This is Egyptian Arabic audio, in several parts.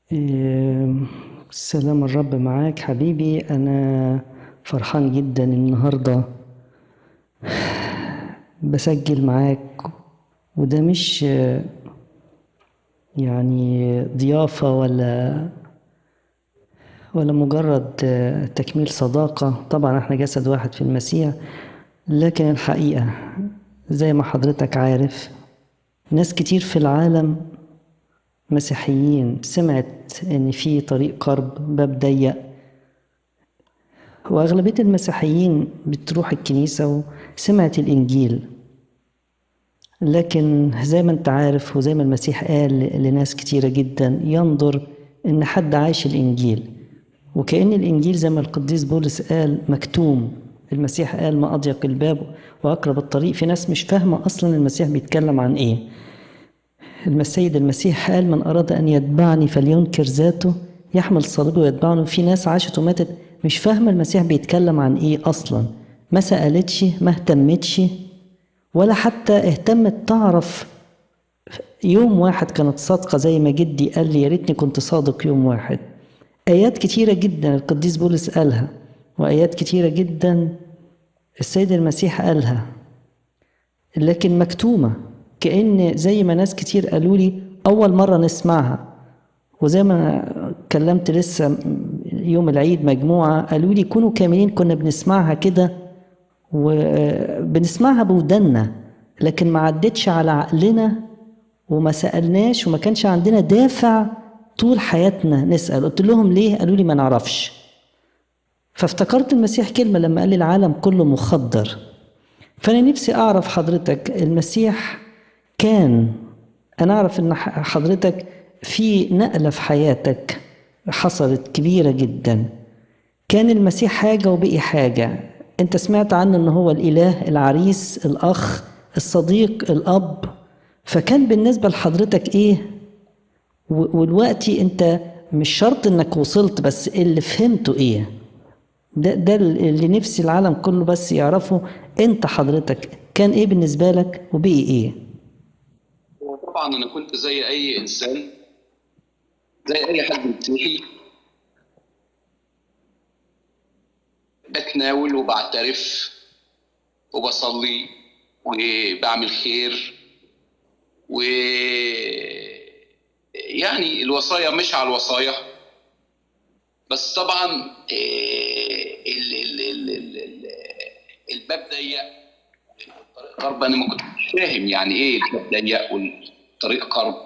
إيه، سلام الرب معاك حبيبي أنا فرحان جدا النهاردة بسجل معاك وده مش يعني ضيافة ولا ولا مجرد تكميل صداقة طبعا احنا جسد واحد في المسيح لكن الحقيقة زي ما حضرتك عارف ناس كتير في العالم مسيحيين سمعت ان في طريق قرب باب ضيق واغلبيه المسيحيين بتروح الكنيسه وسمعت الانجيل لكن زي ما انت عارف وزي ما المسيح قال لناس كتيره جدا ينظر ان حد عايش الانجيل وكأن الانجيل زي ما القديس بولس قال مكتوم المسيح قال ما اضيق الباب واقرب الطريق في ناس مش فاهمه اصلا المسيح بيتكلم عن ايه السيد المسيح قال من أراد أن يتبعني فلينكر ذاته يحمل صليبه ويتبعني في ناس عاشت وماتت مش فاهمة المسيح بيتكلم عن إيه أصلا ما سألتش ما اهتمتش ولا حتى اهتمت تعرف يوم واحد كانت صادقة زي ما جدي قال لي يا ريتني كنت صادق يوم واحد آيات كتيرة جدا القديس بولس قالها وآيات كتيرة جدا السيد المسيح قالها لكن مكتومة كأن زي ما ناس كتير قالوا لي أول مرة نسمعها وزي ما كلمت لسه يوم العيد مجموعة قالوا لي كونوا كاملين كنا بنسمعها كده وبنسمعها بودنا لكن ما عدتش على عقلنا وما سألناش وما كانش عندنا دافع طول حياتنا نسأل قلت لهم ليه قالوا لي ما نعرفش فافتكرت المسيح كلمة لما قال لي العالم كله مخدر فأنا نفسي أعرف حضرتك المسيح كان أنا أعرف إن حضرتك في نقلة في حياتك حصلت كبيرة جدا كان المسيح حاجة وبقي حاجة أنت سمعت عنه إن هو الإله العريس الأخ الصديق الأب فكان بالنسبة لحضرتك إيه والوقتي أنت مش شرط إنك وصلت بس اللي فهمته إيه ده ده اللي نفسي العالم كله بس يعرفه أنت حضرتك كان إيه بالنسبة لك وبقي إيه طبعا انا كنت زي اي انسان زي اي حد مسيحي بتناول وبعترف وبصلي وبعمل خير و يعني الوصايا مش على الوصايا بس طبعا ال ال ال ال الباب ضيق قرب انا ما كنتش فاهم يعني ايه الباب ضيق والطريق قرب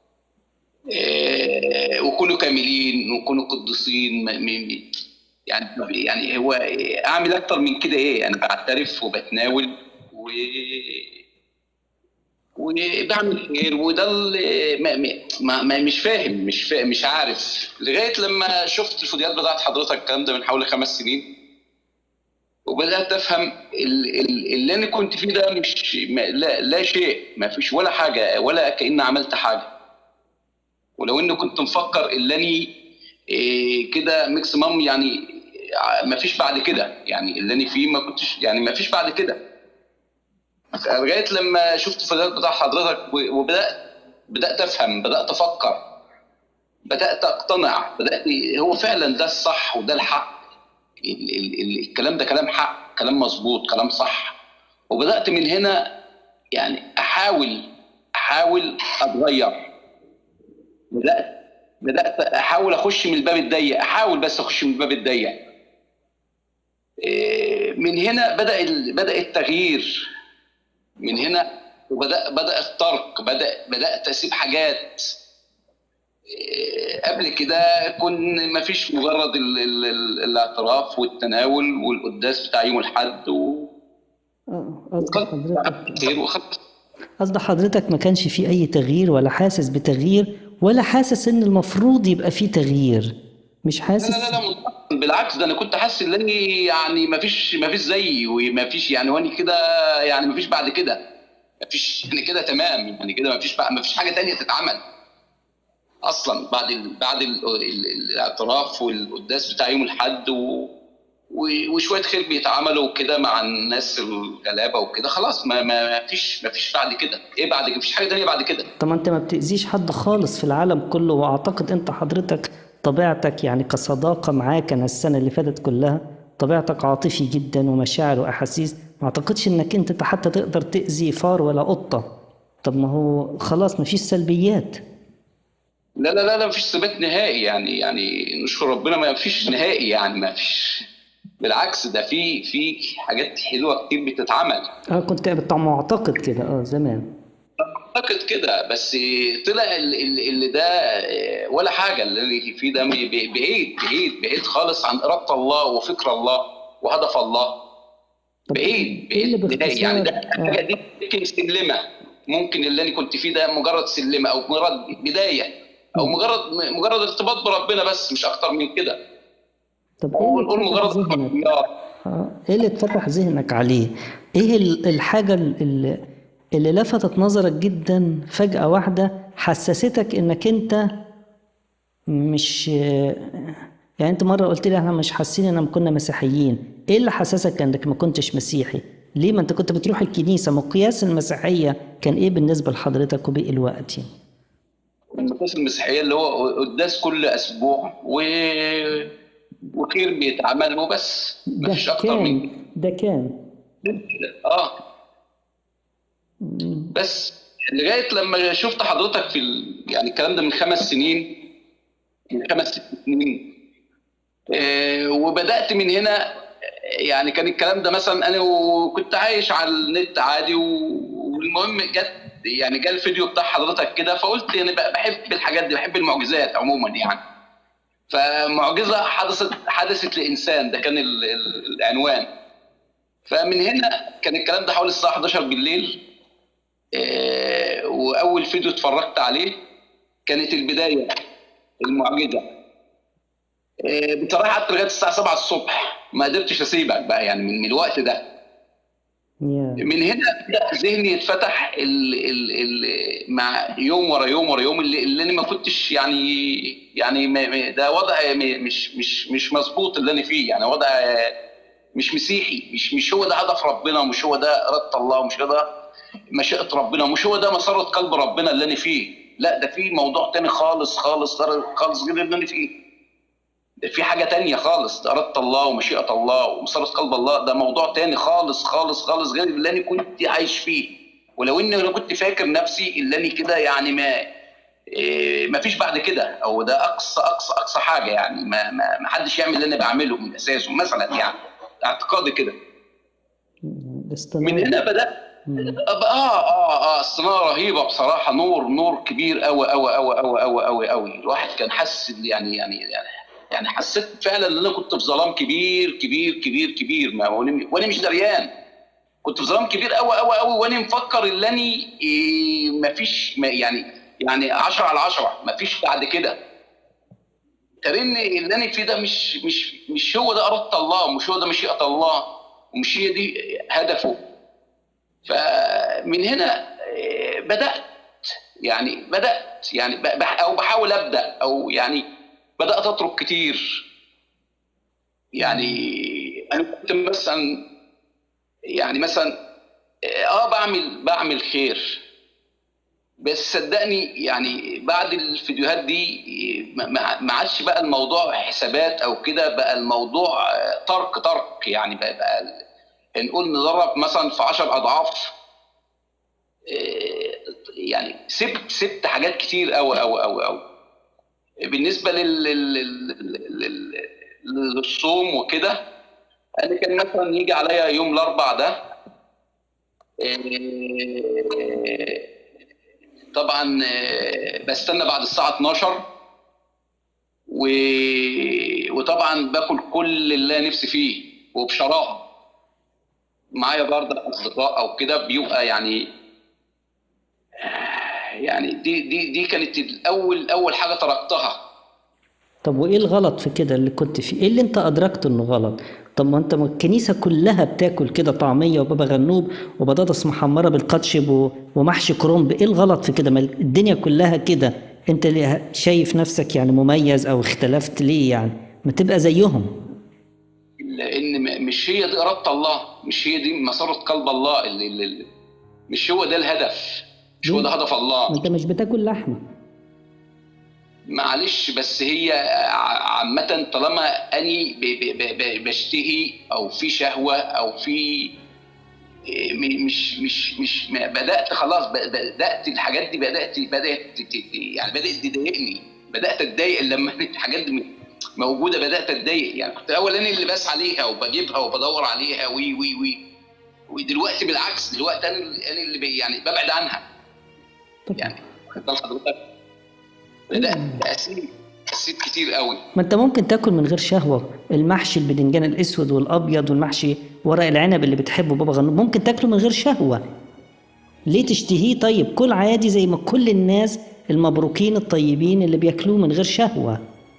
إيه وكونوا كاملين وكونوا قديسين يعني يعني هو اعمل اكتر من كده ايه انا بعترف وبتناول و وبعمل خير وده ما, ما, ما مش فاهم مش فاهم مش عارف لغايه لما شفت الفيديوهات بتاعت حضرتك الكلام ده من حوالي خمس سنين وبدات افهم اللي انا كنت فيه ده مش لا, لا شيء ما فيش ولا حاجه ولا كاني عملت حاجه ولو اني كنت مفكر اللي اني إيه كده ماكسيمم يعني ما فيش بعد كده يعني اللي انا فيه ما كنتش يعني ما فيش بعد كده لغايه لما شفت الفيديوهات بتاع حضرتك وبدات بدات افهم بدات افكر بدات اقتنع بدات هو فعلا ده الصح وده الحق ال ال ال الكلام ده كلام حق كلام مظبوط كلام صح وبدات من هنا يعني احاول احاول اتغير بدات بدات احاول اخش من الباب الضيق احاول بس اخش من الباب الضيق من هنا بدا بدا التغيير من هنا وبدا بدا الترك بدا بدات اسيب حاجات قبل كده كن ما فيش مجرد ال ال ال الاعتراف والتناول والقداس بتاع يوم الاحد و قصد حضرتك قصد حضرتك ما كانش في اي تغيير ولا حاسس بتغيير ولا حاسس ان المفروض يبقى في تغيير مش حاسس لا لا لا بالعكس ده انا كنت حاسس ان اني يعني ما فيش ما فيش زيي وما فيش يعني واني كده يعني ما فيش بعد كده ما فيش يعني كده تمام يعني كده ما فيش ما فيش حاجه تانية تتعمل اصلا بعد ال بعد ال ال الاعتراف والقداس بتاع يوم الاحد و... و- وشويه خير بيتعملوا كده مع الناس الغلابه وكده خلاص ما ما فيش ما فيش بعد كده ايه بعد كده مفيش حاجه تانية بعد كده طب ما انت ما بتأذيش حد خالص في العالم كله واعتقد انت حضرتك طبيعتك يعني كصداقة معاك انا السنة اللي فاتت كلها طبيعتك عاطفي جدا ومشاعر واحاسيس ما اعتقدش انك انت حتى تقدر تأذي فار ولا قطة طب ما هو خلاص ما فيش سلبيات لا لا لا لا مفيش ثبات نهائي يعني يعني نشكر ربنا ما فيش نهائي يعني ما فيش بالعكس ده في في حاجات حلوه كتير بتتعمل اه كنت بتاع معتقد كده اه زمان اعتقد كده بس طلع ال- ال- اللي ده ولا حاجه اللي فيه ده بعيد بعيد بعيد خالص عن اراده الله وفكر الله وهدف الله طب بعيد ايه اللي بعيد نهائي. يعني ده باختصار حاجه آه. دي ممكن سلمه ممكن اللي انا كنت فيه ده مجرد سلمه او مجرد بدايه او مجرد مجرد ارتباط بربنا بس مش اكتر من كده طب ايه قول اللي قول اتفتح مجرد ذهنك اختيار. آه، ايه اللي اتفتح ذهنك عليه ايه ال- الحاجة اللي, اللي لفتت نظرك جدا فجأة واحدة حسستك انك انت مش يعني انت مرة قلت لي احنا مش حاسين اننا كنا مسيحيين ايه اللي حسسك انك ما كنتش مسيحي ليه ما انت كنت بتروح الكنيسة مقياس المسيحية كان ايه بالنسبة لحضرتك وباقي الوقت يعني؟ المقدس المسيحيه اللي هو قداس كل اسبوع و وخير بيتعمل وبس ده مفيش اكتر من كان ده كان كده اه بس لغايه لما شفت حضرتك في ال... يعني الكلام ده من خمس سنين من خمس ست سنين آه وبدات من هنا يعني كان الكلام ده مثلا انا وكنت عايش على النت عادي و- والمهم جت يعني جه الفيديو بتاع حضرتك كده فقلت يعني بقى بحب الحاجات دي بحب المعجزات عموما يعني فمعجزه حدثت حدثت لانسان ده كان ال- ال- العنوان فمن هنا كان الكلام ده حوالي الساعه 11 بالليل آه، واول فيديو اتفرجت عليه كانت البدايه المعجزه آه، بصراحه قعدت لغايه الساعه 7 الصبح ما قدرتش اسيبك بقى يعني من من الوقت ده يا من هنا بدا ذهني يتفتح ال ال ال مع يوم ورا يوم ورا يوم اللي, اللي انا ما كنتش يعني يعني ما- ما- ده وضع م- مش مش مش مظبوط اللي انا فيه يعني وضع مش مسيحي مش مش هو ده هدف ربنا ومش هو ده اراده الله ومش هو ده مشيئه ربنا ومش هو ده مسره قلب ربنا اللي انا فيه لا ده في موضوع تاني خالص خالص غير خالص غير اللي انا فيه ده في حاجه تانية خالص ده اراده الله ومشيئه الله ومسره قلب الله ده موضوع تاني خالص خالص خالص غير اللي انا كنت عايش فيه ولو اني انا كنت فاكر نفسي اللي انا كده يعني ما إيه ما فيش بعد كده او ده اقصى اقصى اقصى حاجه يعني ما ما ما حدش يعمل اللي انا بعمله من اساسه مثلا يعني اعتقادي كده الاصطناعي من هنا بدات اه اه اه الصناعه رهيبه بصراحه نور نور كبير قوي قوي قوي قوي قوي قوي قوي الواحد كان حاسس يعني يعني يعني يعني حسيت فعلا ان انا كنت في ظلام كبير كبير كبير كبير ما وانا وأنا مش دريان كنت في ظلام كبير قوي قوي قوي وانا مفكر ان اني إيه مفيش ما يعني يعني 10 على 10 مفيش بعد كده ترن اللي انا فيه ده مش مش مش هو ده اراده الله ومش هو ده مشيئه الله ومش هي دي هدفه فمن هنا آه، بدات يعني بدات يعني ب- بح- او بحاول ابدا او يعني بدات اترك كتير يعني انا كنت مثلا يعني مثلا اه بعمل بعمل خير بس صدقني يعني بعد الفيديوهات دي ما- ما ما عادش بقى الموضوع حسابات او كده بقى الموضوع آه، ترك ترك يعني بقى, بقى ال- نقول نضرب مثلا في 10 اضعاف آه، يعني سبت سبت حاجات كتير قوي قوي قوي قوي بالنسبه لل لل- لل- لل- للصوم وكده انا كان مثلا يجي عليا يوم الاربع ده آه، طبعا آه، بستنى بعد الساعه 12 و... وطبعا باكل كل اللي أنا نفسي فيه وبشراهه معايا برضه اصدقاء او كده بيبقى يعني يعني دي دي دي كانت الاول اول حاجه تركتها طب وايه الغلط في كده اللي كنت فيه ايه اللي انت ادركته انه غلط طب ما انت ما الكنيسه كلها بتاكل كده طعميه وبابا غنوج وبطاطس محمره بالقطشب و- ومحشي كرنب ايه الغلط في كده ما الدنيا كلها كده انت ليه شايف نفسك يعني مميز او اختلفت ليه يعني ما تبقى زيهم ال- لان م- مش هي دي اراده الله مش هي دي مساره قلب الله اللي اللي مش هو ده الهدف مش هو ده هدف ما الله انت مش بتاكل لحمه معلش بس هي ع- عامة طالما أني ب- ب- ب- ب- بشتهي أو في شهوة أو في م- مش مش مش ما- بدأت خلاص ب- بدأت الحاجات دي بدأت بدأت ت- ت- يعني بدأت تضايقني بدأت أتضايق لما الحاجات دي موجودة بدأت أتضايق يعني كنت الأول أنا اللي بسعى عليها وبجيبها وبدور عليها وي وي وي ودلوقتي بالعكس دلوقتي أنا اللي- أنا اللي ب- يعني ببعد عنها طب يعني واخد بال حضرتك بدأت أسيب أسيب كتير قوي ما انت ممكن تاكل من غير شهوه المحشي البدنجان الاسود والابيض والمحشي ورق العنب اللي بتحبه بابا غنوج ممكن تاكله من غير شهوه ليه تشتهيه طيب كل عادي زي ما كل الناس المبروكين الطيبين اللي بياكلوه من غير شهوه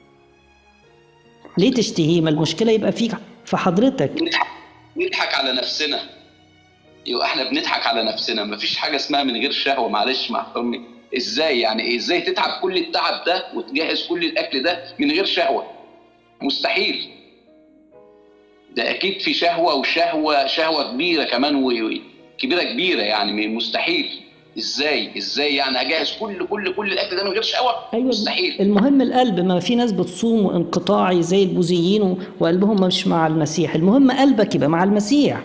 ليه تشتهيه ما المشكله يبقى فيك في حضرتك نضحك نضحك على نفسنا يبقى احنا بنضحك على نفسنا مفيش حاجه اسمها من غير شهوه معلش مع احترامي ازاي يعني ازاي تتعب كل التعب ده وتجهز كل الاكل ده من غير شهوه مستحيل ده اكيد في شهوه وشهوه شهوه كبيره كمان و- و- كبيره كبيره يعني مستحيل ازاي ازاي يعني اجهز كل كل كل الاكل ده من غير شهوه ايوه مستحيل المهم القلب ما في ناس بتصوم انقطاعي زي البوذيين و- وقلبهم مش مع المسيح المهم قلبك يبقى مع المسيح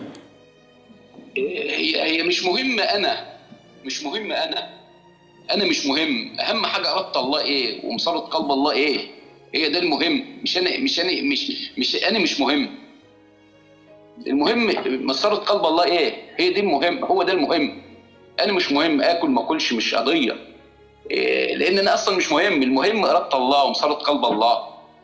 هي هي مش مهمة أنا مش مهمة أنا أنا مش مهم أهم حاجة إرادة الله إيه ومسارة قلب الله إيه هي ده المهم مش أنا مش أنا مش مش أنا مش مهم المهم مسارة قلب الله إيه هي دي المهم هو ده المهم أنا مش مهم آكل ما أكلش مش قضية إيه لأن أنا أصلا مش مهم المهم إرادة الله ومسارة قلب الله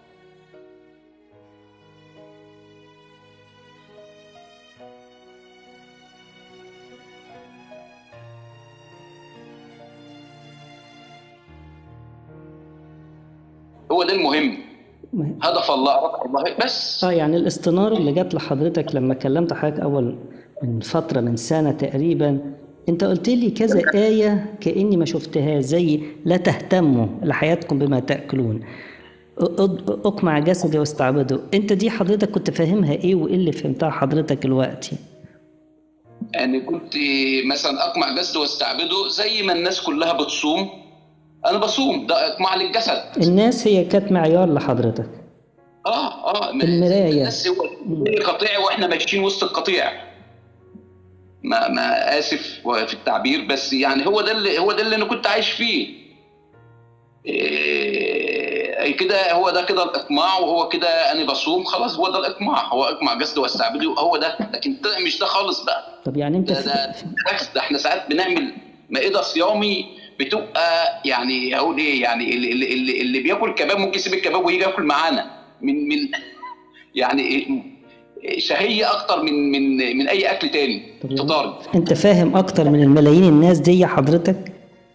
هو ده المهم ما- هدف الله إرادة الله بس اه يعني الاستنارة اللي جات لحضرتك لما كلمت حضرتك أول من فترة من سنة تقريبا أنت قلت لي كذا آية كأني ما شفتها زي لا تهتموا لحياتكم بما تأكلون أ- أقمع جسدي واستعبده أنت دي حضرتك كنت فاهمها إيه وإيه اللي فهمتها حضرتك دلوقتي يعني كنت مثلا اقمع جسد واستعبده زي ما الناس كلها بتصوم انا بصوم ده اقماع للجسد الناس هي كانت معيار لحضرتك اه اه المراية. الناس هو زي قطيع واحنا ماشيين وسط القطيع ما ما اسف في التعبير بس يعني هو ده اللي هو ده اللي انا كنت عايش فيه إيه كده هو ده كده الاقماع وهو كده انا بصوم خلاص هو ده الاقماع هو اقمع جسد واستعبده هو ده لكن طلع مش ده خالص بقى طب يعني أنت ده ده في- بالعكس ده احنا ساعات بنعمل مائده صيامي بتبقى يعني هقول ايه يعني اللي, اللي, اللي, اللي بياكل كباب ممكن يسيب الكباب ويجي ياكل معانا من من يعني إيه شهيه اكتر من من من اي اكل تاني طب يعني فطار أنت فاهم أكتر من الملايين الناس دي يا حضرتك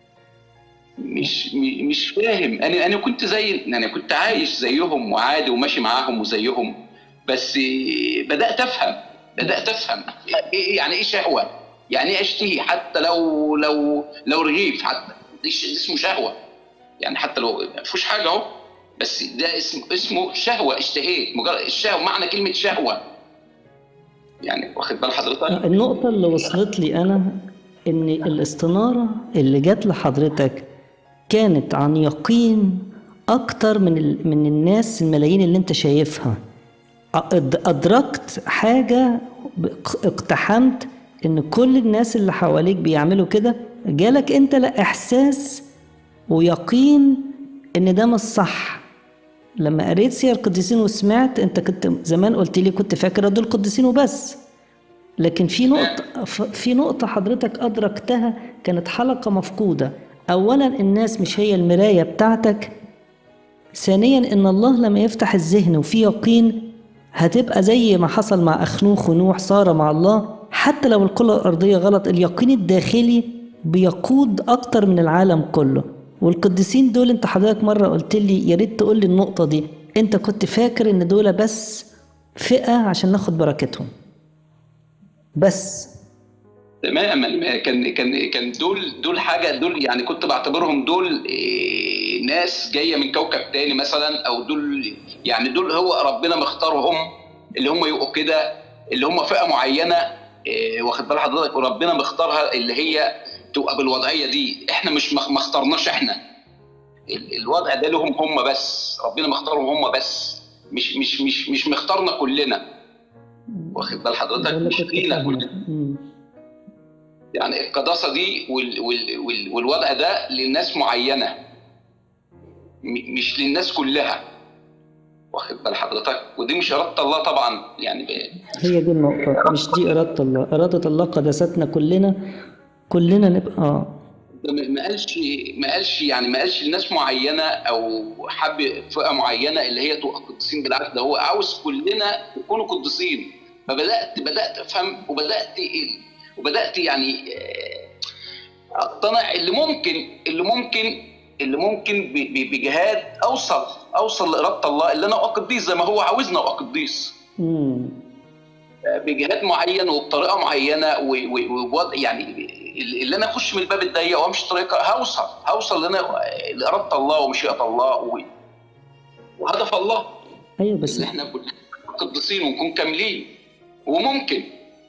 مش م- مش فاهم انا انا كنت زي انا كنت عايش زيهم وعادي وماشي معاهم وزيهم بس بدات افهم بدات افهم ايه يعني ايه شهوه يعني ايه اشتهي حتى لو لو لو رغيف حتى دي ش- اسمه شهوه يعني حتى لو ما فيهوش حاجه اهو بس ده اسم اسمه شهوه اشتهيت مجرد الشهوه معنى كلمه شهوه يعني واخد بال حضرتك النقطة اللي وصلت لي أنا إن الاستنارة اللي جات لحضرتك كانت عن يقين أكتر من ال... من الناس الملايين اللي أنت شايفها أد- أدركت حاجة ب- اقتحمت إن كل الناس اللي حواليك بيعملوا كده جالك أنت لا إحساس ويقين إن ده مش صح لما قريت سير القديسين وسمعت انت كنت زمان قلت لي كنت فاكر دول قديسين وبس لكن في نقطة ف- في نقطة حضرتك أدركتها كانت حلقة مفقودة أولا الناس مش هي المراية بتاعتك ثانيا إن الله لما يفتح الذهن وفي يقين هتبقى زي ما حصل مع أخنوخ ونوح صار مع الله حتى لو الكرة الأرضية غلط اليقين الداخلي بيقود أكتر من العالم كله والقديسين دول أنت حضرتك مرة قلت لي يا ريت تقول لي النقطة دي أنت كنت فاكر إن دول بس فئة عشان ناخد بركتهم بس تماما كان كان كان دول دول حاجه دول يعني كنت بعتبرهم دول إيه، ناس جايه من كوكب تاني مثلا او دول يعني دول هو ربنا مختارهم اللي هم يبقوا كده اللي هم فئه معينه إيه، واخد بال حضرتك وربنا مختارها اللي هي تبقى بالوضعيه دي احنا مش ما اخترناش احنا ال- الوضع ده لهم هم بس ربنا مختارهم هم بس مش مش مش مش مختارنا كلنا واخد بال حضرتك ده اللي مش كنت لينا فاهمه. كلنا مم. يعني القداسه دي وال وال وال والوضع ده لناس معينه م- مش للناس كلها واخد بال حضرتك ودي مش اراده الله طبعا يعني ب- هي دي النقطة مش دي إرادة الله إرادة الله قداستنا كلنا كلنا نبقى آه. ما ما قالش ما قالش يعني ما قالش لناس معينه او حب فئه معينه اللي هي تبقى قديسين بالعكس ده هو عاوز كلنا نكونوا قديسين فبدات بدات افهم وبدات وبدات يعني آه، اقتنع اللي ممكن اللي ممكن اللي ممكن ب- ب- بجهاد اوصل اوصل لاراده الله اللي انا ابقى قديس زي ما هو عاوزنا ابقى قديس مم. بجهاد معين وبطريقه معينه و- و- وبوضع يعني اللي انا اخش من الباب الضيق وامشي طريقه هوصل هوصل لنا لاراده الله ومشيئه الله و- وهدف الله أيوه بس ان احنا نكون قديسين ونكون كاملين وممكن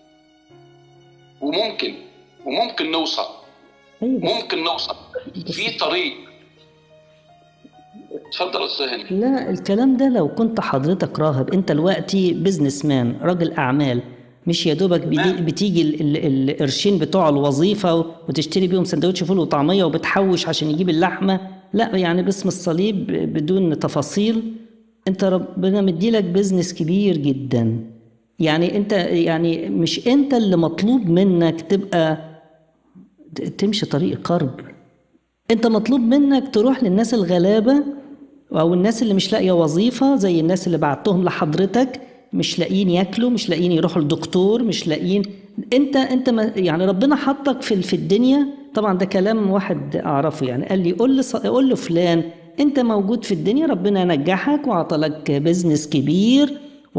وممكن وممكن نوصل أيوه بس ممكن نوصل في طريق اتفضل يا استاذ هاني لا الكلام ده لو كنت حضرتك راهب انت دلوقتي بزنس مان راجل اعمال مش يا دوبك بدي- تمام. بتيجي ال- ال- القرشين بتوع الوظيفه وتشتري بيهم سندوتش فول وطعميه وبتحوش عشان يجيب اللحمه لا يعني باسم الصليب بدون تفاصيل انت ربنا مديلك بزنس كبير جدا يعني انت يعني مش انت اللي مطلوب منك تبقى ت- تمشي طريق قرب انت مطلوب منك تروح للناس الغلابه او الناس اللي مش لاقيه وظيفه زي الناس اللي بعتهم لحضرتك مش لاقيين ياكلوا مش لاقيين يروحوا لدكتور مش لاقيين انت انت ما يعني ربنا حطك في في الدنيا طبعا ده كلام واحد اعرفه يعني قال لي قول لص- قول لفلان انت موجود في الدنيا ربنا نجحك وعطلك بزنس كبير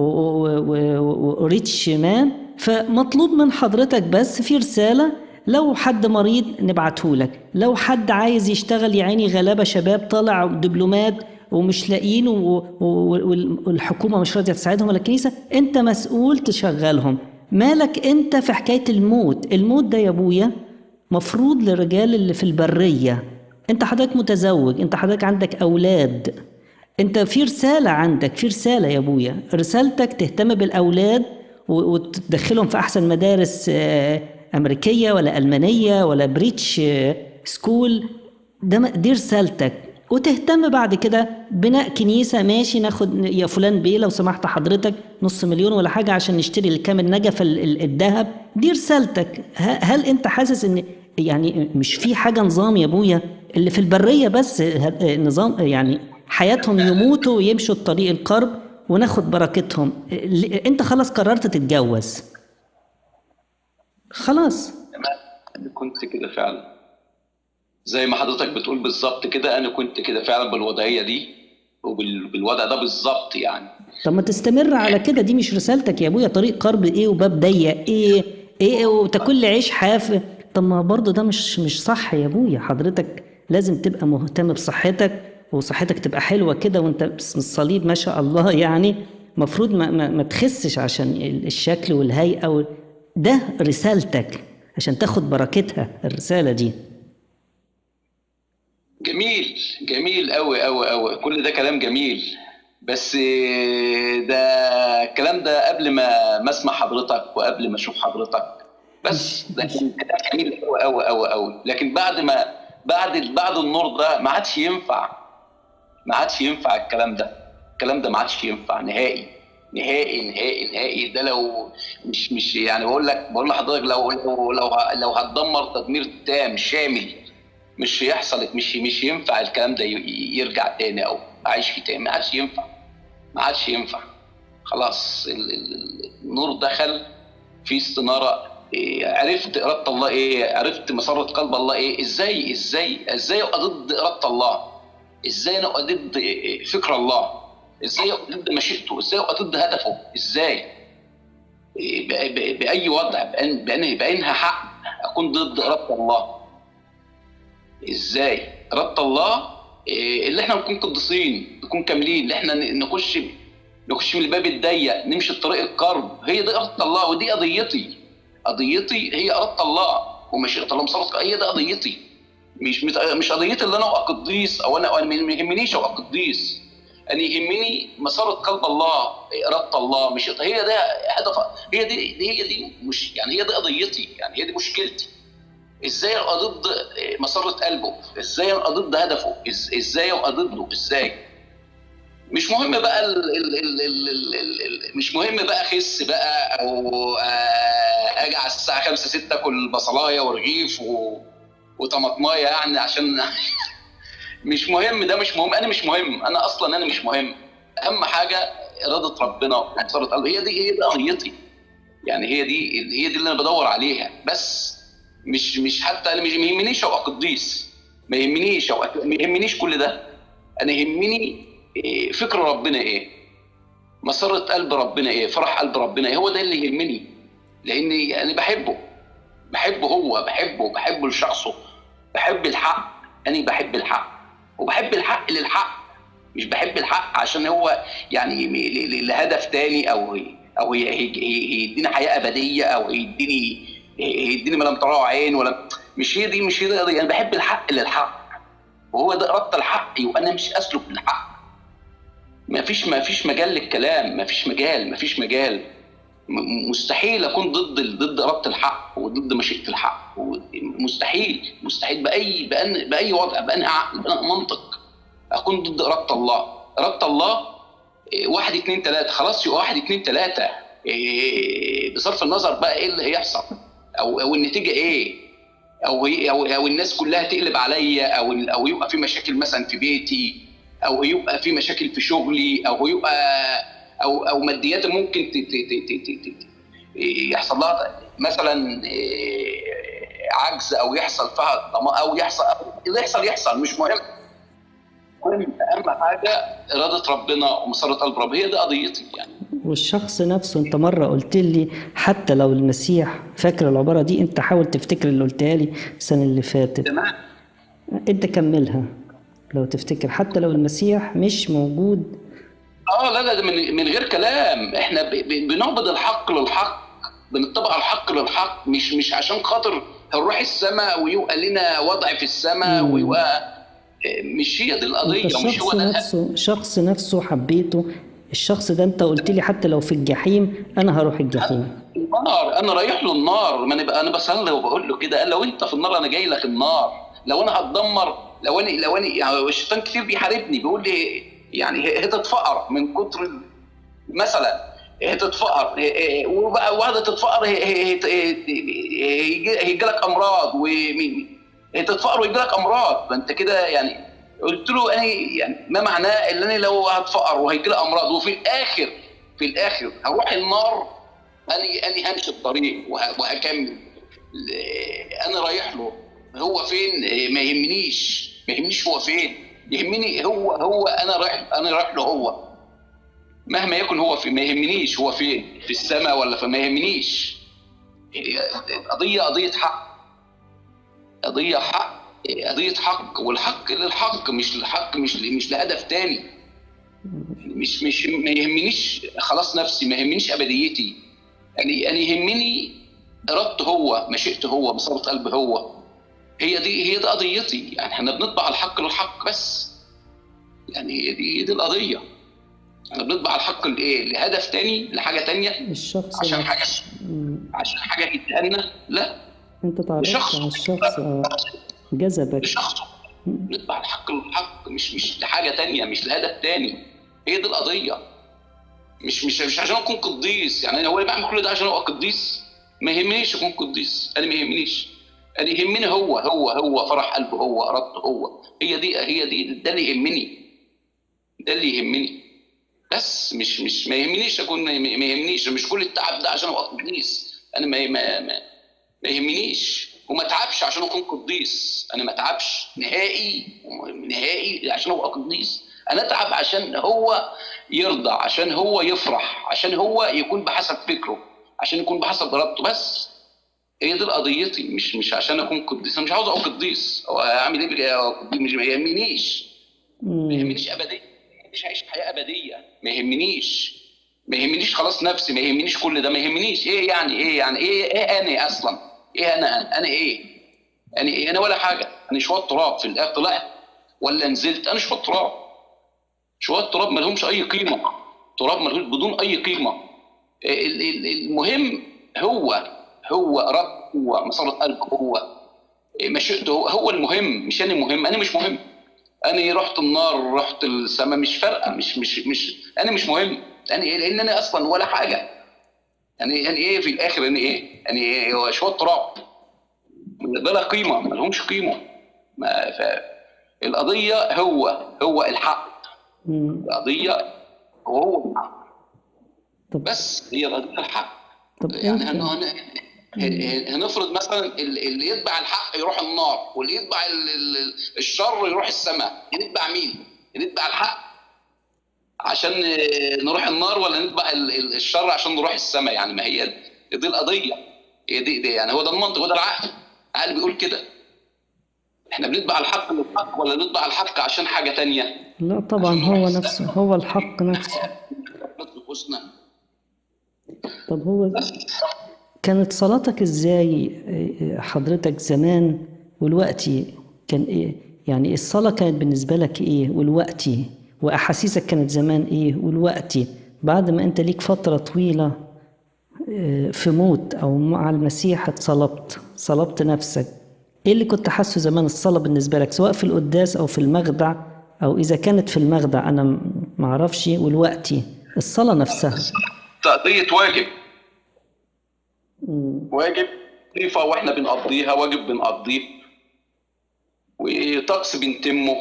وريتش مان فمطلوب من حضرتك بس في رساله لو حد مريض نبعته لك لو حد عايز يشتغل يا عيني غلابه شباب طالع دبلومات ومش لاقيين و- و- وال- والحكومه مش راضيه تساعدهم ولا الكنيسه انت مسؤول تشغلهم مالك انت في حكايه الموت الموت ده يا ابويا مفروض للرجال اللي في البريه انت حضرتك متزوج انت حضرتك عندك اولاد انت في رساله عندك في رساله يا ابويا رسالتك تهتم بالاولاد و- وتدخلهم في احسن مدارس آه، امريكيه ولا المانيه ولا بريتش آه، سكول ده م- دي رسالتك وتهتم بعد كده بناء كنيسه ماشي ناخد يا فلان بيه لو سمحت حضرتك نص مليون ولا حاجه عشان نشتري الكام النجف ال- ال- الذهب دي رسالتك ه- هل انت حاسس ان يعني مش في حاجه نظام يا ابويا اللي في البريه بس ه- نظام يعني حياتهم يموتوا ويمشوا الطريق القرب وناخد بركتهم ل- انت خلاص قررت تتجوز خلاص انا كنت كده فعلا زي ما حضرتك بتقول بالظبط كده انا كنت كده فعلا بالوضعيه دي وبالوضع ده بالظبط يعني طب ما تستمر على كده دي مش رسالتك يا ابويا طريق قرب ايه وباب ضيق ايه ايه وتاكل لي عيش حاف طب ما برضه ده مش مش صح يا ابويا حضرتك لازم تبقى مهتم بصحتك وصحتك تبقى حلوه كده وانت باسم الصليب ما شاء الله يعني المفروض ما, ما, ما تخسش عشان الشكل والهيئه و... ده رسالتك عشان تاخد بركتها الرساله دي جميل جميل قوي قوي قوي كل ده كلام جميل بس ده الكلام ده قبل ما ما اسمع حضرتك وقبل ما اشوف حضرتك بس ده كان كلام جميل قوي قوي قوي قوي لكن بعد ما بعد بعد النور ده ما عادش ينفع ما عادش ينفع الكلام ده الكلام ده ما عادش ينفع نهائي نهائي نهائي نهائي ده لو مش مش يعني بقول لك بقول لحضرتك لو لو لو, لو هتدمر تدمير تام شامل مش هيحصل مش مش ينفع الكلام ده ي- يرجع تاني او اعيش فيه تاني ما عادش ينفع ما عادش ينفع خلاص ال- ال- النور دخل في استناره إيه، عرفت اراده الله ايه عرفت مسره قلب الله ايه ازاي ازاي ازاي ابقى ضد اراده الله ازاي انا ابقى ضد إيه، فكر الله ازاي ابقى ضد مشيئته ازاي ابقى ضد هدفه ازاي إيه، ب- ب- باي وضع بأن- بأنهي بأنها حق اكون ضد اراده الله ازاي اراده الله إيه، اللي احنا نكون قديسين نكون كاملين اللي احنا ن- نخش نخش من الباب الضيق نمشي الطريق القرب هي دي اراده الله ودي قضيتي قضيتي هي اراده الله ومشيئه الله مسلط هي دي قضيتي مش مش قضيتي اللي انا ابقى قديس او انا ما يهمنيش ابقى قديس انا يهمني مسارة قلب الله اراده الله مش هي ده هدف هي دي هي دي مش يعني هي دي قضيتي يعني هي دي مشكلتي ازاي ابقى ضد مسارة قلبه ازاي ابقى ضد هدفه ازاي ابقى ضده ازاي مش مهم بقى ال ال ال ال ال ال مش مهم بقى اخس بقى او اجي على الساعه 5 6 اكل بصلايه ورغيف و... وطماطمايه يعني عشان مش مهم ده مش مهم انا مش مهم انا اصلا انا مش مهم اهم حاجه اراده ربنا ومسارة قلبه هي دي هي دي قضيتي يعني هي دي هي دي اللي انا بدور عليها بس مش مش حتى انا مش ما يهمنيش ابقى قديس ما يهمنيش أو ما يهمنيش كل ده انا يهمني فكر ربنا ايه مسرة قلب ربنا ايه فرح قلب ربنا ايه هو ده اللي يهمني لاني انا بحبه بحبه هو بحبه بحبه لشخصه بحب الحق انا بحب الحق وبحب الحق للحق مش بحب الحق عشان هو يعني لهدف تاني او او هيديني حياه ابديه او هيديني هيديني ما لم تراه عين ولا مش هي دي مش هي دي انا بحب الحق للحق وهو ده اراده الحق وانا مش اسلك بالحق ما فيش ما فيش مجال للكلام ما فيش مجال ما فيش مجال مستحيل اكون ضد ضد اراده الحق وضد مشيئه الحق مستحيل مستحيل باي بأن باي وضع بأني عقل بأني منطق اكون ضد اراده الله اراده الله واحد اثنين ثلاثه خلاص يبقى واحد اثنين ثلاثه بصرف النظر بقى ايه اللي هيحصل او او النتيجه ايه او او او الناس كلها تقلب عليا او او يبقى في مشاكل مثلا في بيتي او يبقى في مشاكل في شغلي او يبقى او او ماديات ممكن ت ت ت ت ت يحصل لها مثلا عجز او يحصل فيها او يحصل اللي يحصل يحصل مش مهم المهم اهم حاجه اراده ربنا ومساره قلب ربنا هي دي قضيتي يعني والشخص نفسه انت مره قلت لي حتى لو المسيح فاكر العباره دي انت حاول تفتكر اللي قلتها لي السنه اللي فاتت تمام انت كملها لو تفتكر حتى لو المسيح مش موجود اه لا لا من, من غير كلام احنا بنعبد الحق للحق بنطبق الحق للحق مش مش عشان خاطر هنروح السماء ويبقى لنا وضع في السماء ويبقى مش هي دي القضيه مش هو ده نفسه شخص نفسه حبيته الشخص ده انت قلت لي حتى لو في الجحيم انا هروح الجحيم النار انا رايح له النار ما انا انا بصلي وبقول له كده لو انت في النار انا جاي لك النار لو انا هتدمر لو انا لو انا يعني الشيطان كتير بيحاربني بيقول لي يعني هتتفقر من كتر مثلا هتتفقر وبعد تتفقر هيجي لك امراض هتتفقر ويجي لك امراض فانت كده يعني قلت له انا يعني ما معناه ان انا لو هتفقر وهيجي لي امراض وفي الاخر في الاخر هروح النار انا انا همشي الطريق وهكمل انا رايح له هو فين ما يهمنيش ما يهمنيش هو فين يهمني هو هو انا رايح انا رايح له هو مهما يكن هو في ما يهمنيش هو فين في السماء ولا في ما يهمنيش قضيه قضيه حق قضيه حق قضيه حق والحق للحق مش للحق مش مش لهدف تاني مش مش ما يهمنيش خلاص نفسي ما يهمنيش ابديتي يعني انا يهمني ارادته هو مشيئته هو مسارة قلب هو هي دي هي دي قضيتي يعني احنا بنطبع الحق للحق بس يعني هي دي هي دي القضيه احنا بنطبع الحق لايه؟ لهدف تاني لحاجه تانيه الشخص عشان حاجه عشان حاجه يديها لا انت تعرفت على الشخص جذبك لشخصه نطبع الحق للحق مش مش لحاجه تانيه مش لهدف تاني هي دي القضيه مش مش مش عشان اكون قديس يعني هو اللي بعمل كل ده عشان ابقى قديس ما يهمنيش اكون قديس انا ما يهمنيش انا يهمني هو هو هو فرح قلبه هو ارادته هو هي دي هي دي ده اللي يهمني ده اللي يهمني بس مش مش ما يهمنيش اكون ما يهمنيش مش كل التعب ده عشان ابقى قديس انا ما ما ما, ما يهمنيش وما اتعبش عشان اكون قديس انا ما اتعبش نهائي نهائي عشان ابقى قديس انا اتعب عشان هو يرضى عشان هو يفرح عشان هو يكون بحسب فكره عشان يكون بحسب ارادته بس هي دي قضيتي مش مش عشان اكون قديس انا مش عاوز ابقى قديس هو اعمل ايه مش ما يهمنيش ما يهمنيش ابديه مش هعيش حياه ابديه ما يهمنيش ما يهمنيش خلاص نفسي ما يهمنيش كل ده ما يهمنيش ايه يعني ايه يعني ايه ايه انا اصلا ايه انا انا ايه انا ايه انا ولا حاجه انا شويه تراب في الاخر طلعت ولا نزلت انا شويه تراب شويه تراب ما لهمش اي قيمه تراب ملهوش بدون اي قيمه ال- ال- المهم هو هو رب هو مسار قلب هو مشيئته هو, هو المهم مش انا المهم انا مش مهم انا رحت النار رحت السماء مش فارقه مش مش مش انا مش مهم انا ايه لان انا اصلا ولا حاجه يعني يعني ايه في الاخر انا ايه يعني ايه هو شويه تراب بلا قيمه ما لهمش قيمه ما ف... القضيه هو هو الحق مم. القضيه هو الحق طب بس هي القضيه الحق طب يعني انت هن- هن- هن- هنفرض مثلا ال- اللي يتبع الحق يروح النار واللي يتبع ال- ال- الشر يروح السماء نتبع مين؟ نتبع الحق عشان نروح النار ولا نتبع ال- ال- الشر عشان نروح السماء يعني ما هي دي القضيه هي دي, دي يعني هو ده المنطق هو ده العقل العقل بيقول كده احنا بنتبع الحق للحق ولا نتبع الحق عشان حاجه تانية لا طبعا هو نفسه هو الحق نفسه نفسنا طب هو كانت صلاتك ازاي آه، حضرتك زمان والوقتي كان ايه يعني الصلاة كانت بالنسبة لك ايه والوقتي واحاسيسك كانت زمان ايه والوقتي بعد ما انت ليك فترة طويلة آه، في موت او مع المسيح اتصلبت صلبت نفسك ايه اللي كنت حاسه زمان الصلاة بالنسبة لك سواء في القداس او في المخدع او اذا كانت في المخدع انا م- معرفش والوقتي الصلاة نفسها تقضيه واجب واجب وظيفة واحنا بنقضيها واجب بنقضيه وطقس بنتمه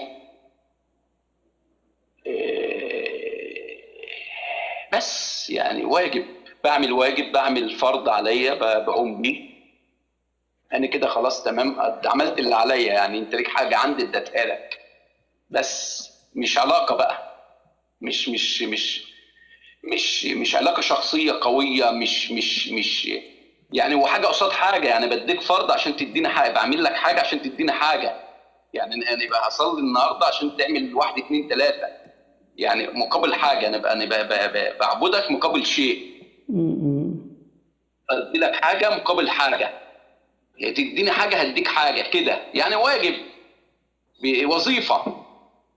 إيه، بس يعني واجب بعمل واجب بعمل فرض عليا ب- بقوم بيه انا كده خلاص تمام قد- عملت اللي عليا يعني انت ليك حاجه عندي اديتها لك بس مش علاقه بقى مش مش مش مش مش علاقه شخصيه قويه مش مش مش يعني هو حاجه قصاد حاجه يعني بديك فرض عشان تدينا حاجه بعمل لك حاجه عشان تدينا حاجه يعني انا أنا بقى هصلي النهارده عشان تعمل واحد اتنين تلاته يعني مقابل حاجه انا بقى انا بقى بقى بقى بعبدك مقابل شيء م- ادي لك حاجه مقابل حاجه تديني حاجه هديك حاجه كده يعني واجب وظيفه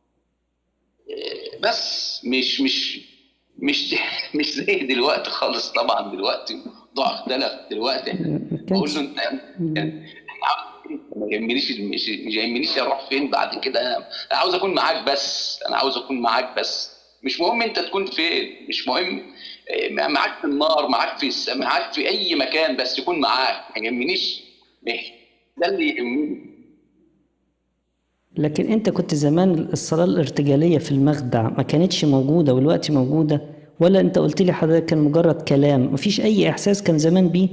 بس مش مش مش مش زي دلوقتي خالص طبعا دلوقتي الموضوع اختلف دلوقتي ما بقول كانش له انت يعني ما يهمنيش مش مش يهمنيش اروح فين بعد كده انا أنا عاوز اكون معاك بس انا عاوز اكون معاك بس مش مهم انت تكون فين مش مهم إيه، معاك في النار معاك في الس- معاك في اي مكان بس تكون معاك ما يهمنيش إيه، ده اللي يهمني لكن انت كنت زمان الصلاة الارتجالية في المخدع ما كانتش موجودة والوقت موجودة ولا انت قلت لي حضرتك كان مجرد كلام مفيش اي احساس كان زمان بيه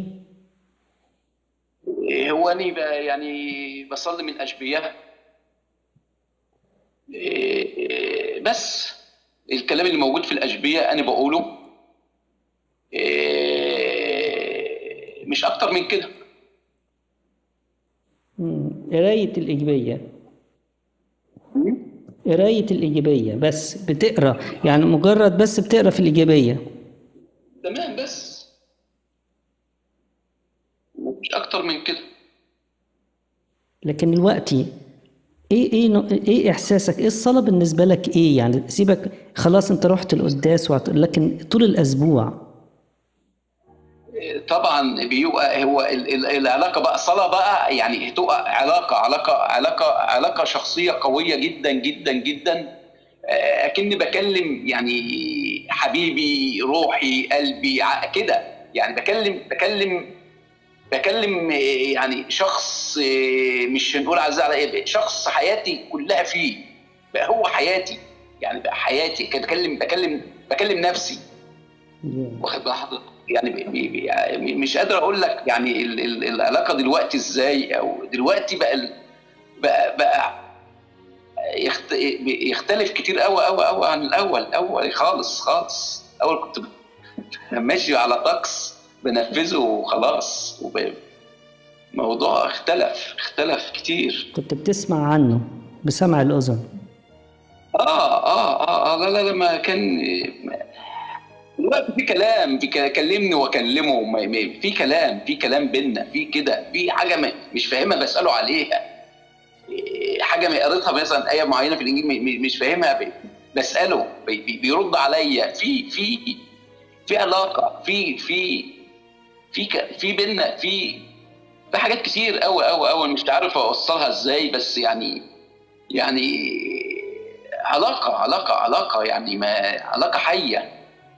إيه، هو اني بقى يعني بصلي من اشبياء إيه، إيه، بس الكلام اللي موجود في الاشبياء انا بقوله إيه، مش اكتر من كده مم. قراية الإيجابية قراية الإيجابية بس بتقرا يعني مجرد بس بتقرا في الإيجابية تمام بس مش اكتر من كده لكن دلوقتي ايه ايه نوع- ايه احساسك ايه الصلاة بالنسبة لك ايه يعني سيبك خلاص انت رحت القداس وعط... لكن طول الاسبوع طبعا بيبقى هو ال- ال- العلاقه بقى صلاه بقى يعني هتبقى علاقه علاقه علاقه علاقه شخصيه قويه جدا جدا جدا آه، اكني بكلم يعني حبيبي روحي قلبي ع- كده يعني بكلم بكلم بكلم آه، يعني شخص آه، مش هنقول عزيز على ايه شخص حياتي كلها فيه بقى هو حياتي يعني بقى حياتي كده بكلم بكلم بكلم نفسي واخد بال حضرتك يعني بي بي بي يعني مش قادر اقول لك يعني ال ال العلاقه دلوقتي ازاي او دلوقتي بقى ال بقى بقى يخت يختلف كتير قوي قوي قوي عن الاول اول خالص خالص اول كنت ب- ماشي على طقس بنفذه وخلاص وب- الموضوع اختلف اختلف كتير كنت بتسمع عنه بسمع الأذن اه اه اه, آه لا لا لا ما كان دلوقتي في كلام في ك- كلمني واكلمه ما- ما- في كلام في كلام بينا في كده في حاجه ما- مش فاهمها بساله عليها إيه، حاجه ما قريتها مثلا ايه معينه في الانجيل م- م- مش فاهمها ب- بساله بي- بي- بيرد عليا في في في علاقه في في في ك- في بينا في في حاجات كتير قوي قوي قوي مش عارف اوصلها ازاي بس يعني يعني علاقه علاقه علاقه يعني ما علاقه حيه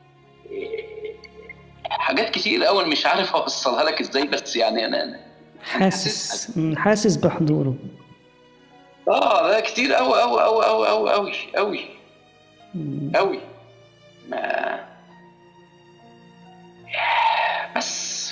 حاجات كتير قوي مش عارف اوصلها لك ازاي بس يعني انا أنا حاسس مم، حاسس بحضوره اه لا كتير قوي قوي قوي قوي قوي قوي قوي مم. قوي ما بس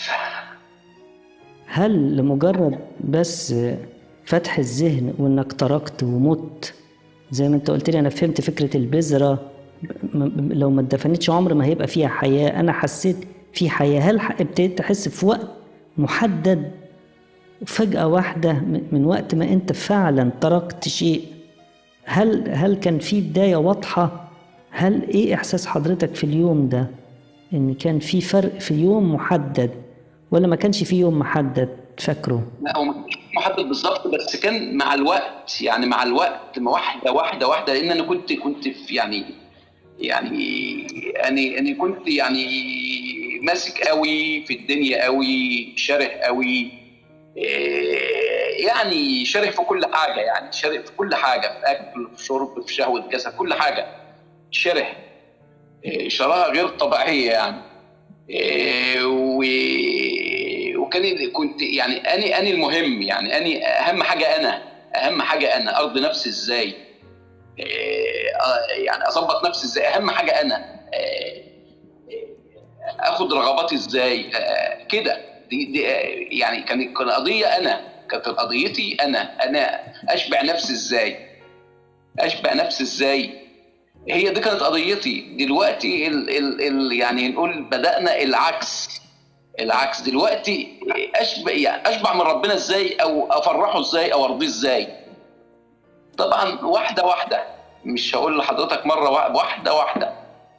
هل لمجرد بس فتح الذهن وانك تركت ومت زي ما انت قلت لي انا فهمت فكره البذره م- لو ما اتدفنتش عمر ما هيبقى فيها حياه انا حسيت في حياه هل ح- ابتديت تحس في وقت محدد فجاه واحده م- من وقت ما انت فعلا تركت شيء هل هل كان في بدايه واضحه هل ايه احساس حضرتك في اليوم ده ان كان في فرق في يوم محدد ولا ما كانش في يوم محدد فاكره لا هو مش محدد بالظبط بس كان مع الوقت يعني مع الوقت ما واحده واحده واحده لان انا كنت كنت في يعني يعني انا انا كنت يعني ماسك قوي في الدنيا قوي شره قوي إيه، يعني شره في كل حاجه يعني شره في كل حاجه في اكل في شرب في شهوه جسد كل حاجه شره إيه، شراهه غير طبيعيه يعني إيه، و- وكان كنت يعني اني اني المهم يعني اني اهم حاجه انا اهم حاجه انا ارضي نفسي ازاي إيه، آه، يعني اظبط نفسي ازاي اهم حاجه انا إيه، اخد رغباتي ازاي آه، كده دي, دي آه، يعني كانت كان قضيه انا كانت قضيتي انا انا اشبع نفسي ازاي اشبع نفسي ازاي هي دي كانت قضيتي دلوقتي ال ال ال يعني نقول بدأنا العكس العكس دلوقتي اشبع يعني اشبع من ربنا ازاي او افرحه ازاي او ارضيه ازاي طبعا واحده واحده مش هقول لحضرتك مره وا- واحده واحده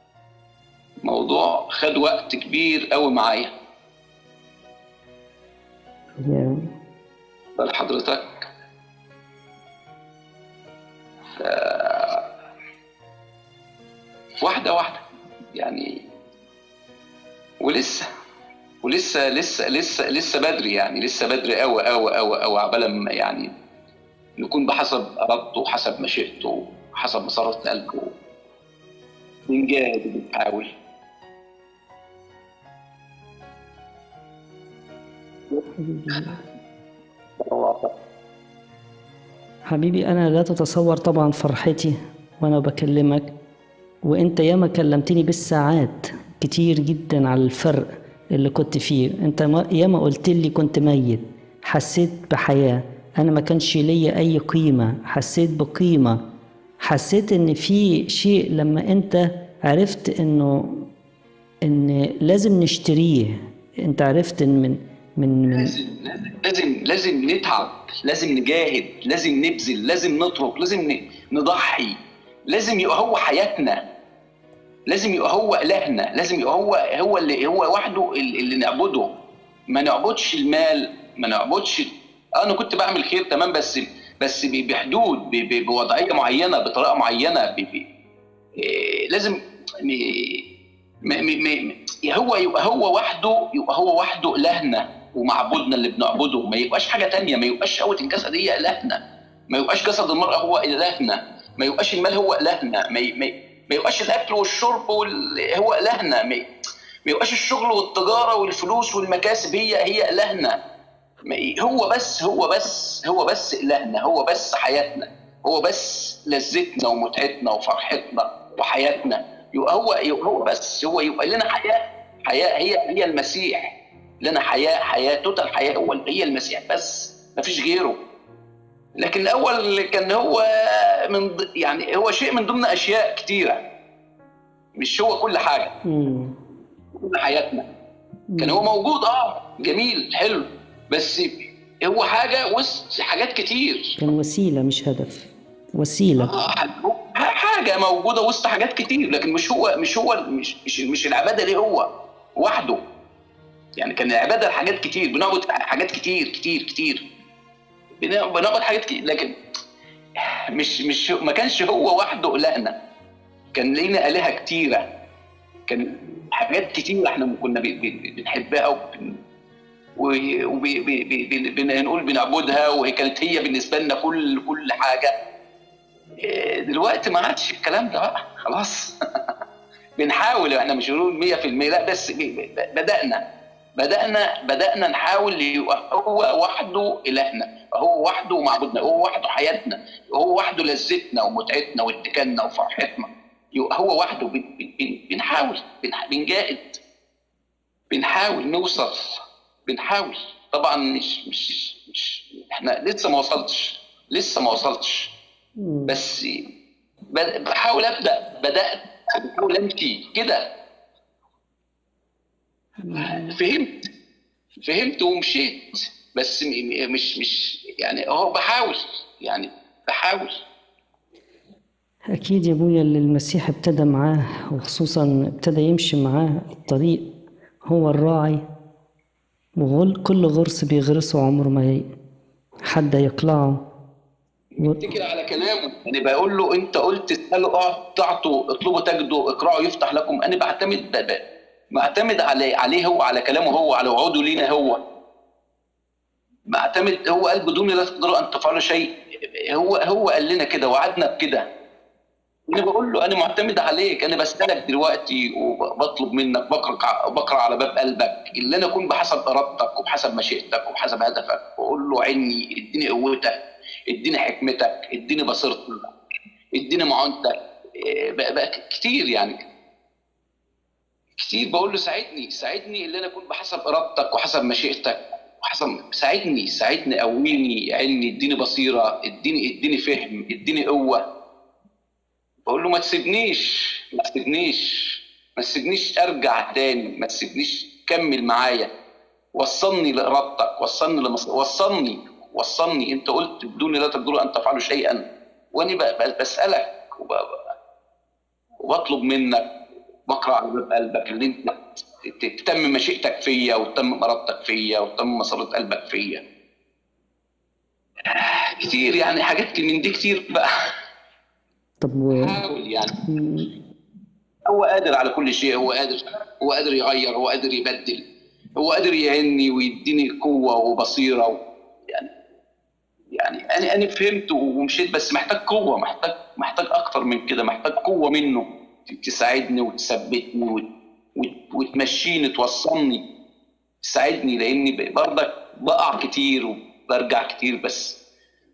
موضوع خد وقت كبير قوي معايا يا- بل حضرتك ف... واحدة واحدة يعني ولسه ولسه لسه لسه لسه بدري يعني لسه بدري قوي قوي قوي قوي عبال ما يعني نكون بحسب ارادته وحسب مشيئته وحسب مسارة قلبه بنجاهد وبنحاول حبيبي أنا لا تتصور طبعا فرحتي وأنا بكلمك وأنت ياما كلمتني بالساعات كتير جدا على الفرق اللي كنت فيه أنت ما- ياما قلت لي كنت ميت حسيت بحياة أنا ما كانش ليا أي قيمة حسيت بقيمة حسيت إن في شيء لما أنت عرفت إنه إن لازم نشتريه أنت عرفت إن من من من لازم لازم لازم نتعب لازم نجاهد لازم نبذل لازم نترك لازم ن- نضحي لازم يبقى هو حياتنا لازم يبقى هو الهنا لازم يبقى هو هو اللي هو وحده اللي اللي نعبده ما نعبدش المال ما نعبدش آه، انا كنت بعمل خير تمام بس بس ب- بحدود ب- ب- بوضعيه معينه بطريقه معينه ب- ب- إيه، لازم م- م- م- م- هو يبقى هو وحده يبقى هو وحده الهنا ومعبودنا اللي بنعبده ما يبقاش حاجه تانية ما يبقاش شهوه الجسد هي الهنا ما يبقاش جسد المراه هو الهنا ما يبقاش المال هو الهنا ما ي- ما ي- ما يبقاش الاكل والشرب وال... هو الهنا ما ي- ما يبقاش الشغل والتجاره والفلوس والمكاسب هي هي الهنا ما ي- هو بس هو بس هو بس الهنا هو بس حياتنا هو بس لذتنا ومتعتنا وفرحتنا وحياتنا يبقى هو يبقى هو بس هو يبقى لنا حياه حياه هي هي المسيح لنا حياه حياه توتال حياه هو هي المسيح بس مفيش غيره لكن الاول كان هو من ض- يعني هو شيء من ضمن اشياء كتيره مش هو كل حاجه مم. كل حياتنا كان هو موجود اه جميل حلو بس هو حاجه وسط حاجات كتير كان وسيلة مش هدف وسيلة اه حاجه حاجه موجوده وسط حاجات كتير لكن مش هو مش هو مش مش, مش العباده ليه هو وحده يعني كان العباده لحاجات كتير بنعبد حاجات كتير كتير كتير بن- بنعبد حاجات كتير لكن مش مش ما كانش هو وحده الهنا كان لينا الهه كتيره كان حاجات كتير احنا كنا ب- ب- بنحبها وبن وبنقول بنعبدها وهي كانت هي بالنسبه لنا كل كل حاجه إيه، دلوقتي ما عادش الكلام ده بقى خلاص بنحاول احنا مش بنقول 100% لا بس ب- ب- بدانا بدانا بدانا نحاول يبقى هو وحده الهنا هو وحده معبودنا هو وحده حياتنا هو وحده لذتنا ومتعتنا واتكالنا وفرحتنا يبقى هو وحده بن- بن- بنحاول بنح- بنجاهد بنحاول نوصل بنحاول طبعا مش مش مش احنا لسه ما وصلتش لسه ما وصلتش مم. بس ب- بحاول ابدا بدات بحاول امشي كده فهمت فهمت ومشيت بس م- م- مش مش يعني اهو بحاول يعني بحاول أكيد يا أبويا اللي المسيح ابتدى معاه وخصوصا ابتدى يمشي معاه الطريق هو الراعي وكل غرس بيغرسه عمره ما ي- حد يقلعه و- اتكل على كلامه يعني بقول له انت قلت اسالوا اه تعطوا اطلبوا تجدوا اقرأوا يفتح لكم انا بعتمد ب- ب- بعتمد عليه عليه هو على كلامه هو على وعوده لينا هو بعتمد هو قال بدون لا تقدروا ان تفعلوا شيء هو هو قال لنا كده وعدنا بكده انا بقول له انا معتمد عليك انا بسالك دلوقتي وبطلب منك بقرا بقرا على باب قلبك اللي انا اكون بحسب ارادتك وبحسب مشيئتك وبحسب هدفك واقول له عيني اديني قوتك اديني حكمتك اديني بصيرتك اديني معونتك إيه، بقى, بقى كتير يعني كتير بقول له ساعدني ساعدني اللي انا اكون بحسب ارادتك وحسب مشيئتك وحسب ساعدني ساعدني قويني عيني اديني بصيره اديني اديني فهم اديني قوه بقول له ما تسيبنيش ما تسيبنيش ما تسيبنيش ارجع تاني ما تسيبنيش كمل معايا وصلني لارادتك وصلني لمص... وصلني وصلني انت قلت بدون لا تقدروا ان تفعلوا شيئا وانا ب... ب- بسالك وب... وبطلب منك بقرا على باب قلبك اللي انت ت- تتم مشيئتك فيا وتتم ارادتك فيا وتتم مسارة قلبك فيا كتير يعني حاجات من دي كتير بقى طب و... حاول يعني مم. هو قادر على كل شيء هو قادر هو قادر يغير هو قادر يبدل هو قادر يعيني ويديني قوة وبصيرة و... يعني يعني أنا أنا فهمت ومشيت بس محتاج قوة محتاج محتاج أكتر من كده محتاج قوة منه تساعدني وتثبتني وت... وت... وتمشيني توصلني تساعدني لأني برضك بقع كتير وبرجع كتير بس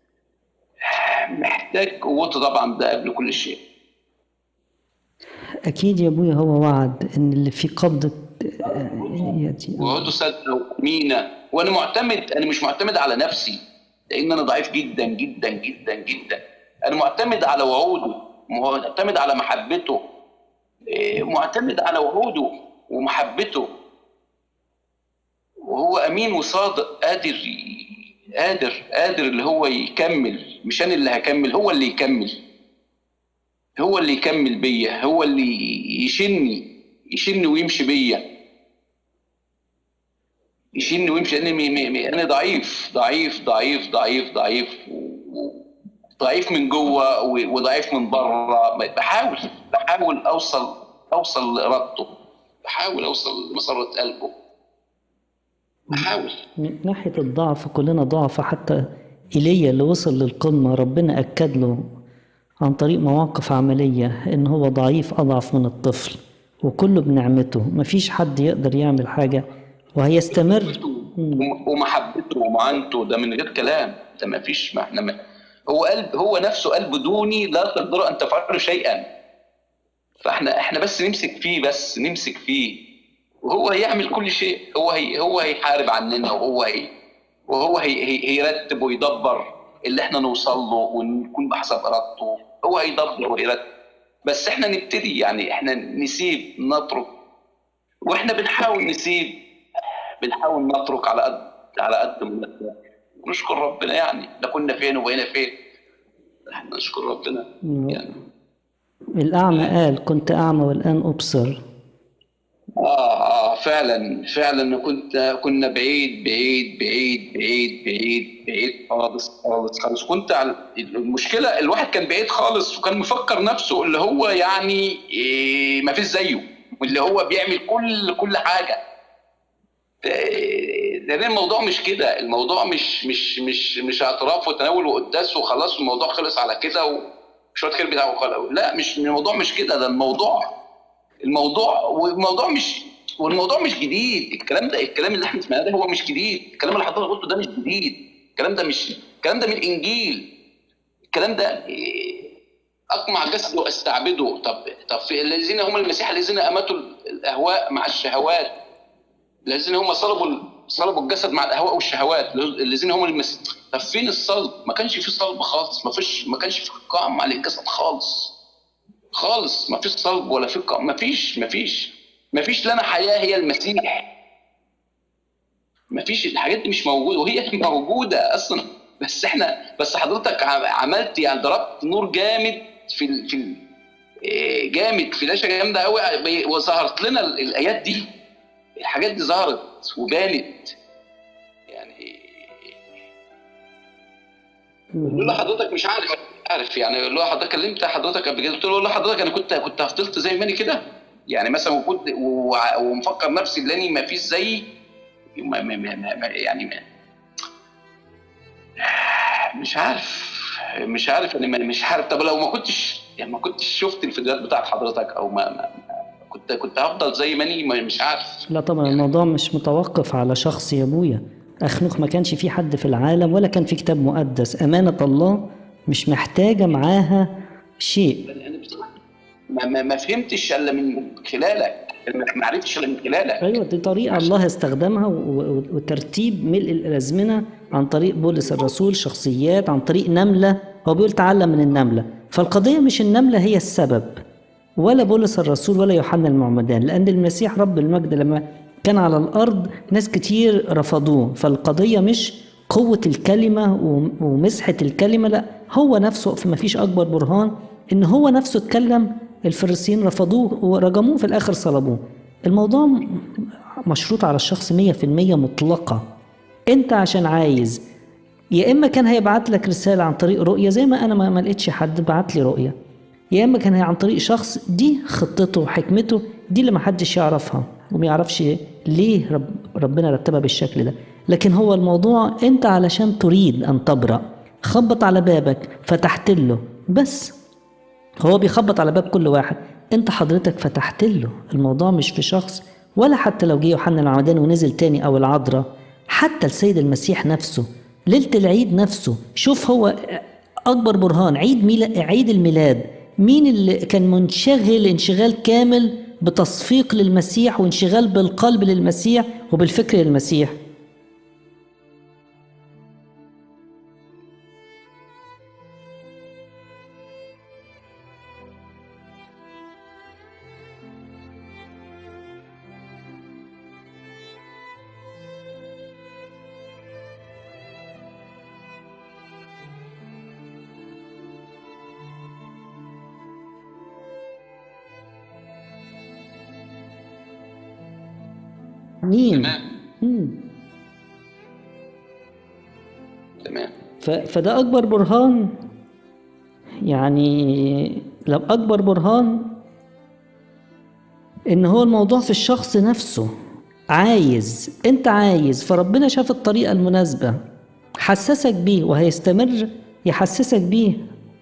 محتاج قوته طبعا ده قبل كل شيء أكيد يا أبويا هو وعد إن اللي في قبضة يأتي وعوده صدقه وامينه وانا معتمد انا مش معتمد على نفسي لان انا ضعيف جدا جدا جدا جدا انا معتمد على وعوده معتمد على محبته إيه، معتمد على وعوده ومحبته وهو امين وصادق قادر ي- قادر قادر اللي هو يكمل مش انا اللي هكمل هو اللي يكمل هو اللي يكمل بيا هو اللي يشني يشني ويمشي بيا يشيلني ويمشي انا مي مي مي انا ضعيف ضعيف ضعيف ضعيف ضعيف و- و- ضعيف من جوه و- وضعيف من بره بحاول بحاول اوصل اوصل لارادته بحاول اوصل لمسره قلبه بحاول من ناحية الضعف كلنا ضعف حتى إيليا اللي وصل للقمة ربنا أكد له عن طريق مواقف عملية إن هو ضعيف أضعف من الطفل وكله بنعمته مفيش حد يقدر يعمل حاجة وهيستمر وم- ومحبته ومعانته ده من غير كلام ده ما فيش ما احنا ما هو قلب هو نفسه قلب دوني لا تقدروا ان تفعلوا شيئا فاحنا احنا بس نمسك فيه بس نمسك فيه وهو هيعمل كل شيء هو هي هو هيحارب عننا وهو هي وهو هي هي هيرتب ويدبر اللي احنا نوصل له ونكون بحسب ارادته هو هيدبر ويرتب بس احنا نبتدي يعني احنا نسيب نترك واحنا بنحاول نسيب بنحاول نترك على قد على قد ما نقدر ونشكر ربنا يعني ده كنا فين وبقينا فين احنا نشكر ربنا يعني الأعمى قال كنت أعمى والآن أبصر اه اه فعلا فعلا كنت كنا بعيد بعيد بعيد بعيد بعيد بعيد خالص خالص خالص كنت على المشكله الواحد كان بعيد خالص وكان مفكر نفسه اللي هو يعني إيه ما فيش زيه واللي هو بيعمل كل كل حاجه لان الموضوع مش كده الموضوع مش مش مش مش اعتراف وتناول وقداس وخلاص الموضوع خلص على كده وشويه خير بتاعه لا مش الموضوع مش كده ده الموضوع الموضوع والموضوع مش والموضوع مش جديد الكلام ده الكلام اللي احنا سمعناه ده هو مش جديد الكلام اللي حضرتك قلته ده مش جديد الكلام ده مش الكلام ده من الانجيل الكلام ده اقمع جسده واستعبده طب طب في الذين هم المسيح الذين اماتوا الاهواء مع الشهوات الذين هم صلبوا صلبوا الجسد مع الاهواء والشهوات الذين هم المسيح طب فين الصلب؟ ما كانش في صلب خالص ما فيش ما كانش في قائم على الجسد خالص خالص ما فيش صلب ولا في ما فيش ما فيش ما فيش لنا حياه هي المسيح ما فيش الحاجات دي مش موجوده وهي موجوده اصلا بس احنا بس حضرتك عملت يعني ضربت نور جامد في ال في ال جامد فلاشه جامده قوي وظهرت لنا الايات دي الحاجات دي ظهرت وبانت يعني لولا حضرتك مش عارف عارف يعني لو حضرتك كلمت حضرتك قبل كده قلت له والله حضرتك انا كنت كنت هفضلت زي ما انا كده يعني مثلا وكنت ومفكر نفسي اني ما فيش زيي ما ما ما ما يعني ما مش عارف مش عارف انا مش عارف طب لو ما كنتش يعني ما كنتش شفت الفيديوهات بتاعت حضرتك او ما, ما كنت كنت هفضل زي ما اني مش عارف لا طبعا الموضوع مش متوقف على شخص يا ابويا اخنوخ ما كانش في حد في العالم ولا كان في كتاب مقدس امانه الله مش محتاجه معاها شيء ما, ما, ما فهمتش الا من خلالك ما عرفتش الا من خلالك ايوه دي طريقه الله استخدمها وترتيب ملء الازمنه عن طريق بولس الرسول شخصيات عن طريق نمله هو بيقول تعلم من النمله فالقضيه مش النمله هي السبب ولا بولس الرسول ولا يوحنا المعمدان لان المسيح رب المجد لما كان على الارض ناس كتير رفضوه فالقضيه مش قوة الكلمة ومسحة الكلمة لا هو نفسه ما فيش أكبر برهان إن هو نفسه اتكلم الفريسيين رفضوه ورجموه في الآخر صلبوه الموضوع مشروط على الشخص مية في المية مطلقة أنت عشان عايز يا إما كان هيبعت لك رسالة عن طريق رؤية زي ما أنا ما لقيتش حد بعت لي رؤية يا إما كان هي عن طريق شخص دي خطته وحكمته دي اللي محدش يعرفها وما يعرفش ليه رب ربنا رتبها بالشكل ده لكن هو الموضوع انت علشان تريد ان تبرأ خبط على بابك فتحت له بس هو بيخبط على باب كل واحد انت حضرتك فتحت له الموضوع مش في شخص ولا حتى لو جه يوحنا العمدان ونزل تاني او العذراء حتى السيد المسيح نفسه ليلة العيد نفسه شوف هو اكبر برهان عيد ميلا عيد الميلاد مين اللي كان منشغل انشغال كامل بتصفيق للمسيح وانشغال بالقلب للمسيح وبالفكر للمسيح مين تمام مم. تمام ف... فده اكبر برهان يعني لو اكبر برهان ان هو الموضوع في الشخص نفسه عايز انت عايز فربنا شاف الطريقه المناسبه حسسك بيه وهيستمر يحسسك بيه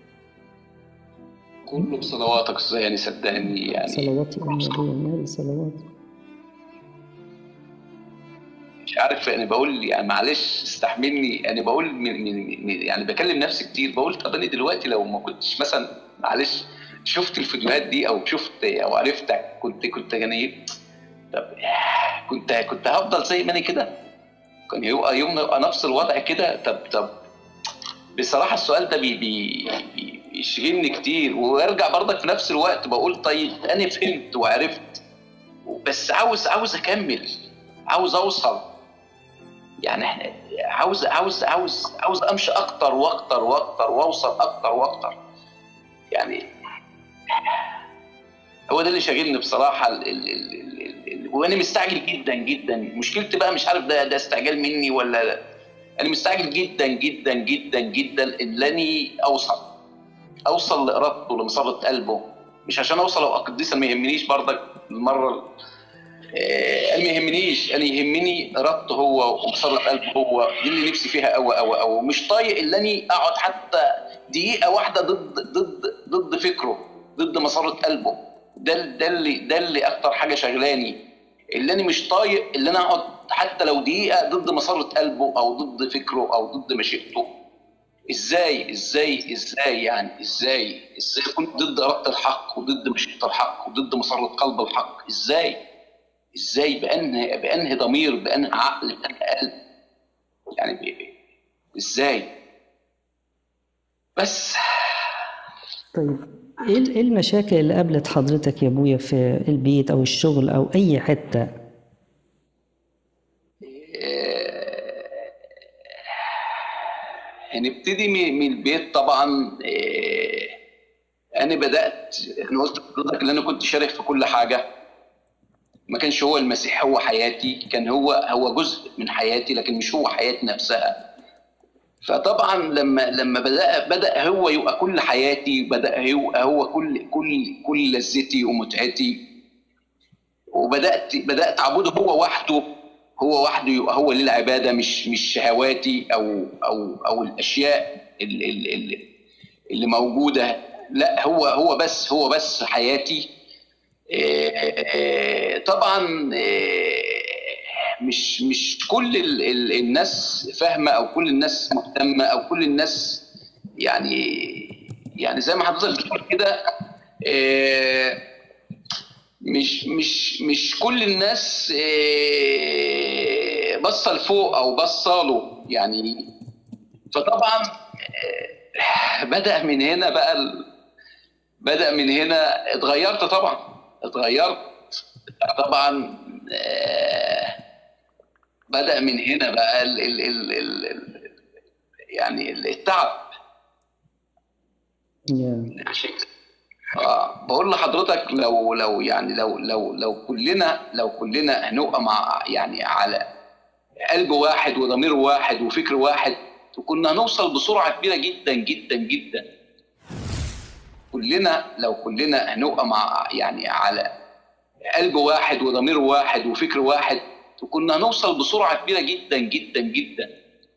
كله بصلواتك ازاي يعني صدقني يعني صلواتي ام النبي صلواتي مش عارف انا بقول يعني معلش استحملني انا بقول من من من يعني بكلم نفسي كتير بقول طب انا دلوقتي لو ما كنتش مثلا معلش شفت الفيديوهات دي او شفت او عرفتك كنت كنت يعني طب كنت كنت هفضل زي ما انا كده كان يبقى يوم يبقى نفس الوضع كده طب طب بصراحه السؤال ده بي بي بي- بيشغلني كتير وارجع برضك في نفس الوقت بقول طيب انا فهمت وعرفت بس عاوز عاوز اكمل عاوز اوصل يعني احنا عاوز عاوز عاوز عاوز امشي اكتر واكتر واكتر واوصل اكتر واكتر يعني هو ده اللي شاغلني بصراحه ال ال ال ال ال وانا مستعجل جدا جدا مشكلتي بقى مش عارف ده ده استعجال مني ولا لا. انا مستعجل جدا جدا جدا جدا انني اوصل اوصل لارادته لمصابه قلبه مش عشان اوصل ابقى قديسا ما يهمنيش برضك المره آه، انا ما يهمنيش انا يهمني ارادته هو ومصابه قلبه هو دي اللي نفسي فيها قوي قوي قوي مش طايق ان اني اقعد حتى دقيقه واحده ضد ضد ضد فكره ضد مساره قلبه ده ده اللي ده اللي اكتر حاجه شغلاني اللي انا مش طايق اللي انا اقعد حتى لو دقيقه ضد مساره قلبه او ضد فكره او ضد مشيئته ازاي ازاي ازاي يعني ازاي ازاي اكون ضد اراده الحق وضد مشيئه الحق وضد مساره قلب الحق ازاي ازاي بانهي بانهي ضمير بانهي عقل بانهي قلب يعني بي بي. ازاي بس طيب ايه ال- إيه المشاكل اللي قابلت حضرتك يا ابويا في البيت او الشغل او اي حته هنبتدي من من البيت طبعا آه، انا بدات انا قلت لحضرتك ان انا كنت شارك في كل حاجه ما كانش هو المسيح هو حياتي كان هو هو جزء من حياتي لكن مش هو حياتي نفسها فطبعا لما لما بدا بدا هو يبقى كل حياتي بدا هو هو كل كل كل لذتي ومتعتي وبدات بدات اعبده هو وحده هو وحده يبقى هو للعباده مش مش شهواتي او او او الاشياء اللي, اللي, اللي موجوده لا هو هو بس هو بس حياتي آه، آه، طبعا آه، مش مش كل ال- ال- الناس فاهمه او كل الناس مهتمه او كل الناس يعني يعني زي ما حضرتك بتقول كده آه، مش مش مش كل الناس آه، باصه لفوق او باصه له يعني فطبعا آه، بدا من هنا بقى ال- بدا من هنا اتغيرت طبعا اتغيرت طبعا آه، بدا من هنا بقى ال ال ال ال ال يعني التعب يا عشان اه بقول لحضرتك لو لو يعني لو لو لو كلنا لو كلنا هنبقى مع يعني على قلب واحد وضمير واحد وفكر واحد وكنا هنوصل بسرعه كبيره جدا جدا جدا كلنا لو كلنا هنبقى مع يعني على قلب واحد وضمير واحد وفكر واحد وكنا هنوصل بسرعه كبيره جدا جدا جدا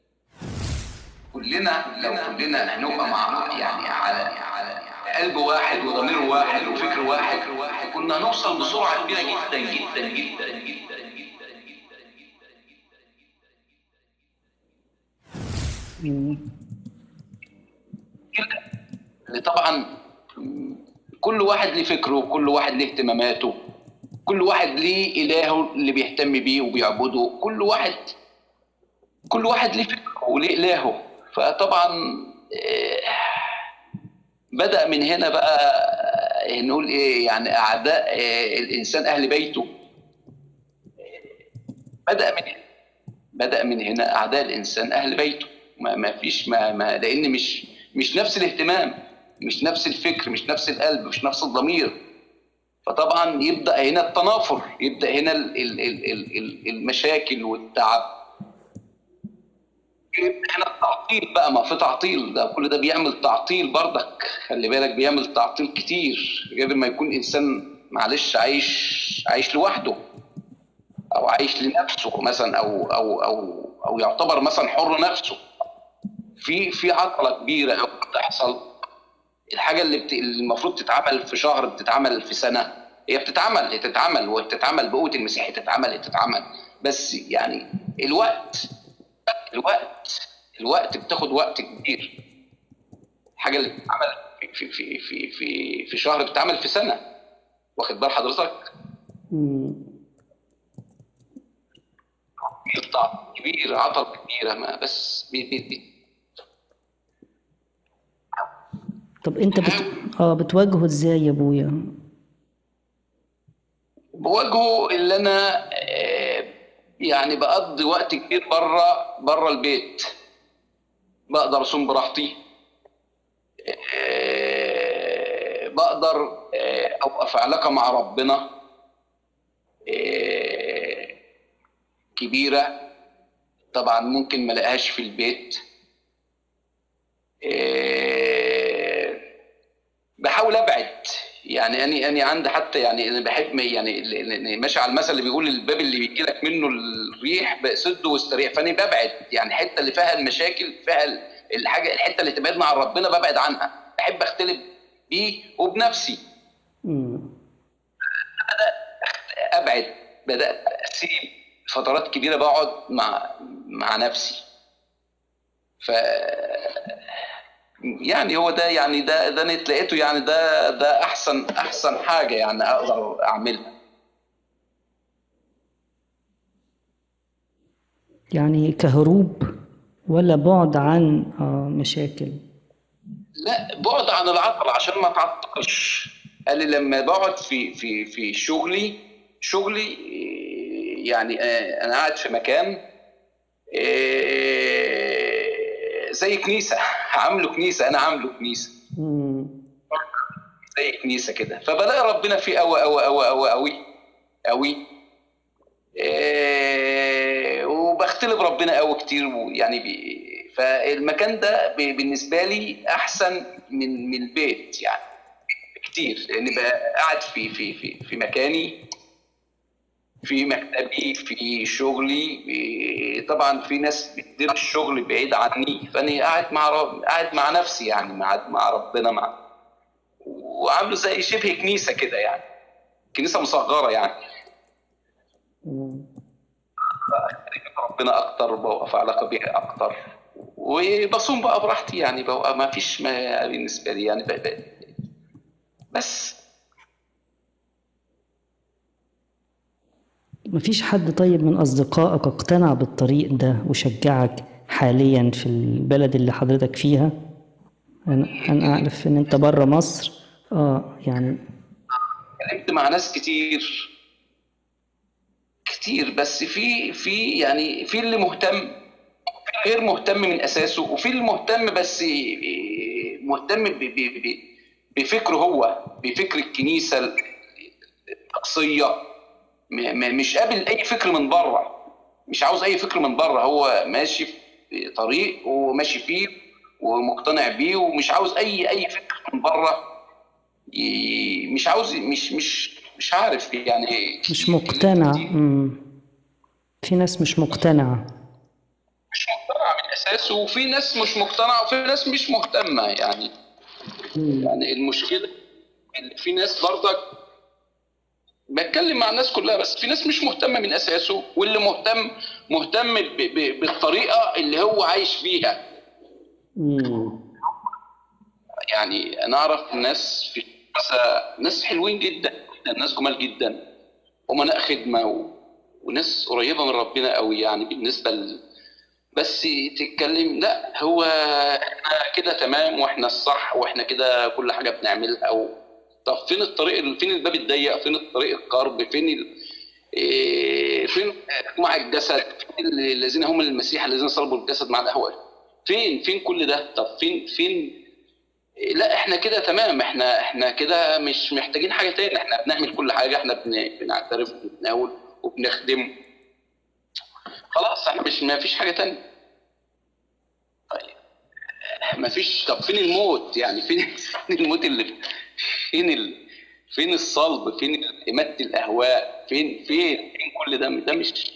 كلنا لو كلنا هنبقى مع يعني على على قلب واحد وضمير واحد وفكر واحد كنا هنوصل بسرعه كبيره جدا جدا جدا جدا مم. اللي طبعا كل واحد ليه فكره وكل واحد ليه اهتماماته كل واحد ليه إلهه اللي بيهتم بيه وبيعبده كل واحد كل واحد ليه فكره وليه إلهه فطبعا آه، بدأ من هنا بقى آه، نقول إيه يعني أعداء آه، الإنسان أهل بيته بدأ من هنا بدأ من هنا أعداء الإنسان أهل بيته ما, ما فيش ما, ما لأن مش مش نفس الاهتمام مش نفس الفكر مش نفس القلب مش نفس الضمير فطبعا يبدأ هنا التنافر يبدأ هنا ال- ال- ال- ال- ال- المشاكل والتعب يبدأ هنا التعطيل بقى ما في تعطيل ده كل ده بيعمل تعطيل برضك خلي بالك بيعمل تعطيل كتير غير ما يكون إنسان معلش عايش عايش لوحده او عايش لنفسه مثلا او او او او يعتبر مثلا حر نفسه في في عطله كبيره قوي بتحصل الحاجه اللي, بت... اللي المفروض تتعمل في شهر بتتعمل في سنه هي بتتعمل هي تتعمل وبتتعمل بقوه المسيح هي تتعمل هي تتعمل بس يعني الوقت الوقت الوقت بتاخد وقت كبير الحاجه اللي بتتعمل في في في في في شهر بتتعمل في سنه واخد بال حضرتك مم. قطع كبير عطل كبيرة ما بس بي بي بي طب انت بت... اه بتواجهه ازاي يا ابويا بواجهه اللي انا آه، يعني بقضي وقت كبير بره بره البيت بقدر اصوم براحتي آه، بقدر آه، ابقى في علاقه مع ربنا آه، كبيره طبعا ممكن ما الاقيهاش في البيت آه، بحاول ابعد يعني اني اني عندي حتى يعني انا بحب يعني ال- ال- ماشي على المثل اللي بيقول الباب اللي بيجي لك منه الريح بسده واستريح فاني ببعد يعني الحته اللي فيها المشاكل فيها ال- الحاجه الحته اللي تبعدنا عن ربنا ببعد عنها بحب اختلف بيه وبنفسي مم. ابعد بدات اسيب فترات كبيره بقعد مع مع نفسي ف يعني هو ده يعني ده ده انا لقيته يعني ده ده احسن احسن حاجه يعني اقدر اعملها يعني كهروب ولا بعد عن آه، مشاكل لا بعد عن العطل عشان ما تعطلش قال لي لما بقعد في في في شغلي شغلي إيه، يعني آه، انا قاعد في مكان إيه، زي كنيسه عامله كنيسه انا عامله كنيسه مم. زي كنيسه كده فبلاقي ربنا فيه قوي قوي قوي قوي قوي قوي إيه، وبختلف ربنا قوي كتير ويعني بي فالمكان ده ب- بالنسبه لي احسن من من البيت يعني كتير لان بقى قاعد في في في في مكاني في مكتبي في شغلي في- طبعا في ناس بتدير الشغل بعيد عني فانا قاعد مع رب... قاعد مع نفسي يعني مع مع ربنا مع وعامله زي شبه كنيسه كده يعني كنيسه مصغره يعني مم. ربنا اكتر ببقى في علاقه بيه اكتر وبصوم بقى براحتي يعني ببقى ما فيش ما بالنسبه لي يعني بقى بقى بس مفيش حد طيب من أصدقائك اقتنع بالطريق ده وشجعك حاليا في البلد اللي حضرتك فيها أنا, أنا أعرف إن أنت بره مصر آه يعني اتكلمت مع ناس كتير كتير بس في في يعني في اللي مهتم في غير مهتم من اساسه وفي اللي مهتم بس مهتم ب- ب- ب- بفكره هو بفكر الكنيسه الطقسيه م- م- مش قابل اي فكر من بره مش عاوز اي فكر من بره هو ماشي في طريق وماشي فيه ومقتنع بيه ومش عاوز اي اي فكر من بره ي- مش عاوز مش مش مش عارف يعني مش كتير- مقتنع كتير مم. في ناس مش مقتنعة مش مقتنع من اساسه وفي ناس مش مقتنعه وفي ناس مش مهتمه يعني مم. يعني المشكله إن في ناس برضك بتكلم مع الناس كلها بس في ناس مش مهتمه من اساسه واللي مهتم مهتم ب- ب- بالطريقه اللي هو عايش فيها مم. يعني انا اعرف ناس في مثلا ناس حلوين جدا جدا ناس جمال جدا ومناء خدمه و... وناس قريبه من ربنا قوي يعني بالنسبه ل... بس تتكلم لا هو احنا كده تمام واحنا الصح واحنا كده كل حاجه بنعملها و... طب فين الطريق فين الباب الضيق فين الطريق القرب فين ال... إيه، فين مع الجسد فين الذين هم المسيح الذين صلبوا الجسد مع القهوه فين فين كل ده طب فين فين لا احنا كده تمام احنا احنا كده مش محتاجين حاجه تاني احنا بنعمل كل حاجه احنا بن- بنعترف وبنتناول وبنخدم خلاص احنا مش ما فيش حاجه تانية طيب ما فيش طب فين الموت يعني فين فين الموت اللي فين ال... فين الصلب فين إماتة الأهواء فين فين فين كل ده ده مش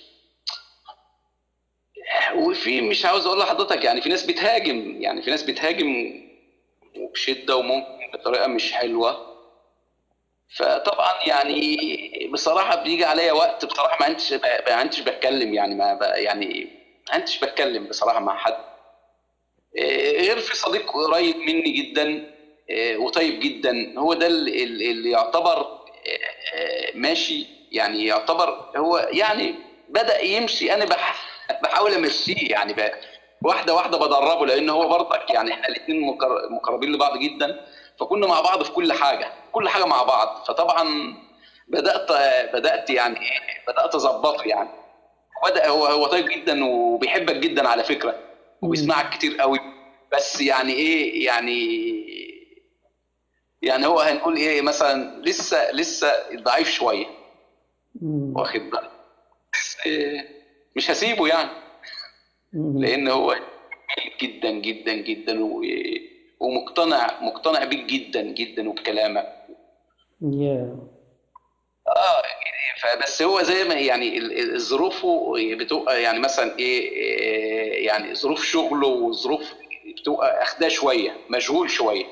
وفي مش عاوز اقول لحضرتك يعني في ناس بتهاجم يعني في ناس بتهاجم وبشده وممكن بطريقه مش حلوه فطبعا يعني بصراحه بيجي عليا وقت بصراحه ما انتش ما انتش بتكلم يعني ما ب- يعني ما انتش بتكلم بصراحه مع حد إيه، غير في صديق قريب مني جدا إيه، وطيب جدا هو ده ال- ال- اللي يعتبر إيه، ماشي يعني يعتبر هو يعني بدأ يمشي انا بح- بحاول امشيه يعني ب- واحده واحده بدربه لان هو برضك يعني احنا الاثنين مقربين لبعض جدا فكنا مع بعض في كل حاجه كل حاجه مع بعض فطبعا بدات بدات يعني بدات اظبطه يعني بدا هو هو طيب جدا وبيحبك جدا على فكره وبيسمعك كتير قوي بس يعني ايه يعني يعني هو هنقول ايه مثلا لسه لسه ضعيف شويه مم. واخد بالك بس، آه، مش هسيبه يعني مم. لان هو جدا جدا جدا و- ومقتنع مقتنع بيك جدا جدا وبكلامك يا اه فبس هو زي ما يعني ال- ال- ظروفه بتبقى يعني مثلا ايه إيه، يعني ظروف شغله وظروف بتبقى اخداه شويه مشغول شويه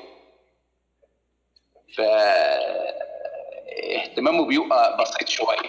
ف اهتمامه بيبقى بسيط شويه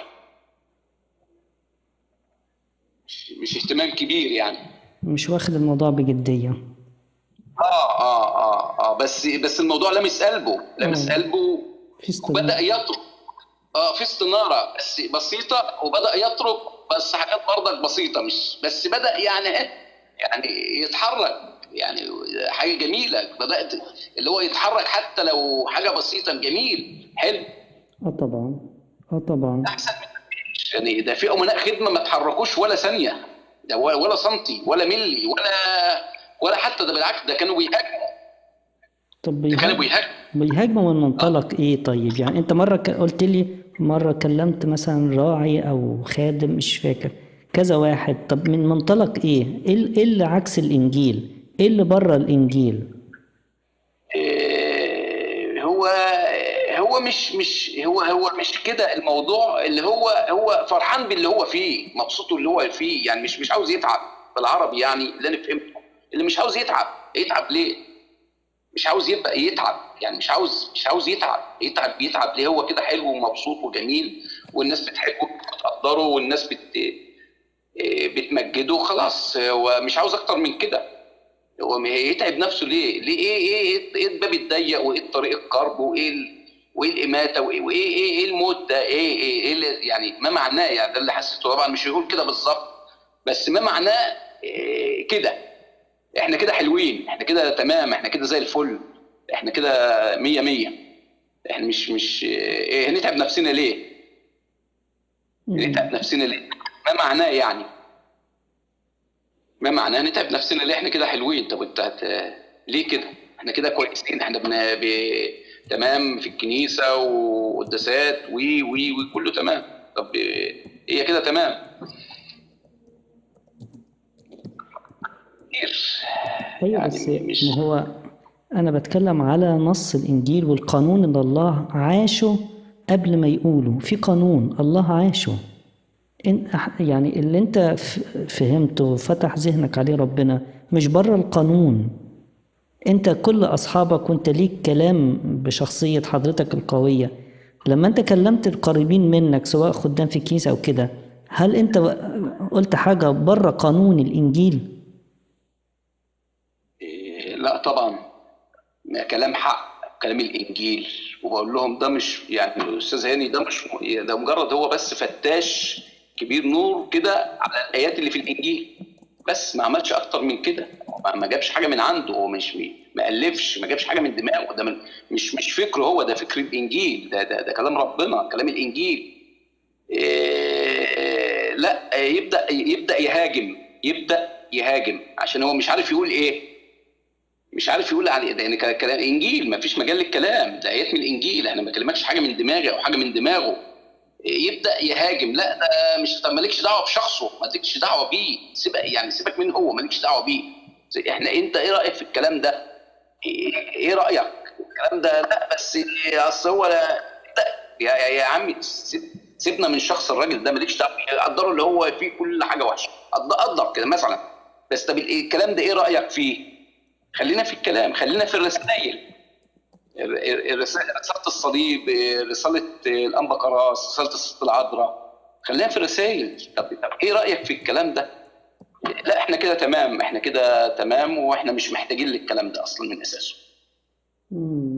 مش مش اهتمام كبير يعني مش واخد الموضوع بجدية اه اه اه اه بس بس الموضوع لمس قلبه لمس مم. قلبه في وبدا استمرار يترك اه في استناره بس بسيطه وبدا يترك بس حاجات برضك بسيطه مش بس بدا يعني ايه يعني يتحرك يعني حاجه جميله بدات اللي هو يتحرك حتى لو حاجه بسيطه جميل حلو اه طبعا اه طبعا احسن من مفيش. يعني ده في امناء خدمه ما تحركوش ولا ثانيه ده ولا ولا سنتي ولا ملي ولا ولا حتى ده بالعكس ده كانوا بيهاجموا طب ده كانوا بيهاجموا بيهاجموا بيهاجموا من منطلق ايه طيب يعني انت مرة ك- قلت لي مرة كلمت مثلا راعي او خادم مش فاكر كذا واحد طب من منطلق ايه ايه ال- إيه اللي عكس الانجيل ايه اللي بره الانجيل إيه، هو هو مش مش هو هو مش كده الموضوع اللي هو هو فرحان باللي هو فيه مبسوط اللي هو فيه يعني مش مش عاوز يتعب بالعربي يعني اللي انا فهمته اللي مش عاوز يتعب يتعب ليه؟ مش عاوز يبقى يتعب يعني مش عاوز مش عاوز يتعب يتعب يتعب ليه هو كده حلو ومبسوط وجميل والناس بتحبه وبتقدره والناس بت إيه، بتمجده خلاص هو مش عاوز اكتر من كده هو ما يتعب نفسه ليه؟ ليه ايه ايه ايه الباب الضيق وايه الطريق القرب وايه ال... وايه الاماته وايه وايه ايه, إيه الموت ده ايه ايه, إيه اللي يعني ما معناه يعني ده اللي حسيته طبعا مش هيقول كده بالظبط بس ما معناه إيه كده احنا كده حلوين احنا كده تمام احنا كده زي الفل احنا كده مية مية احنا مش مش ايه هنتعب نفسنا ليه؟ نتعب نفسنا ليه؟ ما معناه يعني؟ ما معناه نتعب نفسنا ليه احنا كده حلوين طب انت هت... ليه كده؟ احنا كده كويسين احنا بن... ب... تمام في الكنيسه وقداسات وي وي وي كله تمام طب هي كده تمام كتير ايوه يعني بس مش- ما هو انا بتكلم على نص الانجيل والقانون اللي الله عاشه قبل ما يقوله في قانون الله عاشه إن أح- يعني اللي انت ف- فهمته وفتح ذهنك عليه ربنا مش بره القانون انت كل اصحابك وانت ليك كلام بشخصية حضرتك القوية لما انت كلمت القريبين منك سواء خدام في الكنيسة او كده هل انت قلت حاجة بره قانون الانجيل إيه، لا طبعا ما كلام حق كلام الانجيل وبقول لهم ده مش يعني الاستاذ هاني ده مش ده مجرد هو بس فتاش كبير نور كده على الايات اللي في الانجيل بس ما عملش اكتر من كده ما- ما جابش حاجه من عنده هو مش ما الفش ما جابش حاجه من دماغه ده من مش مش فكره هو ده فكر الانجيل ده ده, ده كلام ربنا كلام الانجيل إيه لا يبدا يبدا يهاجم يبدا يهاجم عشان هو مش عارف يقول ايه مش عارف يقول عليه ده يعني ك- كلام انجيل ما فيش مجال للكلام ده ايات من الانجيل انا ما بكلمكش حاجه من دماغي او حاجه من دماغه يبدا يهاجم لا ده مش طب مالكش دعوه بشخصه مالكش دعوه بيه سيبك يعني سيبك منه هو مالكش دعوه بيه زي- احنا انت ايه رايك في الكلام ده؟ ايه إيه رايك؟ الكلام ده لا بس اصل هو لا لا، يا يا, يا عمي سيب- سيبنا من شخص الراجل ده مالكش دعوه بيه. قدره اللي هو فيه كل حاجه وحشه قد- قدر كده مثلا بس طب ال- الكلام ده ايه رايك فيه؟ خلينا في الكلام خلينا في الرسائل ال- ال- الرسالة رسالة الصليب رسالة الأنبا كراس رسالة الست العذراء خلينا في الرسائل طب, طب إيه رأيك في الكلام ده؟ لا إحنا كده تمام إحنا كده تمام وإحنا مش محتاجين للكلام ده أصلا من أساسه مم.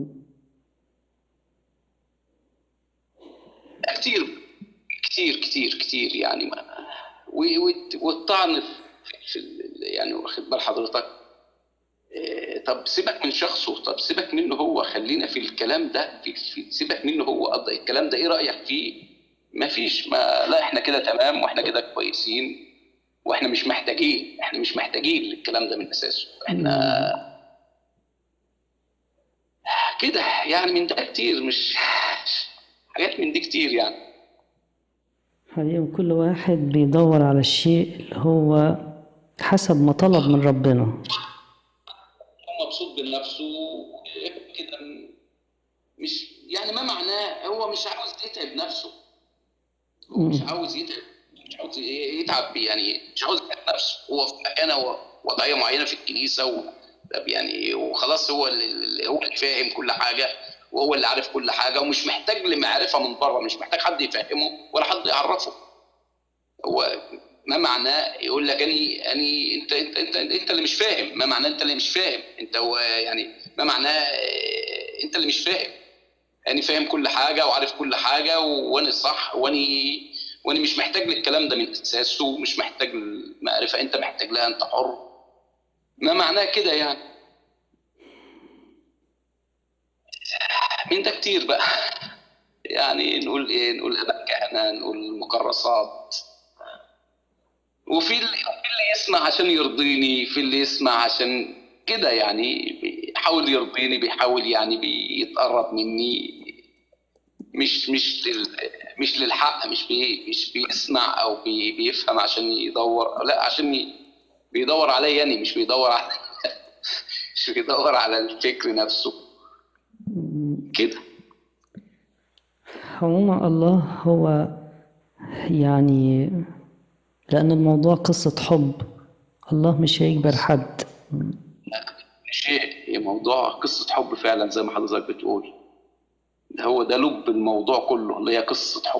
كتير كتير كتير كتير يعني ما و- والت- والطعن في في ال- يعني واخد بال حضرتك إيه، طب سيبك من شخصه طب سيبك منه هو خلينا في الكلام ده في في سيبك منه هو قضى الكلام ده ايه رايك فيه ما فيش ما لا احنا كده تمام واحنا كده كويسين واحنا مش محتاجين احنا مش محتاجين للكلام ده من اساسه احنا كده يعني من ده كتير مش حاجات من دي كتير يعني حقيقة كل واحد بيدور على الشيء اللي هو حسب ما طلب من ربنا هو مبسوط بنفسه كده مش يعني ما معناه هو مش عاوز يتعب نفسه هو مش عاوز يتعب مش عاوز يتعب يعني مش عاوز يتعب نفسه هو في مكانه وضعيه معينه في الكنيسه و يعني وخلاص هو اللي هو اللي فاهم كل حاجه وهو اللي عارف كل حاجه ومش محتاج لمعرفه من بره مش محتاج حد يفهمه ولا حد يعرفه هو ما معناه يقول لك اني اني انت انت انت, انت اللي مش فاهم ما معناه انت اللي مش فاهم انت هو يعني ما معناه انت اللي مش فاهم يعني فاهم كل حاجه وعارف كل حاجه وانا صح واني وانا مش محتاج للكلام ده من اساسه مش محتاج المعرفه انت محتاج لها انت حر ما معناه كده يعني من ده كتير بقى يعني نقول ايه نقول اباء كهنه نقول مكرسات وفي اللي, اللي يسمع عشان يرضيني في اللي يسمع عشان كده يعني بيحاول يرضيني بيحاول يعني بيتقرب مني مش مش لل مش للحق مش بي مش بيسمع او بي بيفهم عشان يدور لا عشان بيدور عليا يعني مش بيدور على مش بيدور على الفكر نفسه كده عموما الله هو يعني لأن الموضوع قصة حب الله مش هيجبر حد شيء موضوع قصة حب فعلا زي ما حضرتك بتقول هو ده لب الموضوع كله اللي هي قصة حب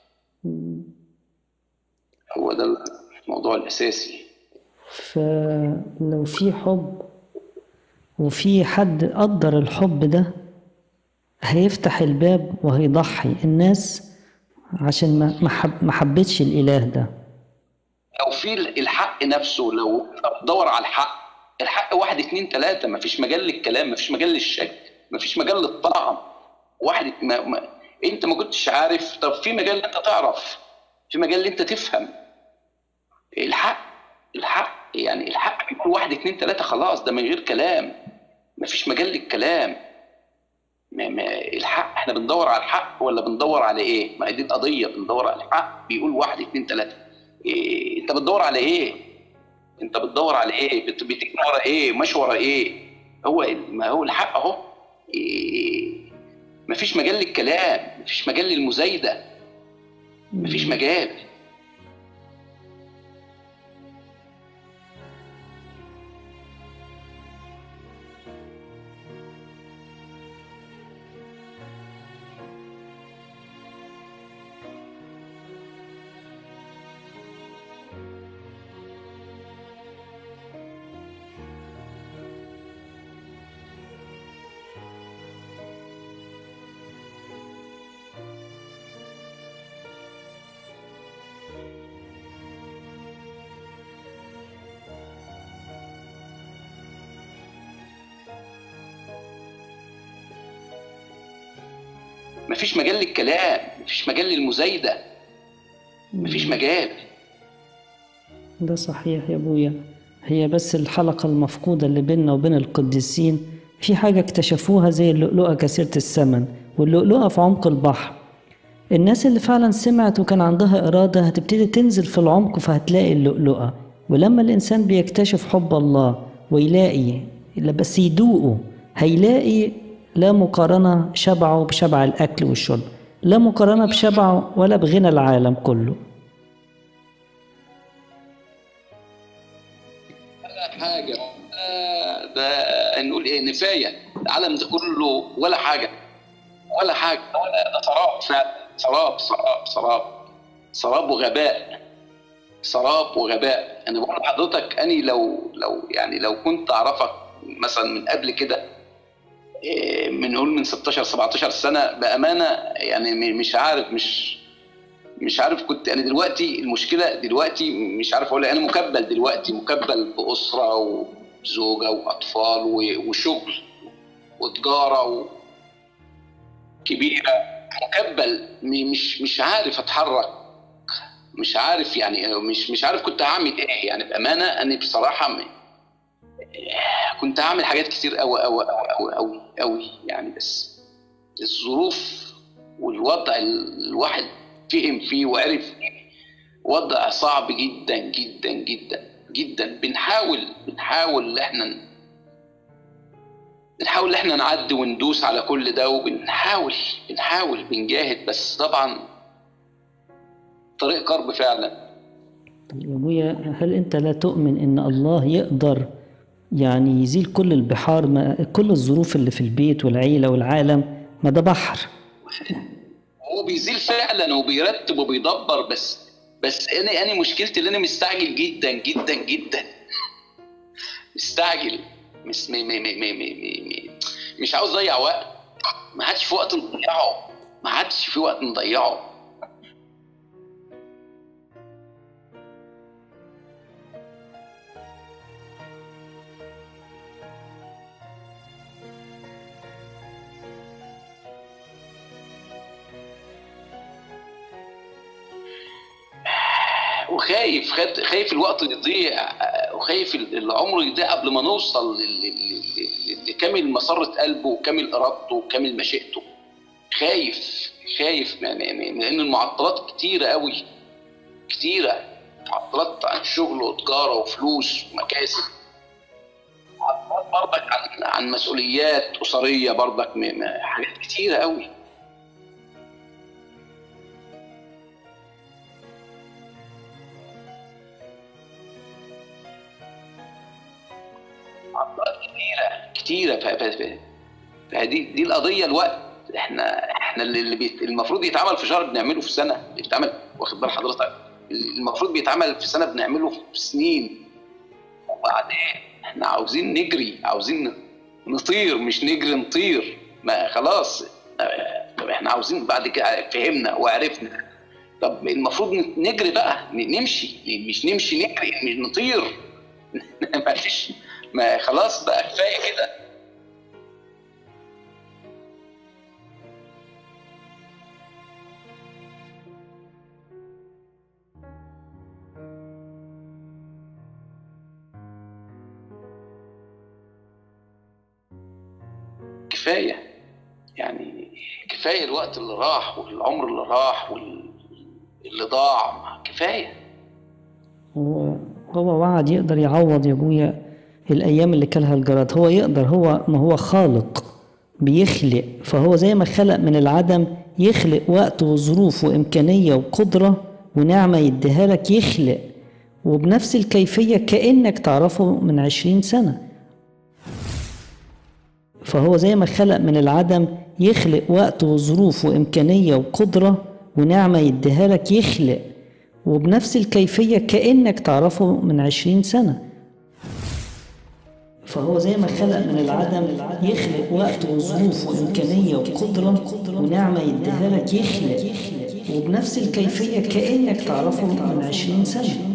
هو ده الموضوع الأساسي فلو في حب وفي حد قدر الحب ده هيفتح الباب وهيضحي الناس عشان ما حب ما حبتش الاله ده لو في الحق نفسه لو تدور على الحق الحق واحد اتنين تلاته ما فيش مجال للكلام ما فيش مجال للشك ما فيش مجال للطعم واحد ما, ما انت ما كنتش عارف طب في مجال انت تعرف في مجال انت تفهم الحق الحق يعني الحق بيقول واحد اتنين تلاته خلاص ده من غير كلام ما فيش مجال للكلام ما ما الحق احنا بندور على الحق ولا بندور على ايه؟ ما هي دي القضيه بندور على الحق بيقول واحد اتنين تلاته إيه انت بتدور على ايه؟ انت بتدور على ايه؟ بتجري ورا ايه؟ ماشي ورا ايه؟ هو ما هو الحق اهو إيه مفيش مجال للكلام مفيش مجال للمزايده مفيش مجال مفيش مجال للكلام مفيش مجال للمزايدة مفيش مجال ده صحيح يا ابويا هي بس الحلقة المفقودة اللي بيننا وبين القديسين في حاجة اكتشفوها زي اللؤلؤة كثيرة الثمن واللؤلؤة في عمق البحر الناس اللي فعلا سمعت وكان عندها إرادة هتبتدي تنزل في العمق فهتلاقي اللؤلؤة ولما الإنسان بيكتشف حب الله ويلاقي بس يدوقه هيلاقي لا مقارنة شبعه بشبع الأكل والشرب لا مقارنة بشبعه ولا بغنى العالم كله حاجة ده نقول ايه نفاية العالم ده كله ولا حاجة ولا حاجة ولا ده سراب فعلا سراب سراب سراب سراب وغباء سراب وغباء انا بقول لحضرتك اني لو لو يعني لو كنت اعرفك مثلا من قبل كده من نقول من 16 17 سنه بامانه يعني مش عارف مش مش عارف كنت انا دلوقتي المشكله دلوقتي مش عارف اقول انا مكبل دلوقتي مكبل باسره وزوجه واطفال وشغل وتجاره كبيره مكبل مش مش عارف اتحرك مش عارف يعني مش مش عارف كنت هعمل ايه يعني بامانه انا بصراحه كنت هعمل حاجات كتير قوي قوي قوي قوي قوي يعني بس الظروف والوضع اللي الواحد فهم فيه وعرف فيه وضع صعب جدا جدا جدا جدا بنحاول بنحاول ان احنا بنحاول ان احنا نعدي وندوس على كل ده وبنحاول بنحاول بنجاهد بس طبعا طريق كرب فعلا طب يا ابويا هل انت لا تؤمن ان الله يقدر يعني يزيل كل البحار ما كل الظروف اللي في البيت والعيلة والعالم ما ده بحر هو بيزيل فعلا وبيرتب وبيدبر بس بس انا انا مشكلتي ان انا مستعجل جدا جدا جدا مستعجل مش مي مي مي مي مي مي مي مش عاوز اضيع وقت ما عادش في وقت نضيعه ما عادش في وقت نضيعه وخايف خد- خايف الوقت يضيع وخايف ال- العمر يضيع قبل ما نوصل لل- لل- لل- لكامل مسرة قلبه وكامل إرادته وكامل مشيئته خايف خايف يعني يعني لأن المعطلات كتيرة قوي كتيرة معطلات عن شغل وتجارة وفلوس ومكاسب معطلات برضك عن عن مسؤوليات أسرية برضك م- م- حاجات كتيرة قوي عطلات كتيرة كتيرة ف- ف- ف- فدي دي القضية الوقت احنا احنا اللي اللي بيت المفروض يتعمل في شهر بنعمله في سنة بيتعمل واخد بال حضرتك المفروض بيتعمل في سنة بنعمله في سنين وبعدين احنا عاوزين نجري عاوزين نطير مش نجري نطير ما خلاص اه، طب احنا عاوزين بعد كده فهمنا وعرفنا طب المفروض نجري بقى ن- نمشي مش نمشي نجري مش نطير ما فيش ما خلاص بقى كفايه كده كفايه يعني كفايه الوقت اللي راح والعمر اللي راح واللي ضاع كفايه هو هو وعد يقدر يعوض يا ابويا الايام اللي كلها الجراد هو يقدر هو ما هو خالق بيخلق فهو زي ما خلق من العدم يخلق وقت وظروف وامكانيه وقدره ونعمه يديها لك يخلق وبنفس الكيفيه كانك تعرفه من عشرين سنه فهو زي ما خلق من العدم يخلق وقت وظروف وامكانيه وقدره ونعمه يديها لك يخلق وبنفس الكيفيه كانك تعرفه من عشرين سنه فهو زي ما خلق من العدم يخلق وقت وظروف وإمكانية وقدرة ونعمة يديها لك يخلق وبنفس الكيفية كأنك تعرفه من عشرين سنة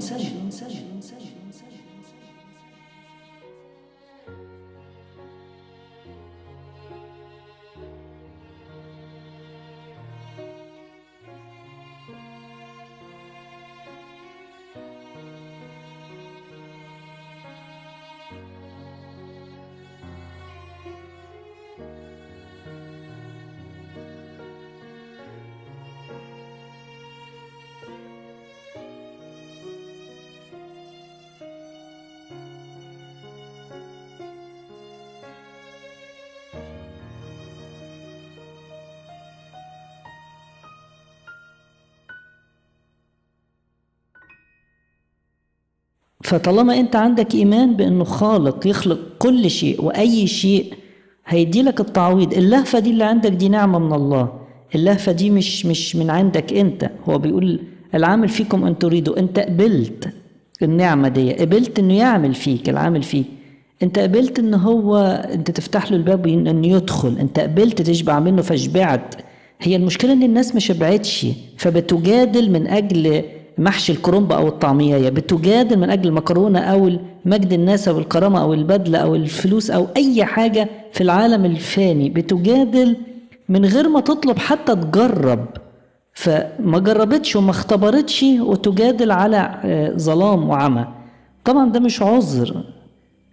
فطالما انت عندك ايمان بانه خالق يخلق كل شيء واي شيء هيدي لك التعويض اللهفه دي اللي عندك دي نعمه من الله اللهفه دي مش مش من عندك انت هو بيقول العامل فيكم ان تريدوا انت قبلت النعمه دي قبلت انه يعمل فيك العامل فيك انت قبلت ان هو انت تفتح له الباب انه يدخل انت قبلت تشبع منه فشبعت هي المشكله ان الناس ما شبعتش فبتجادل من اجل محشي الكرنب او الطعميه بتجادل من اجل المكرونه او مجد الناس او الكرامه او البدله او الفلوس او اي حاجه في العالم الفاني بتجادل من غير ما تطلب حتى تجرب فما جربتش وما اختبرتش وتجادل على ظلام وعمى طبعا ده مش عذر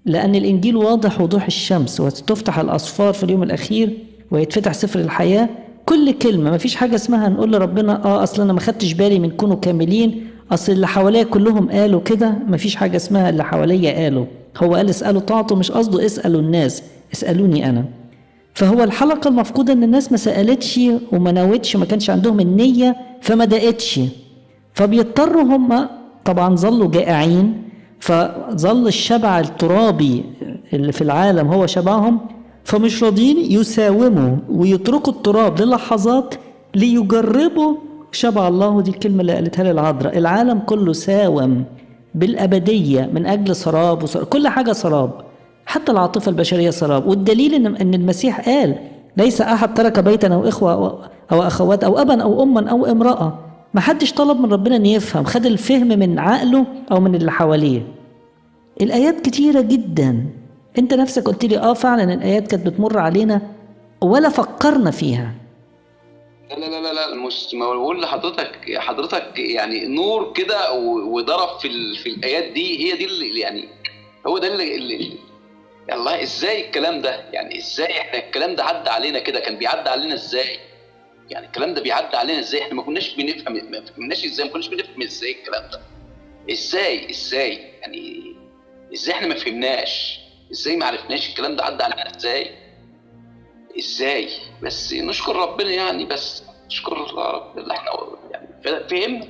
لأن الإنجيل واضح وضوح الشمس وتفتح الأصفار في اليوم الأخير ويتفتح سفر الحياة كل كلمة ما فيش حاجة اسمها نقول لربنا اه أصل أنا ما خدتش بالي من كونوا كاملين أصل اللي حواليا كلهم قالوا كده ما فيش حاجة اسمها اللي حواليا قالوا هو قال اسألوا تعطوا مش قصده اسألوا الناس اسألوني أنا فهو الحلقة المفقودة إن الناس ما سألتش وما نوتش ما كانش عندهم النية فما دقتش فبيضطروا هم طبعا ظلوا جائعين فظل الشبع الترابي اللي في العالم هو شبعهم فمش راضيين يساوموا ويتركوا التراب للحظات ليجربوا شبع الله ودي الكلمة اللي قالتها لي العذراء العالم كله ساوم بالأبدية من أجل سراب وسراب كل حاجة سراب حتى العاطفة البشرية سراب والدليل إن إن المسيح قال ليس أحد ترك بيتا أو إخوة أو, أو أخوات أو أبا أو أما أو امرأة ما حدش طلب من ربنا إن يفهم خد الفهم من عقله أو من اللي حواليه الآيات كتيرة جدا أنت نفسك قلت لي آه فعلا الآيات كانت بتمر علينا ولا فكرنا فيها لا لا لا لا مش ما بقول لحضرتك حضرتك يعني نور كده و- وضرب في ال... في الايات دي هي دي اللي يعني هو ده اللي, اللي الله ازاي الكلام ده يعني ازاي احنا الكلام ده عدى علينا كده كان بيعدي علينا ازاي يعني الكلام ده بيعدي علينا ازاي احنا ما كناش بنفهم ما فهمناش ازاي ما كناش بنفهم ازاي الكلام ده ازاي ازاي يعني ازاي احنا ما فهمناش ازاي ما عرفناش الكلام ده عدى علينا ازاي ازاي بس نشكر ربنا يعني بس نشكر الله رب اللي احنا يعني فهمنا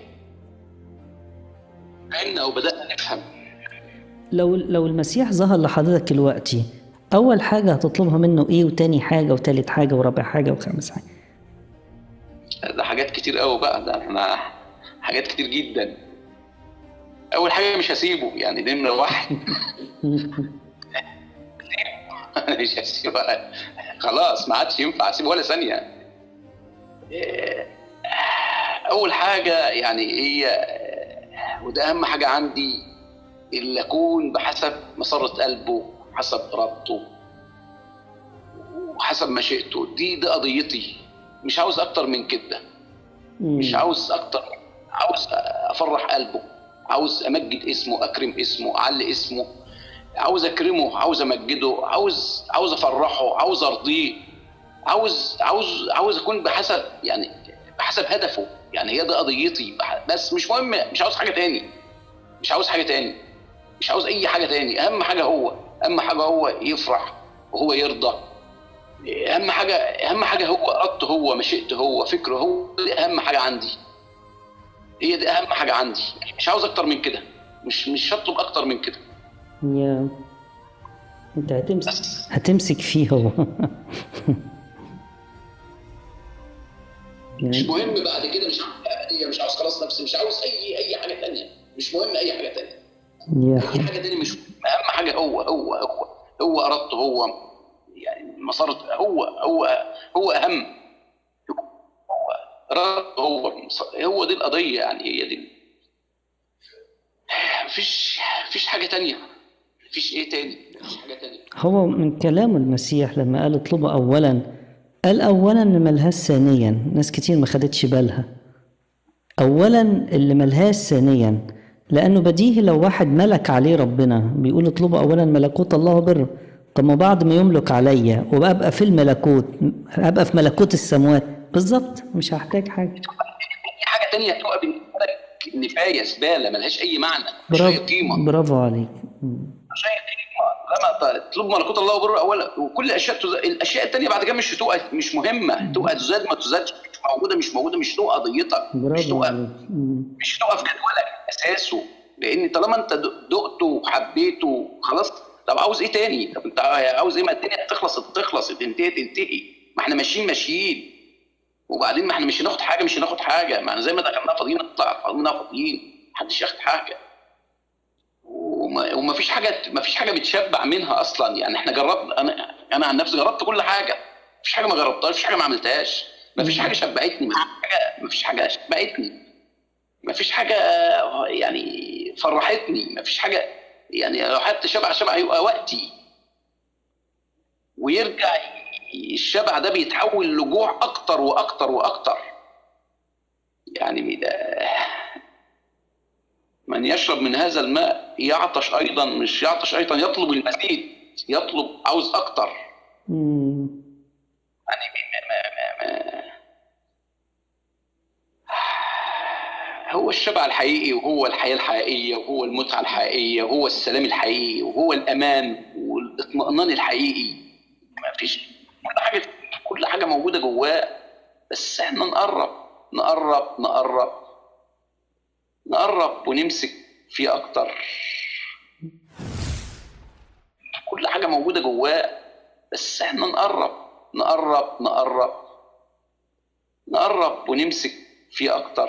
فهمنا وبدانا نفهم لو لو المسيح ظهر لحضرتك دلوقتي أول حاجة هتطلبها منه إيه وتاني حاجة وتالت حاجة ورابع حاجة وخامس حاجة ده حاجات كتير قوي بقى ده احنا حاجات كتير جدا اول حاجه مش هسيبه يعني نمره واحد مش هسيبه خلاص ما عادش ينفع اسيبه ولا ثانيه إيه، اول حاجه يعني هي وده اهم حاجه عندي اللي اكون بحسب مسره قلبه حسب ارادته وحسب مشيئته دي دي قضيتي مش عاوز اكتر من كده مش عاوز اكتر عاوز افرح قلبه عاوز امجد اسمه اكرم اسمه اعلي اسمه عاوز اكرمه عاوز امجده عاوز عاوز افرحه عاوز ارضيه عاوز عاوز عاوز اكون بحسب يعني بحسب هدفه يعني هي دي قضيتي بح- بس مش مهم مش عاوز حاجه تاني مش عاوز حاجه تاني مش عاوز اي حاجه تاني اهم حاجه هو اهم حاجه هو يفرح وهو يرضى اهم حاجه اهم حاجه هو ارادته هو مشيئته هو فكره هو دي اهم حاجه عندي هي دي اهم حاجه عندي مش عاوز اكتر من كده مش مش هطلب اكتر من كده يا انت هتمسك بس هتمسك فيه هو مش يعني مهم بعد كده مش عاوز أبدية، مش عاوز خلاص نفسي مش عاوز اي اي حاجه تانية مش مهم اي حاجه تانية يا اي حبيبي. حاجه تانية مش مهم اهم حاجه هو هو هو هو ارادته هو يعني مسارته هو هو هو اهم هو ارادته هو هو دي القضيه يعني هي دي مفيش مفيش حاجه تانية مفيش ايه تاني مفيش حاجه تانية هو من كلام المسيح لما قال اطلبوا اولا قال اولا اللي ملهاش ثانيا ناس كتير ما خدتش بالها اولا اللي ملهاش ثانيا لانه بديهي لو واحد ملك عليه ربنا بيقول اطلبوا اولا ملكوت الله وبره طب ما بعد ما يملك عليا وابقى في الملكوت ابقى في ملكوت السماوات بالظبط مش هحتاج حاجه اي حاجه تانية تبقى بالنسبه لك نفايه زباله ملهاش اي معنى مش اي برافو قيمه برافو عليك مم. مش اي قيمه لما تطلب ملكوت الله وبره اولا وكل الاشياء تز... الاشياء التانية بعد كده مش هتبقى مش مهمه تبقى تزاد ما تزادش مش موجوده مش موجوده مش هتبقى قضيتك مش برافو هتبقى عليك مم. مش هتبقى في جدولك اساسه لان طالما انت د- دقته وحبيته خلاص طب عاوز ايه تاني؟ طب انت عاوز ايه ما الدنيا تخلص تخلص تنتهي تنتهي ما احنا ماشيين ماشيين وبعدين ما احنا مش هناخد حاجه مش هناخد حاجه ما احنا زي ما دخلنا فاضيين نطلع فاضيين فاضيين محدش ياخد حاجه وما, وما فيش حاجه ما فيش حاجه بتشبع منها اصلا يعني احنا جربنا انا انا عن نفسي جربت كل حاجه ما فيش حاجه ما جربتهاش ما فيش حاجه ما عملتهاش ما فيش حاجه شبعتني ما فيش حاجه ما فيش حاجه شبعتني ما فيش حاجه يعني فرحتني ما فيش حاجه يعني لو حتى شبع شبع يبقى وقتي ويرجع الشبع ده بيتحول لجوع اكتر واكتر واكتر يعني ده ما من يشرب من هذا الماء يعطش ايضا مش يعطش ايضا يطلب المزيد يطلب عاوز اكتر مم. يعني ما ما ما ما هو الشبع الحقيقي وهو الحياة الحقيقية وهو المتعة الحقيقية وهو السلام الحقيقي وهو الأمان والاطمئنان الحقيقي ما فيش كل حاجة كل حاجة موجودة جواه بس احنا نقرب نقرب نقرب نقرب ونمسك فيه أكتر كل حاجة موجودة جواه بس احنا نقرب نقرب نقرب نقرب ونمسك فيه أكتر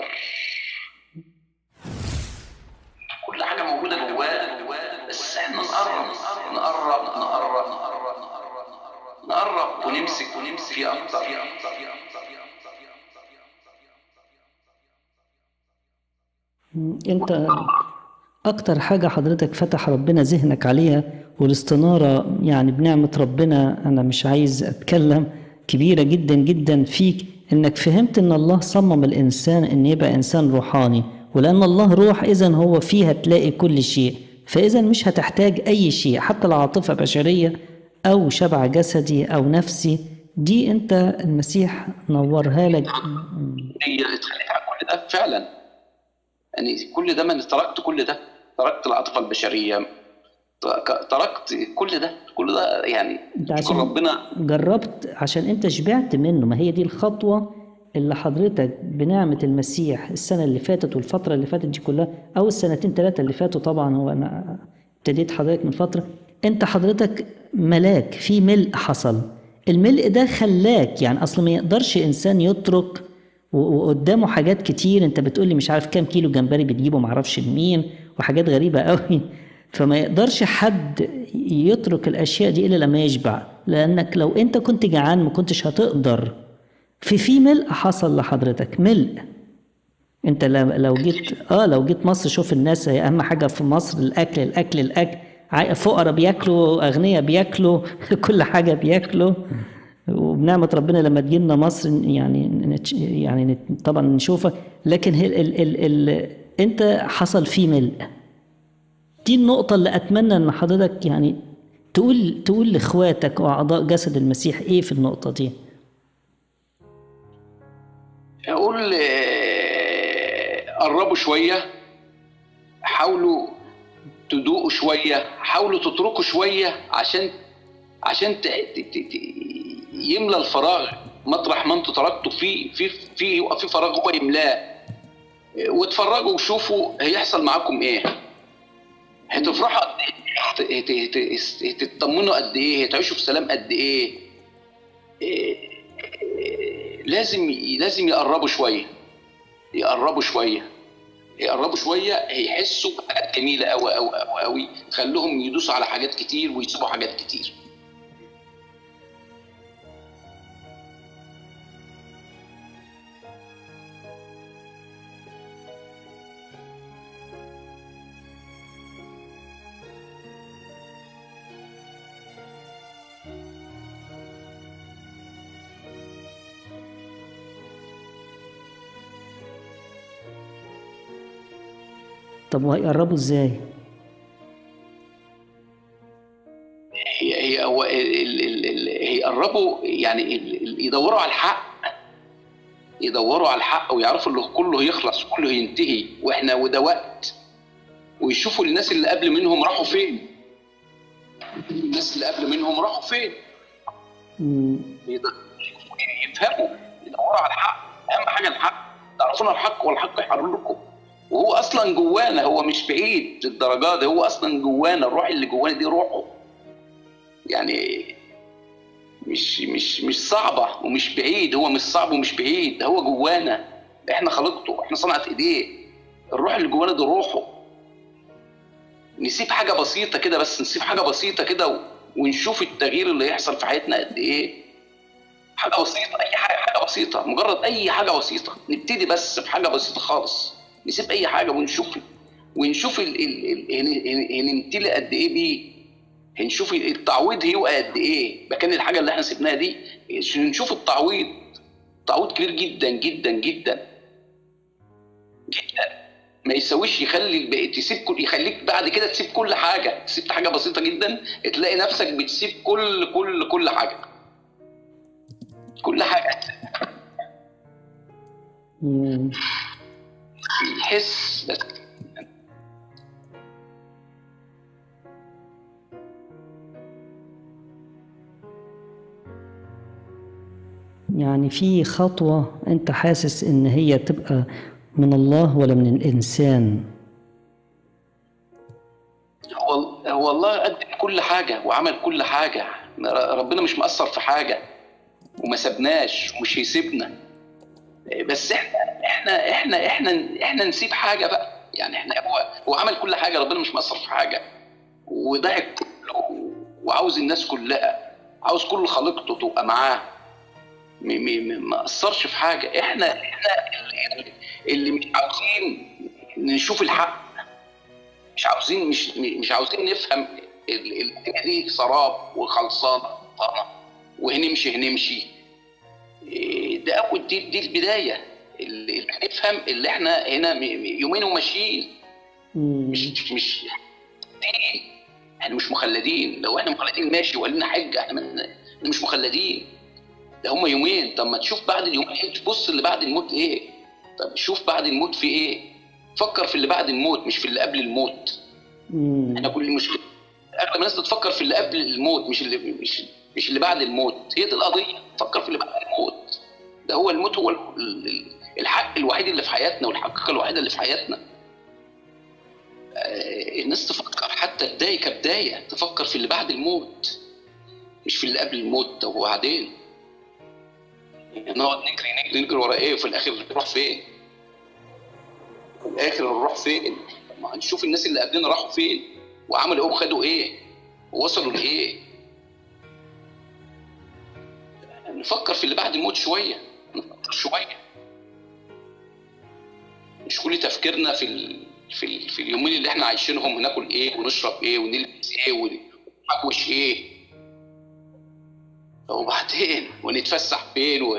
كل حاجة موجودة جواه بس احنا نقرب نقرب نقرب نقرب نقرب ونمسك ونمسك فيه أكتر مم. انت اكتر حاجة حضرتك فتح ربنا ذهنك عليها والاستنارة يعني بنعمة ربنا انا مش عايز اتكلم كبيرة جدا جدا فيك انك فهمت ان الله صمم الانسان ان يبقى انسان روحاني ولان الله روح اذا هو فيها تلاقي كل شيء فاذا مش هتحتاج اي شيء حتى العاطفة بشرية او شبع جسدي او نفسي دي انت المسيح نورها لك هي اتخليت عن كل ده فعلا يعني كل ده من تركت كل ده تركت العاطفة البشرية ترك- تركت كل ده كل ده يعني ده شكر عشان ربنا جربت عشان انت شبعت منه ما هي دي الخطوة اللي حضرتك بنعمة المسيح السنة اللي فاتت والفترة اللي فاتت دي كلها أو السنتين ثلاثة اللي فاتوا طبعا هو أنا ابتديت حضرتك من فترة أنت حضرتك ملاك في ملء حصل الملء ده خلاك يعني أصل ما يقدرش إنسان يترك و- وقدامه حاجات كتير أنت بتقولي مش عارف كام كيلو جمبري بتجيبه معرفش لمين وحاجات غريبة قوي فما يقدرش حد يترك الأشياء دي إلا لما يشبع لأنك لو أنت كنت جعان ما كنتش هتقدر في في ملء حصل لحضرتك ملء انت لو لو جيت اه لو جيت مصر شوف الناس هي اهم حاجه في مصر الاكل الاكل الاكل عا- فقراء بياكلوا اغنياء بياكلوا كل حاجه بياكلوا وبنعمه ربنا لما تجي لنا مصر يعني نتش- يعني نت- طبعا نشوفها لكن هي ال ال ال ال انت حصل فيه ملء دي النقطة اللي أتمنى إن حضرتك يعني تقول تقول لإخواتك وأعضاء جسد المسيح إيه في النقطة دي؟ اقول آه، قربوا شويه حاولوا تدوقوا شويه حاولوا تتركوا شويه عشان عشان ت... ت... ت... ت... يملى الفراغ مطرح ما انتوا تركتوا فيه في في يبقى في فراغ هو يملاه واتفرجوا وشوفوا هيحصل معاكم ايه هتفرحوا قد ايه هت- هت- هت- هتطمنوا قد ايه هتعيشوا في سلام قد ايه إيه، إيه، لازم لازم يقربوا شويه يقربوا شويه يقربوا شويه هيحسوا بحاجات جميله قوي قوي قوي قوي تخليهم يدوسوا على حاجات كتير ويسيبوا حاجات كتير طب وهيقربوا إزاي؟ هي هي هو ال- ال- ال- ال- هيقربوا يعني ال- ال- يدوروا على الحق يدوروا على الحق ويعرفوا اللي كله يخلص وكله ينتهي واحنا وده وقت ويشوفوا الناس اللي قبل منهم راحوا فين الناس اللي قبل منهم راحوا فين مم. يقدر- يفهموا يدوروا على الحق اهم حاجه الحق تعرفون الحق والحق يحرركم وهو اصلا جوانا هو مش بعيد للدرجات دي هو اصلا جوانا الروح اللي جوانا دي روحه يعني مش مش مش صعبه ومش بعيد هو مش صعب ومش بعيد هو جوانا احنا خلقته احنا صنعت ايديه الروح اللي جوانا دي روحه نسيب حاجه بسيطه كده بس نسيب حاجه بسيطه كده و- ونشوف التغيير اللي يحصل في حياتنا قد ايه حاجه بسيطه اي حاجه حاجه بسيطه مجرد اي حاجه بسيطه نبتدي بس بحاجه بسيطه خالص نسيب اي حاجه ونشوف ونشوف ال ال ال هن- هن- هنمتلي قد ايه بيه هنشوف التعويض هيبقى قد ايه مكان الحاجه اللي احنا سيبناها دي نشوف التعويض تعويض كبير جدا جدا جدا جدا ما يساويش يخلي الباقي تسيب كل يخليك بعد كده تسيب كل حاجه تسيب حاجه بسيطه جدا تلاقي نفسك بتسيب كل كل كل حاجه كل حاجه مم. الحس بس يعني في خطوة أنت حاسس إن هي تبقى من الله ولا من الإنسان هو هو الله قدم كل حاجه وعمل كل حاجه ربنا مش مقصر في حاجه وما سابناش ومش هيسيبنا بس احنا احنا احنا احنا احنا نسيب حاجه بقى يعني احنا هو هو عمل كل حاجه ربنا مش مقصر في حاجه وضحك كله وعاوز الناس كلها عاوز كل خليقته تبقى معاه م- م- م- ما قصرش في حاجه احنا احنا اللي- اللي مش عاوزين نشوف الحق مش عاوزين مش مش عاوزين نفهم ال- الدنيا دي سراب وخلصانه طبعا وهنمشي هنمشي إيه، ده اول دي دي البدايه اللي اللي نفهم اللي احنا هنا م- م- يومين وماشيين مم. مش مش دين احنا مش مخلدين لو احنا مخلدين ماشي وقالنا حجه احنا من- احنا مش مخلدين ده هم يومين طب ما تشوف بعد اليومين ايه بص اللي بعد الموت ايه طب شوف بعد الموت في ايه فكر في اللي بعد الموت مش في اللي قبل الموت مم. احنا كل المشكله اغلب الناس بتفكر في اللي قبل الموت مش اللي مش مش اللي بعد الموت هي دي القضيه فكر في اللي بعد الموت ده هو الموت هو ال- ال- الحق الوحيد اللي في حياتنا والحقيقه الوحيده اللي في حياتنا آه، الناس تفكر حتى بدايه كبدايه تفكر في اللي بعد الموت مش في اللي قبل الموت طب وبعدين نقعد نجري نجري نجري ورا ايه وفي الاخر نروح فين؟ في الاخر نروح فين؟ ما هنشوف الناس اللي قبلنا راحوا فين وعملوا ايه وخدوا ايه ووصلوا لايه نفكر في اللي بعد الموت شويه نفكر شويه مش كل تفكيرنا في ال... في ال... في اليومين اللي احنا عايشينهم ناكل ايه ونشرب ايه ونلبس ايه ونحوش ايه وبعدين ونتفسح فين و...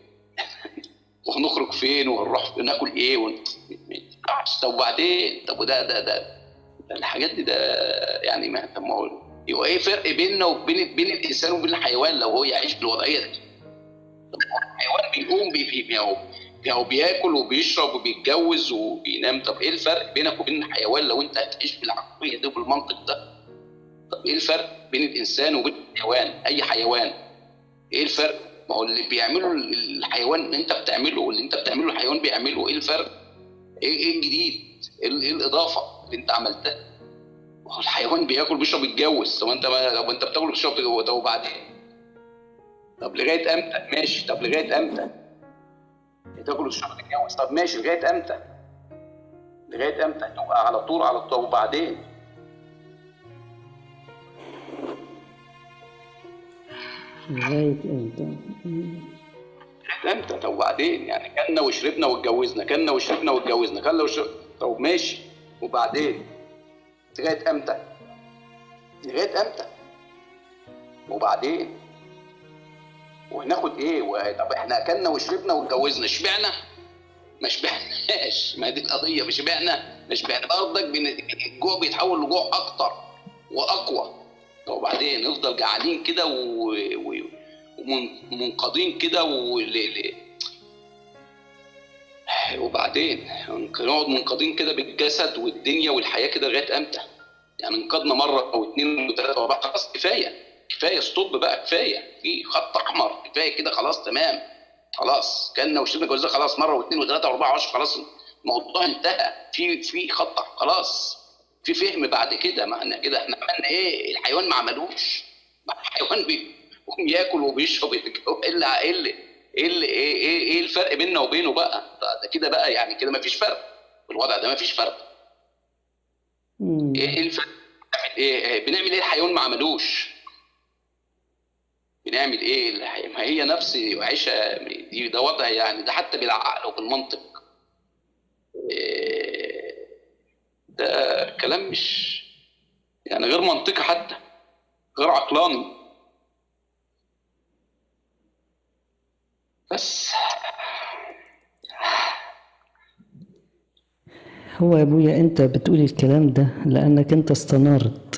ونخرج فين ونروح ناكل ايه ون... طب وبعدين طب وده ده ده ده الحاجات دي ده يعني ما طب ما هو يبقى ايه فرق بيننا وبين بين الانسان وبين الحيوان لو هو يعيش بالوضعيه دي طب ما هو الحيوان بيقوم بي بي بي هو هو بياكل وبيشرب وبيتجوز وبينام طب ايه الفرق بينك وبين الحيوان لو انت هتعيش بالعقليه دي وبالمنطق ده طب ايه الفرق بين الانسان وبين الحيوان اي حيوان ايه الفرق ما هو اللي بيعمله الحيوان انت بتعمله واللي انت بتعمله الحيوان بيعمله ايه الفرق ايه ايه الجديد ايه ال- إيه الاضافه اللي انت عملتها ما هو الحيوان بياكل بيشرب يتجوز طب انت ما طب انت بتاكل بتشرب تتجوز، طب وبعدين طب لغايه امتى ماشي طب لغايه امتى تاكل وتشرب تتجوز طب ماشي لغايه امتى لغايه امتى تبقى على طول على طول وبعدين لغاية امتى؟ لغايه امتى طب وبعدين يعني كلنا وشربنا واتجوزنا كلنا وشربنا واتجوزنا كلنا وشربنا طب ماشي وبعدين لغايه امتى لغايه امتى وبعدين وهناخد ايه و... طب احنا اكلنا وشربنا واتجوزنا شبعنا ما شبعناش ما دي القضيه مش شبعنا ما شبعنا برضك بن... الجوع بيتحول لجوع اكتر واقوى طب وبعدين نفضل جعانين كده و... و... ومنقضين كده و... ل... ل... وبعدين نقعد منقضين كده بالجسد والدنيا والحياه كده لغايه امتى؟ يعني انقضنا مره او اثنين وثلاثه واربعه خلاص كفايه كفايه ستوب بقى كفايه في خط احمر كفايه كده خلاص تمام خلاص كلنا وشربنا جوزنا خلاص مره واثنين وثلاثه واربعه وعشره خلاص الموضوع انتهى في في خط أحمر، خلاص في فهم بعد كده معنى كده احنا عملنا ايه الحيوان ما عملوش ما الحيوان بيقوم ياكل وبيشرب ويتجوز. ايه اللي ايه اللي ايه اللي ايه ايه, إيه الفرق بيننا وبينه بقى ده ده كده بقى يعني كده ما فيش فرق الوضع ده ما فيش فرق مم. ايه إيه الفرق بنعمل ايه بنعمل ايه الحيوان ما عملوش بنعمل ايه الحي- ما هي نفس عيشه دي ده وضع يعني ده حتى بالعقل وبالمنطق إيه، ده كلام مش يعني غير منطقي حتى غير عقلاني بس هو يا ابويا انت بتقول الكلام ده لانك انت استنرت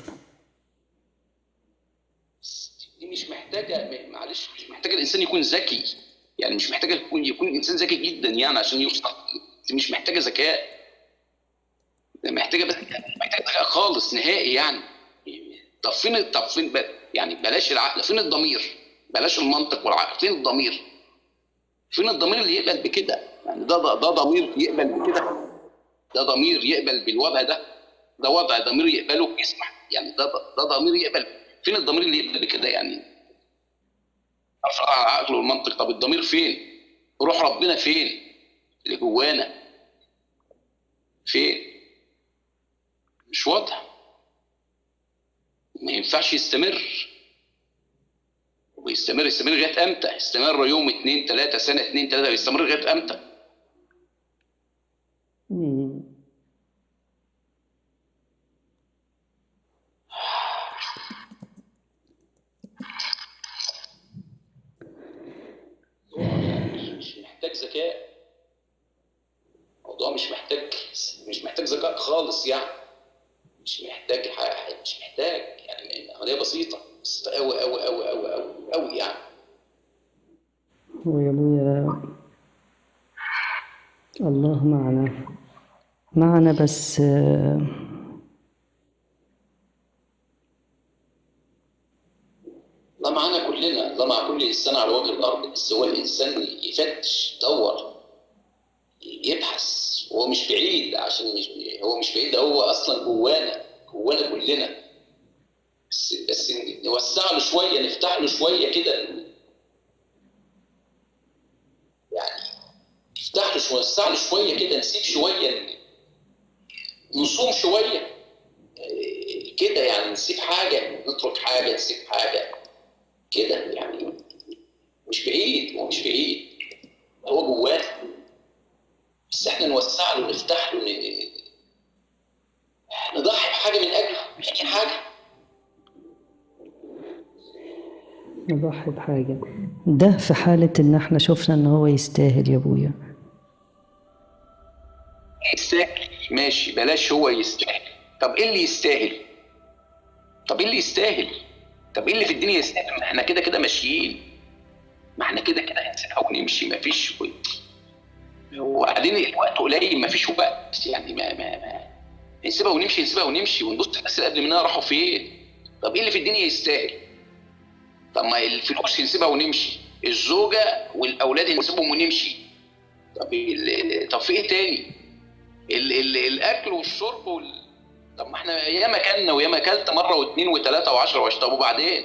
دي مش محتاجه م- معلش مش محتاجه الانسان يكون ذكي يعني مش محتاجه يكون يكون انسان ذكي جدا يعني عشان يوصل دي مش محتاجه ذكاء ده محتاجه بس محتاجه ذكاء خالص نهائي يعني طب فين طب فين ب... يعني بلاش العقل فين الضمير بلاش المنطق والعقل فين الضمير فين الضمير اللي يقبل بكده يعني ده ده, ده ضمير يقبل بكده ده ضمير يقبل بالوضع ده ده وضع ضمير يقبله يسمح يعني ده ده ضمير يقبل فين الضمير اللي يقبل بكده يعني افرع على العقل والمنطق طب الضمير فين روح ربنا فين اللي جوانا فين مش واضح ما ينفعش يستمر ويستمر يستمر لغايه امتى؟ يستمر يوم اتنين تلاته سنه اتنين تلاته يستمر لغايه امتى؟ مم. مش محتاج ذكاء الموضوع مش محتاج مش محتاج ذكاء خالص يعني مش محتاج ح- مش محتاج يعني عمليه بسيطه بسيطه قوي قوي قوي قوي قوي قوي يعني ويا ابويا الله معنا معنا بس آه، الله معانا كلنا الله مع كل انسان على وجه الارض بس هو الانسان يفتش يدور يبحث هو مش بعيد عشان مش هو مش بعيد هو اصلا جوانا جوانا كلنا بس بس نوسع له شويه نفتح له شويه كده يعني نفتح له شويه نوسع له شويه كده نسيب شويه نصوم شويه إيه، كده يعني نسيب حاجه نترك حاجه نسيب حاجه كده يعني مش بعيد هو مش بعيد هو جواه بس احنا نوسع له نفتح له ن- ن- نضحي بحاجه من اجله اي حاجه نضحي بحاجة ده في حالة إن إحنا شفنا إن هو يستاهل يا أبويا يستاهل ماشي بلاش هو يستاهل طب ايه اللي يستاهل طب ايه اللي يستاهل طب ايه اللي في الدنيا يستاهل ما احنا كده كده ماشيين ما احنا كده كده هنسيبها ونمشي ما فيش وبعدين الوقت قليل ما فيش وقت يعني ما ما ما نسيبها ونمشي نسيبها ونمشي ونبص الناس اللي قبل مننا راحوا فين طب ايه اللي في الدنيا يستاهل طب ما الفلوس نسيبها ونمشي الزوجه والاولاد نسيبهم ونمشي طب ال- طب في ايه تاني ال ال الاكل والشرب وال... طب ما احنا ياما كلنا وياما اكلت مره واثنين وثلاثه وعشره وعشرة طب وبعدين؟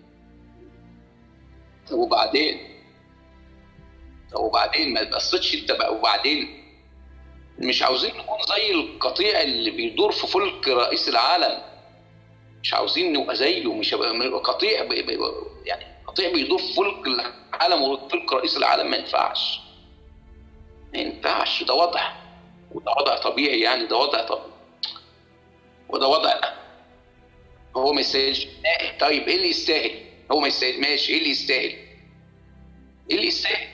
طب وبعدين؟ طب وبعدين ما تبصتش انت بقى وبعدين؟ مش عاوزين نكون زي القطيع اللي بيدور في فلك رئيس العالم مش عاوزين نبقى زيه مش هبقى قطيع بي بي يعني قطيع بيدور في فلك العالم وفلك رئيس العالم ما ينفعش ما ينفعش ده وضع وده وضع طبيعي يعني ده وضع طبيعي وده وضع هو ما يستاهلش طيب ايه اللي يستاهل؟ هو ما يستاهل ماشي ايه اللي يستاهل؟ ايه اللي يستاهل؟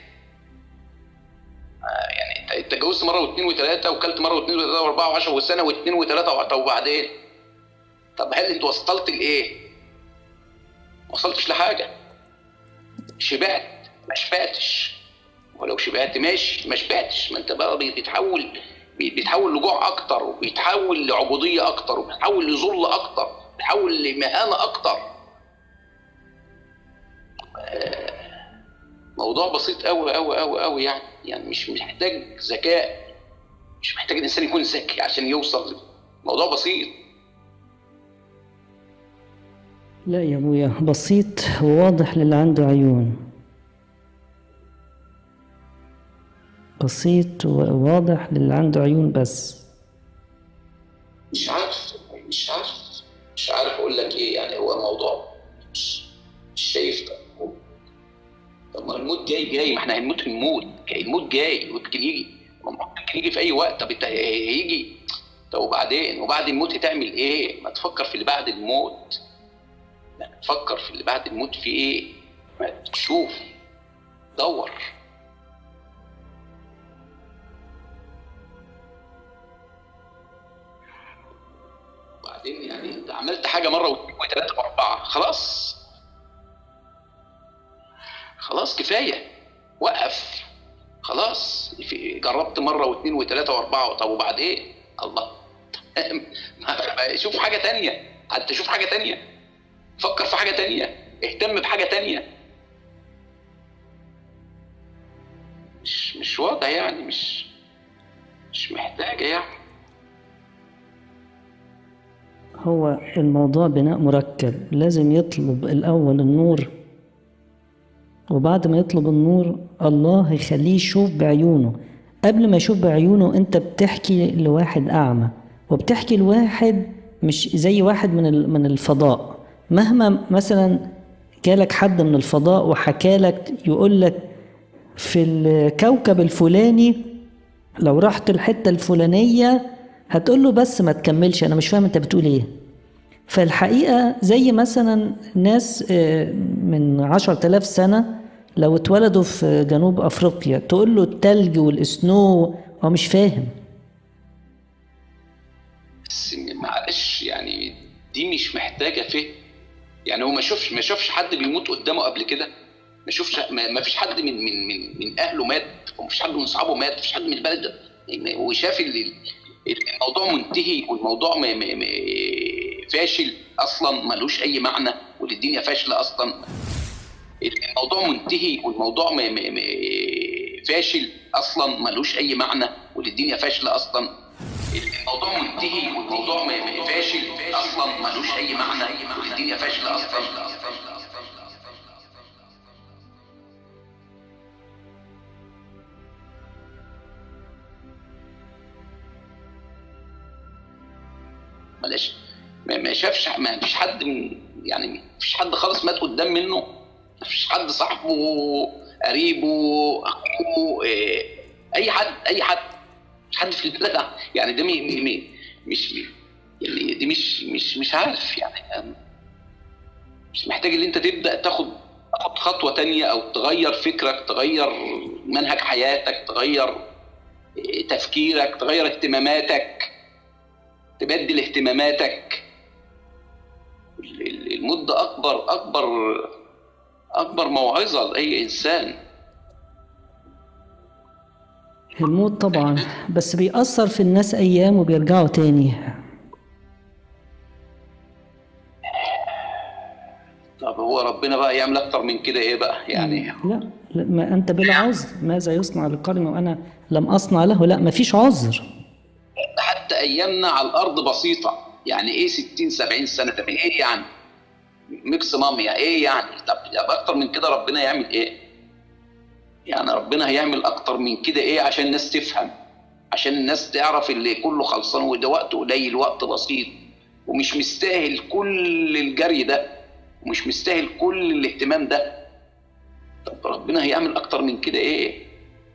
آه يعني انت انت اتجوزت مره واثنين وثلاثه وكلت مره واثنين وثلاثه واربعه وعشره وسنه واثنين وثلاثه طب وبعدين؟ طب هل انت وصلت لايه؟ ما وصلتش لحاجه شبعت ما شبعتش ولو شبعت ماشي ما شبعتش ما انت بقى بيتحول بيتحول لجوع اكتر وبيتحول لعبوديه اكتر وبيتحول لذل اكتر بيتحول لمهانه اكتر موضوع بسيط قوي قوي قوي قوي يعني يعني مش محتاج ذكاء مش محتاج الانسان يكون ذكي عشان يوصل موضوع بسيط لا يا أبويا بسيط وواضح للي عنده عيون بسيط وواضح للي عنده عيون بس مش عارف مش عارف مش عارف اقول لك ايه يعني هو موضوع مش مش شايف ده طب ما الموت جاي جاي ما احنا هنموت هنموت جاي الموت جاي ويمكن يجي ممكن يجي في اي وقت طب انت هيجي طب وبعدين وبعد الموت هتعمل ايه؟ ما تفكر في اللي بعد الموت ما تفكر في اللي بعد الموت في ايه؟ ما تشوف دور وبعدين يعني انت عملت حاجه مره واثنين وثلاثه واربعه خلاص خلاص كفايه وقف خلاص في- جربت مره واثنين وثلاثه واربعه طب وبعد ايه؟ الله شوف حاجه تانية حتى شوف حاجه تانية فكر في حاجه تانية اهتم بحاجه تانية مش مش واضح يعني مش مش محتاجه يعني هو الموضوع بناء مركب لازم يطلب الأول النور وبعد ما يطلب النور الله هيخليه يشوف بعيونه قبل ما يشوف بعيونه انت بتحكي لواحد أعمى وبتحكي لواحد مش زي واحد من ال- من الفضاء مهما مثلا جالك حد من الفضاء وحكى لك يقول لك في الكوكب الفلاني لو رحت الحتة الفلانية هتقول له بس ما تكملش أنا مش فاهم أنت بتقول إيه فالحقيقة زي مثلا ناس آه، من عشر تلاف سنة لو اتولدوا في جنوب أفريقيا تقول له التلج والسنو هو مش فاهم بس معلش يعني دي مش محتاجه فهم يعني هو ما شافش ما شافش حد بيموت قدامه قبل كده ما شافش ما ما فيش حد من من من من اهله مات وما فيش حد من اصحابه مات ما فيش حد من البلد ده يعني هو شاف ال- ال- الموضوع منتهي والموضوع م- م- م- فاشل اصلا ملوش اي معنى والدنيا فاشله اصلا الموضوع منتهي والموضوع م- م- م- فاشل اصلا ملوش اي معنى والدنيا فاشله اصلا الموضوع منتهي والموضوع م- م- فاشل اصلا ملوش اي معنى والدنيا فاشله اصلا معلش ما ما شافش ما فيش حد من يعني ما فيش حد خالص مات قدام منه ما فيش حد صاحبه قريبه اخوه إيه، اي حد اي حد مش حد في البلد يعني ده مي مي مي مش يعني دي مش مش مش عارف يعني مش محتاج ان انت تبدا تاخد تاخد خطوه تانية او تغير فكرك تغير منهج حياتك تغير إيه، تفكيرك تغير اهتماماتك تبدل اهتماماتك ال- ال- الموت ده اكبر اكبر اكبر موعظه لاي انسان الموت طبعا بس بيأثر في الناس أيام وبيرجعوا تاني طب هو ربنا بقى يعمل اكتر من كده ايه بقى يعني لا لا، ما أنت بلا عذر ماذا يصنع لقرن وأنا لم أصنع له لا ما فيش عذر حتى ايامنا على الارض بسيطه يعني ايه 60 70 سنه طب ايه يعني ميكس ماميا ايه يعني طب يبقى اكتر من كده ربنا يعمل ايه يعني ربنا هيعمل اكتر من كده ايه عشان الناس تفهم عشان الناس تعرف اللي كله خلصان وده وقت قليل وقت بسيط ومش مستاهل كل الجري ده ومش مستاهل كل الاهتمام ده طب ربنا هيعمل اكتر من كده ايه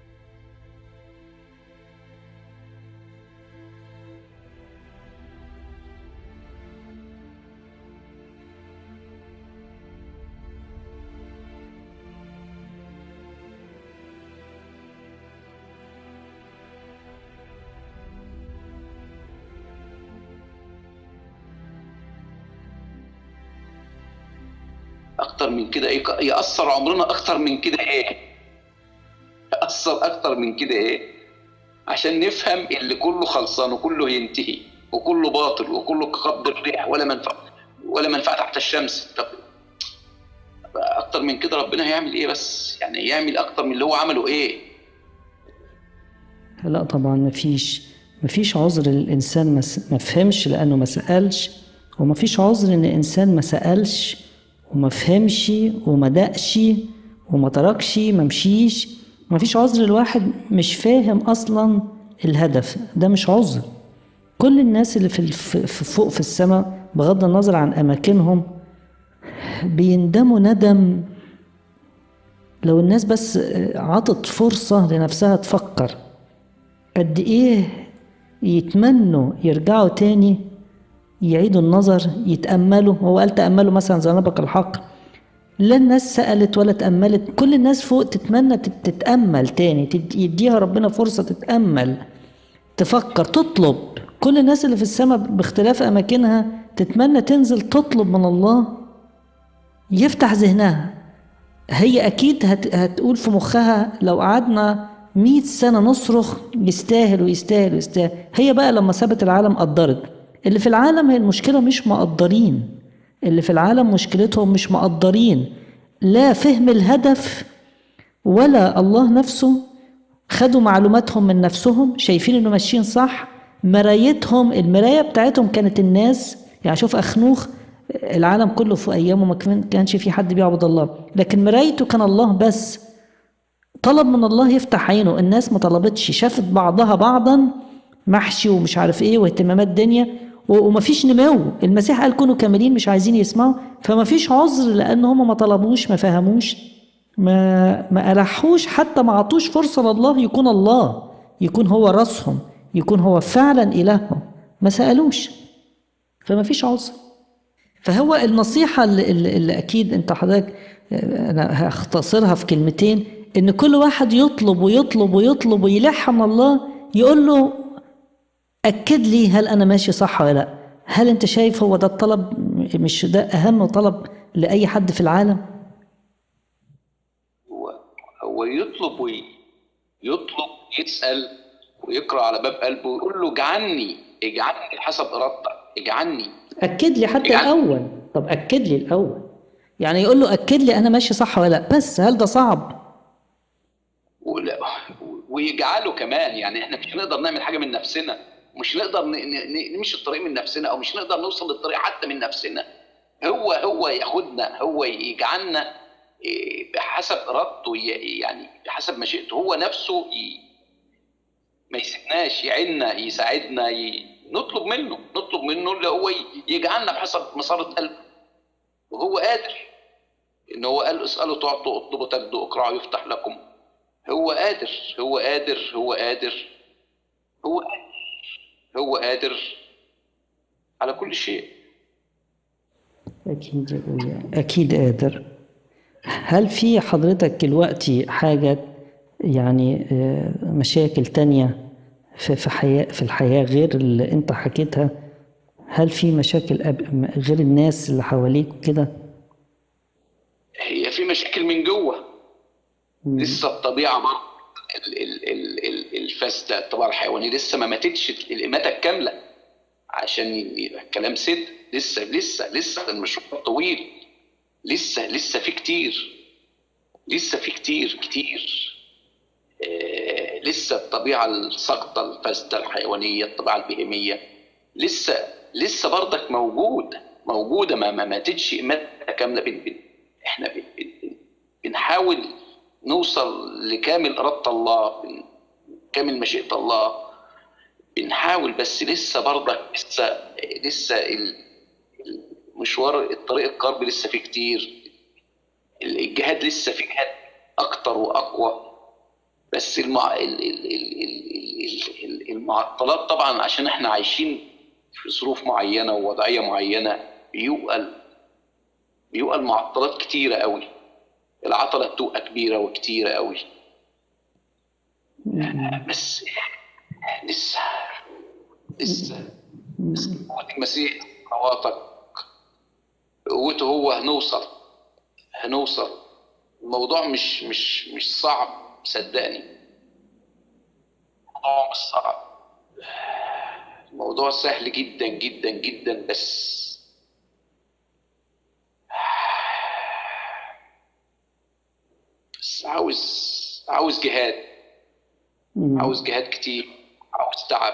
اكتر من كده ايه ياثر عمرنا اكتر من كده ايه ياثر اكتر من كده ايه عشان نفهم اللي كله خلصان وكله ينتهي وكله باطل وكله كقبض الريح ولا منفعه ولا منفعه تحت الشمس طب اكتر من كده ربنا هيعمل ايه بس يعني يعمل اكتر من اللي هو عمله ايه لا طبعا ما فيش ما فيش عذر للإنسان ما س- ما فهمش لأنه ما سألش وما فيش عذر إن الإنسان ما سألش وما فهمش وما دقش وما تركش ما مشيش ما فيش عذر الواحد مش فاهم أصلا الهدف ده مش عذر كل الناس اللي في الف- في فوق في السماء بغض النظر عن أماكنهم بيندموا ندم لو الناس بس عطت فرصة لنفسها تفكر قد ايه يتمنوا يرجعوا تاني يعيدوا النظر يتأملوا هو قال تأملوا مثلا زنبق الحق لا الناس سألت ولا تأملت كل الناس فوق تتمنى تت- تتأمل تاني تد- يديها ربنا فرصة تتأمل تفكر تطلب كل الناس اللي في السماء باختلاف أماكنها تتمنى تنزل تطلب من الله يفتح ذهنها هي أكيد هت هتقول في مخها لو قعدنا مئة سنة نصرخ يستاهل ويستاهل ويستاهل هي بقى لما سابت العالم قدرت اللي في العالم هي المشكلة مش مقدرين اللي في العالم مشكلتهم مش مقدرين لا فهم الهدف ولا الله نفسه خدوا معلوماتهم من نفسهم شايفين انه ماشيين صح مرايتهم المرايه بتاعتهم كانت الناس يعني شوف اخنوخ العالم كله في ايامه ما كانش في حد بيعبد الله لكن مرايته كان الله بس طلب من الله يفتح عينه الناس ما طلبتش شافت بعضها بعضا محشي ومش عارف ايه واهتمامات دنيا ومفيش نمو المسيح قال كونوا كاملين مش عايزين يسمعوا فمفيش عذر لان هم ما طلبوش ما فهموش ما ما ألحوش حتى ما عطوش فرصة لله يكون الله يكون هو راسهم يكون هو فعلا إلههم ما سألوش فما فيش عذر فهو النصيحة اللي, اللي أكيد أنت حضرتك أنا هختصرها في كلمتين إن كل واحد يطلب ويطلب ويطلب ويلح من الله يقول له أكد لي هل أنا ماشي صح ولا لا هل أنت شايف هو ده الطلب مش ده أهم طلب لأي حد في العالم هو يطلب وي يطلب يسأل ويقرأ على باب قلبه ويقول له اجعلني اجعلني حسب إرادتك اجعلني أكد لي حتى اجعلني. الأول طب أكد لي الأول يعني يقول له أكد لي أنا ماشي صح ولا لا بس هل ده صعب؟ ولا ويجعله كمان يعني احنا مش هنقدر نعمل حاجة من نفسنا مش نقدر نمشي الطريق من نفسنا او مش نقدر نوصل للطريق حتى من نفسنا هو هو ياخدنا هو يجعلنا بحسب ارادته يعني بحسب مشيئته هو نفسه ما يسيبناش يعيننا يساعدنا نطلب منه نطلب منه اللي هو يجعلنا بحسب مسارة قلبه وهو قادر ان هو قال اسالوا تعطوا اطلبوا تجدوا اقرعوا يفتح لكم هو قادر هو قادر هو قادر هو قادر هو قادر على كل شيء اكيد اكيد قادر هل في حضرتك دلوقتي حاجة يعني مشاكل تانية في في حياة في الحياة غير اللي أنت حكيتها هل في مشاكل غير الناس اللي حواليك كده؟ هي في مشاكل من جوه لسه الطبيعة برضه الفاسدة الطبيعة الحيوانية لسه ما ماتتش الإماتة الكاملة عشان الكلام سد لسه لسه لسه المشوار طويل لسه لسه في كتير لسه في كتير كتير آه لسه الطبيعة الساقطة الفاسدة الحيوانية الطبيعة البهيمية لسه لسه برضك موجود موجودة ما ما ماتتش ماتة كاملة بن بن احنا بن بن بنحاول نوصل لكامل إرادة الله كامل مشيئة الله بنحاول بس لسه برضك لسه لسه مشوار الطريق القرب لسه فيه كتير الجهاد لسه فيه جهاد اكتر واقوى بس المع... المعطلات طبعا عشان احنا عايشين في ظروف معينه ووضعيه معينه بيوقل بيوقل معطلات كتيره قوي العطله بتبقى كبيره وكتيره قوي بس لسه لسه لسه المسيح خواطك قوته هو هنوصل هنوصل الموضوع مش مش مش صعب صدقني الموضوع مش صعب الموضوع سهل جدا جدا جدا بس بس عاوز عاوز جهاد عاوز جهاد كتير عاوز تعب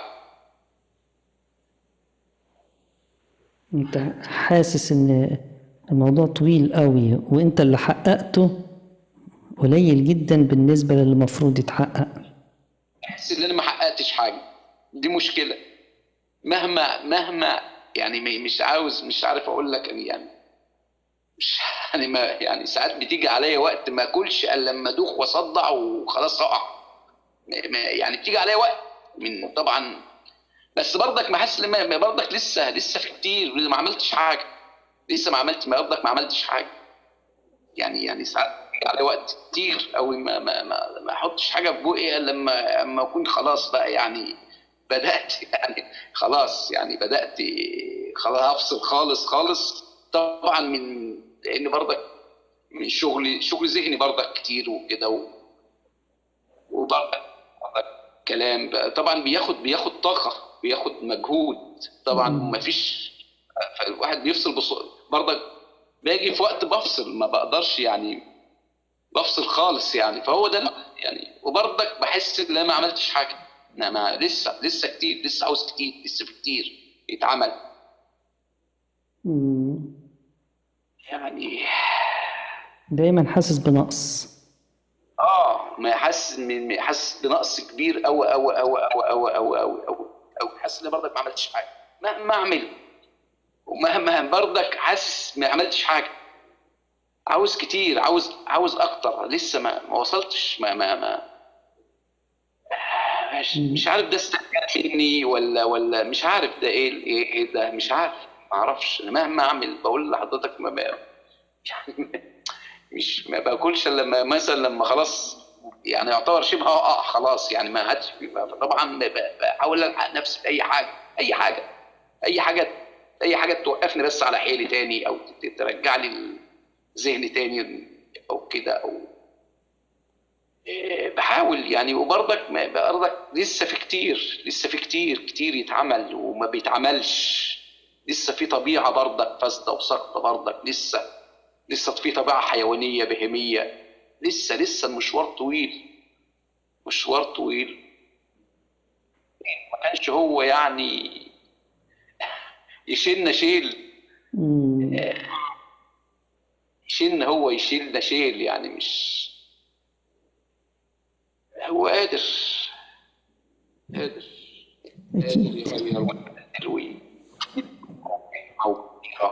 انت حاسس ان الموضوع طويل قوي وانت اللي حققته قليل جدا بالنسبة للي المفروض يتحقق احس ان انا ما حققتش حاجة دي مشكلة مهما مهما يعني مش عاوز مش عارف اقول لك يعني مش يعني ما يعني ساعات بتيجي عليا وقت ما اكلش الا لما ادوخ واصدع وخلاص اقع يعني بتيجي عليا وقت من طبعا بس برضك ما حاسس برضك لسه لسه في كتير ما عملتش حاجه لسه ما عملت ما برضك ما عملتش حاجه يعني يعني ساعات على وقت كتير قوي ما ما ما, ما احطش حاجه في بوقي الا لما اما اكون خلاص بقى يعني بدات يعني خلاص يعني بدات خلاص افصل خالص خالص طبعا من لان برضك من شغلي شغل ذهني برضك كتير وكده و... وبرضك كلام بقى. طبعا بياخد بياخد طاقه بياخد مجهود طبعا ما فيش الواحد بيفصل بص... برضك باجي في وقت بفصل ما بقدرش يعني بفصل خالص يعني فهو ده يعني وبرضك بحس ان انا ما عملتش حاجه انا ما لسه لسه كتير لسه عاوز كتير لسه في كتير يتعمل مم. يعني دايما حاسس بنقص اه ما حاسس من حاسس بنقص كبير قوي قوي قوي قوي قوي قوي قوي قوي قوي حاسس ان برضك ما عملتش حاجه مهما اعمل ومهما برضك حاسس ما عملتش حاجه عاوز كتير عاوز عاوز اكتر لسه ما ما وصلتش ما ما ما مش, مش عارف ده استعجال مني ولا ولا مش عارف ده ايه ايه إيه ده مش عارف ما اعرفش انا مهما اعمل بقول لحضرتك ما ما يعني مش ما باكلش الا لما مثلا لما خلاص يعني يعتبر شبه اه خلاص يعني ما هاتش فطبعا بحاول الحق نفسي باي حاجه اي حاجه اي حاجه اي حاجه توقفني بس على حيلي تاني او ترجع لي ذهني تاني او كده او بحاول يعني وبرضك برضك لسه في كتير لسه في كتير كتير يتعمل وما بيتعملش لسه في طبيعه برضك فاسده وساقطه برضك لسه لسه في طبيعه حيوانيه بهيميه لسه لسه المشوار طويل مشوار طويل ما كانش هو يعني يشيلنا شيل يشيلنا هو يشيلنا شيل يعني مش هو قادر قادر أكيد قادر يغير وي أو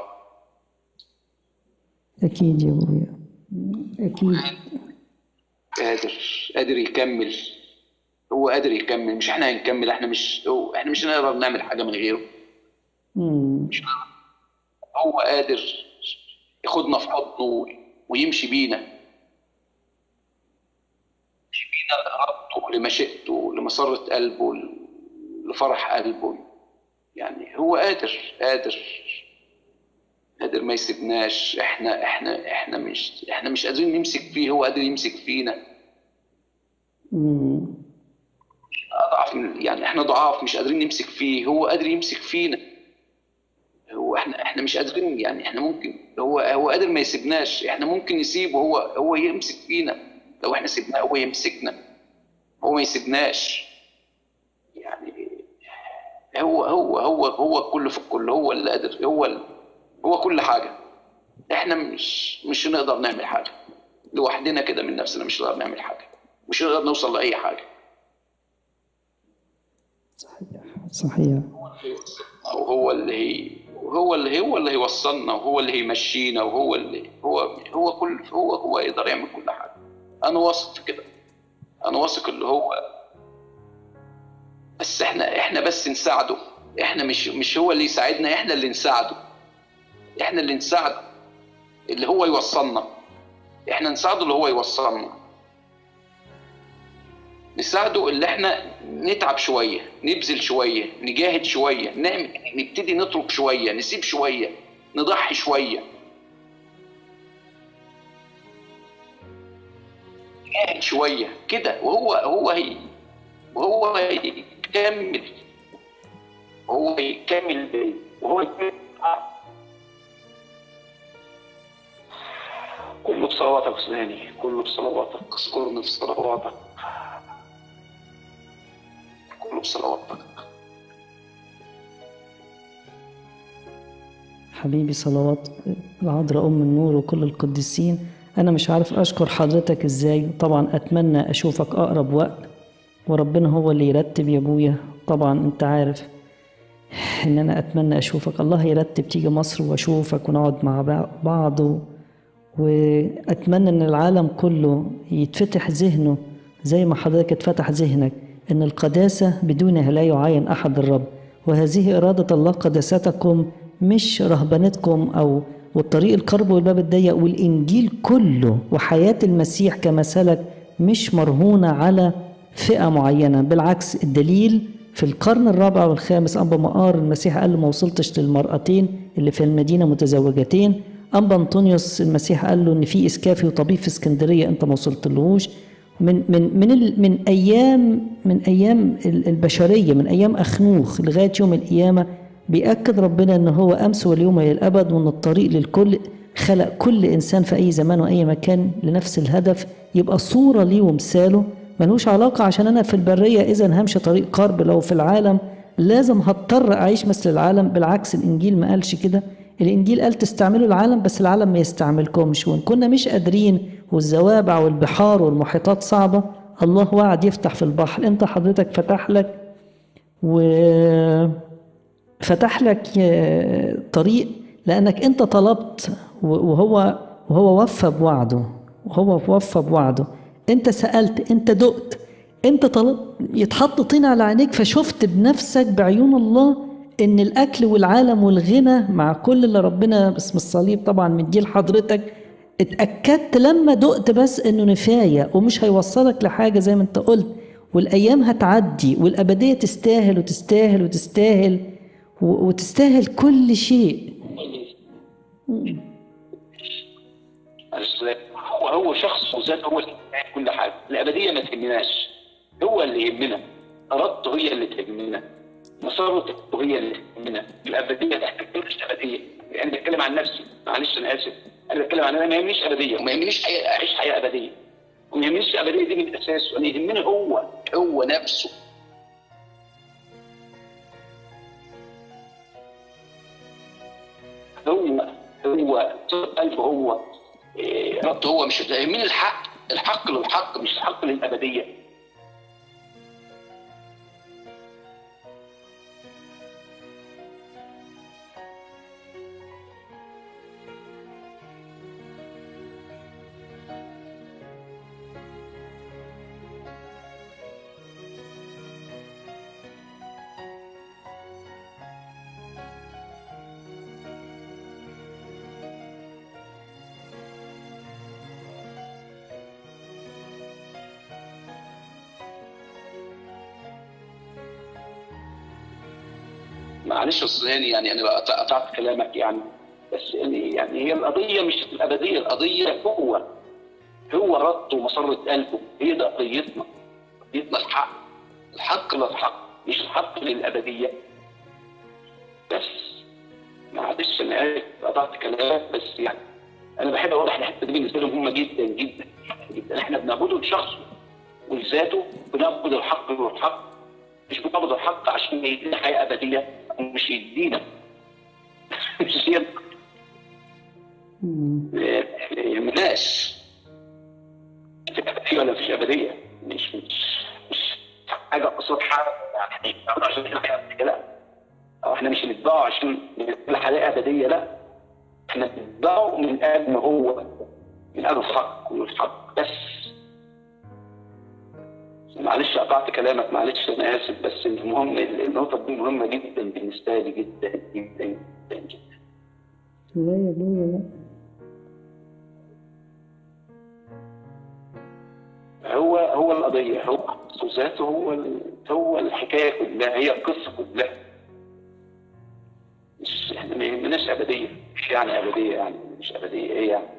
أكيد يا أبويا أكيد قادر قادر يكمل هو قادر يكمل مش احنا هنكمل احنا مش هو احنا مش هنقدر نعمل حاجه من غيره مم. هو قادر ياخدنا في حضنه ويمشي بينا يمشي بينا لإرادته لمشيئته لمسرة قلبه لفرح قلبه يعني هو قادر قادر قادر ما يسيبناش احنا احنا احنا مش احنا مش قادرين نمسك فيه هو قادر يمسك فينا مم. اضعف من يعني احنا ضعاف مش قادرين نمسك فيه هو قادر يمسك فينا هو احنا احنا مش قادرين يعني احنا ممكن هو هو قادر ما يسيبناش احنا ممكن نسيبه هو هو يمسك فينا لو احنا سيبناه هو يمسكنا هو ما يسيبناش يعني هو هو هو هو الكل في الكل هو اللي قادر هو ال- هو كل حاجه احنا مش مش هنقدر نعمل حاجه لوحدنا كده من نفسنا مش هنقدر نعمل حاجه مش هنقدر نوصل لاي حاجه صحيح صحيح او هو اللي هي هو اللي هو اللي هيوصلنا وهو اللي هيمشينا وهو اللي هو هو كل هو هو يقدر يعمل كل حاجه انا واثق في كده انا واثق اللي هو بس احنا احنا بس نساعده احنا مش مش هو اللي يساعدنا احنا اللي نساعده احنا اللي نساعده اللي هو يوصلنا احنا نساعده اللي هو يوصلنا نساعده اللي احنا نتعب شويه نبذل شويه نجاهد شويه نعمل نبتدي نترك شويه نسيب شويه نضحي شويه نجاهد شويه كده وهو هو هي وهو هيكمل وهو يكمل وهو يكمل كله بصلواتك سناني كله بصلواتك اذكرني في صلواتك كله بصلواتك حبيبي صلوات العذراء أم النور وكل القديسين أنا مش عارف أشكر حضرتك إزاي طبعا أتمنى أشوفك أقرب وقت وربنا هو اللي يرتب يا أبويا طبعا أنت عارف إن أنا أتمنى أشوفك الله يرتب تيجي مصر وأشوفك ونقعد مع بع- بعض و- وأتمنى إن العالم كله يتفتح ذهنه زي ما حضرتك اتفتح ذهنك إن القداسة بدونها لا يعاين أحد الرب وهذه إرادة الله قداستكم مش رهبنتكم أو والطريق القرب والباب الضيق والإنجيل كله وحياة المسيح كما سلك مش مرهونة على فئة معينة بالعكس الدليل في القرن الرابع والخامس أنبا مقار المسيح قال له ما وصلتش للمرأتين اللي في المدينة متزوجتين أنبا أنطونيوس المسيح قال له إن في إسكافي وطبيب في اسكندرية أنت ما وصلتلهوش من من من ال- من ايام من ايام ال- البشريه من ايام اخنوخ لغايه يوم القيامه بياكد ربنا ان هو امس واليوم الى الابد وان الطريق للكل خلق كل انسان في اي زمان واي مكان لنفس الهدف يبقى صوره ليه ومثاله ملوش علاقه عشان انا في البريه اذا همشي طريق قرب لو في العالم لازم هضطر اعيش مثل العالم بالعكس الانجيل ما قالش كده الانجيل قال تستعملوا العالم بس العالم ما يستعملكمش وان كنا مش قادرين والزوابع والبحار والمحيطات صعبه الله وعد يفتح في البحر انت حضرتك فتح لك وفتح لك آه، طريق لانك انت طلبت وهو وهو وفى بوعده وهو وفى بوعده انت سالت انت دقت انت طلبت يتحط طين على عينيك فشفت بنفسك بعيون الله ان الاكل والعالم والغنى مع كل اللي ربنا باسم الصليب طبعا مديه لحضرتك اتاكدت لما دقت بس انه نفايه ومش هيوصلك لحاجه زي ما انت قلت والايام هتعدي والابديه تستاهل وتستاهل وتستاهل و- وتستاهل كل شيء أصل هو هو شخص وذات هو اللي يستحق كل حاجه الابديه ما تهمناش هو اللي يهمنا ارادته هي اللي تهمنا مسارته هي اللي تهمنا الابديه تحتاج مش ابديه يعني بتكلم عن نفسي معلش انا اسف انا بتكلم عن انا ما يهمنيش ابديه وما يهمنيش حقيقة اعيش حياه ابديه وما يهمنيش الابديه دي من اساسه انا يهمني هو هو نفسه هو هو قلبه هو إيه، ربط هو مش يهمني الحق الحق للحق مش حق للابديه معلش اصل هاني يعني انا بقى قطع- قطعت كلامك يعني بس يعني يعني هي القضيه مش الابديه القضيه هو هو رد ومسره قلبه هي دي قضيتنا قضيتنا الحق الحق للحق مش الحق للابديه بس معلش انا اسف قطعت كلامك بس يعني انا بحب اوضح الحته دي بالنسبه لي مهمه جدا جدا جدا احنا بنعبده لشخصه ولذاته بنعبد الحق للحق مش بنعبد الحق عشان يدينا حياه ابديه مش يدينا مش هي يهمناش في ولا مفيش ابديه مش مش مش حاجه قصاد حاجه يعني ناخد عشان احنا حياه أبدية، لا او احنا مش بنتباعه عشان نبقى حياه ابديه لا احنا بنتباعه من اجل ما هو من اجل الحق والحق بس معلش قطعت كلامك معلش انا اسف بس المهم النقطه دي مهمه جدا بالنسبه لي جدا جدا جدا جدا لا يا ابويا لا هو هو القضية هو ذاته هو ال- هو الحكاية كلها هي القصة كلها مش احنا ما يهمناش أبدية مش يعني أبدية يعني مش أبدية إيه يعني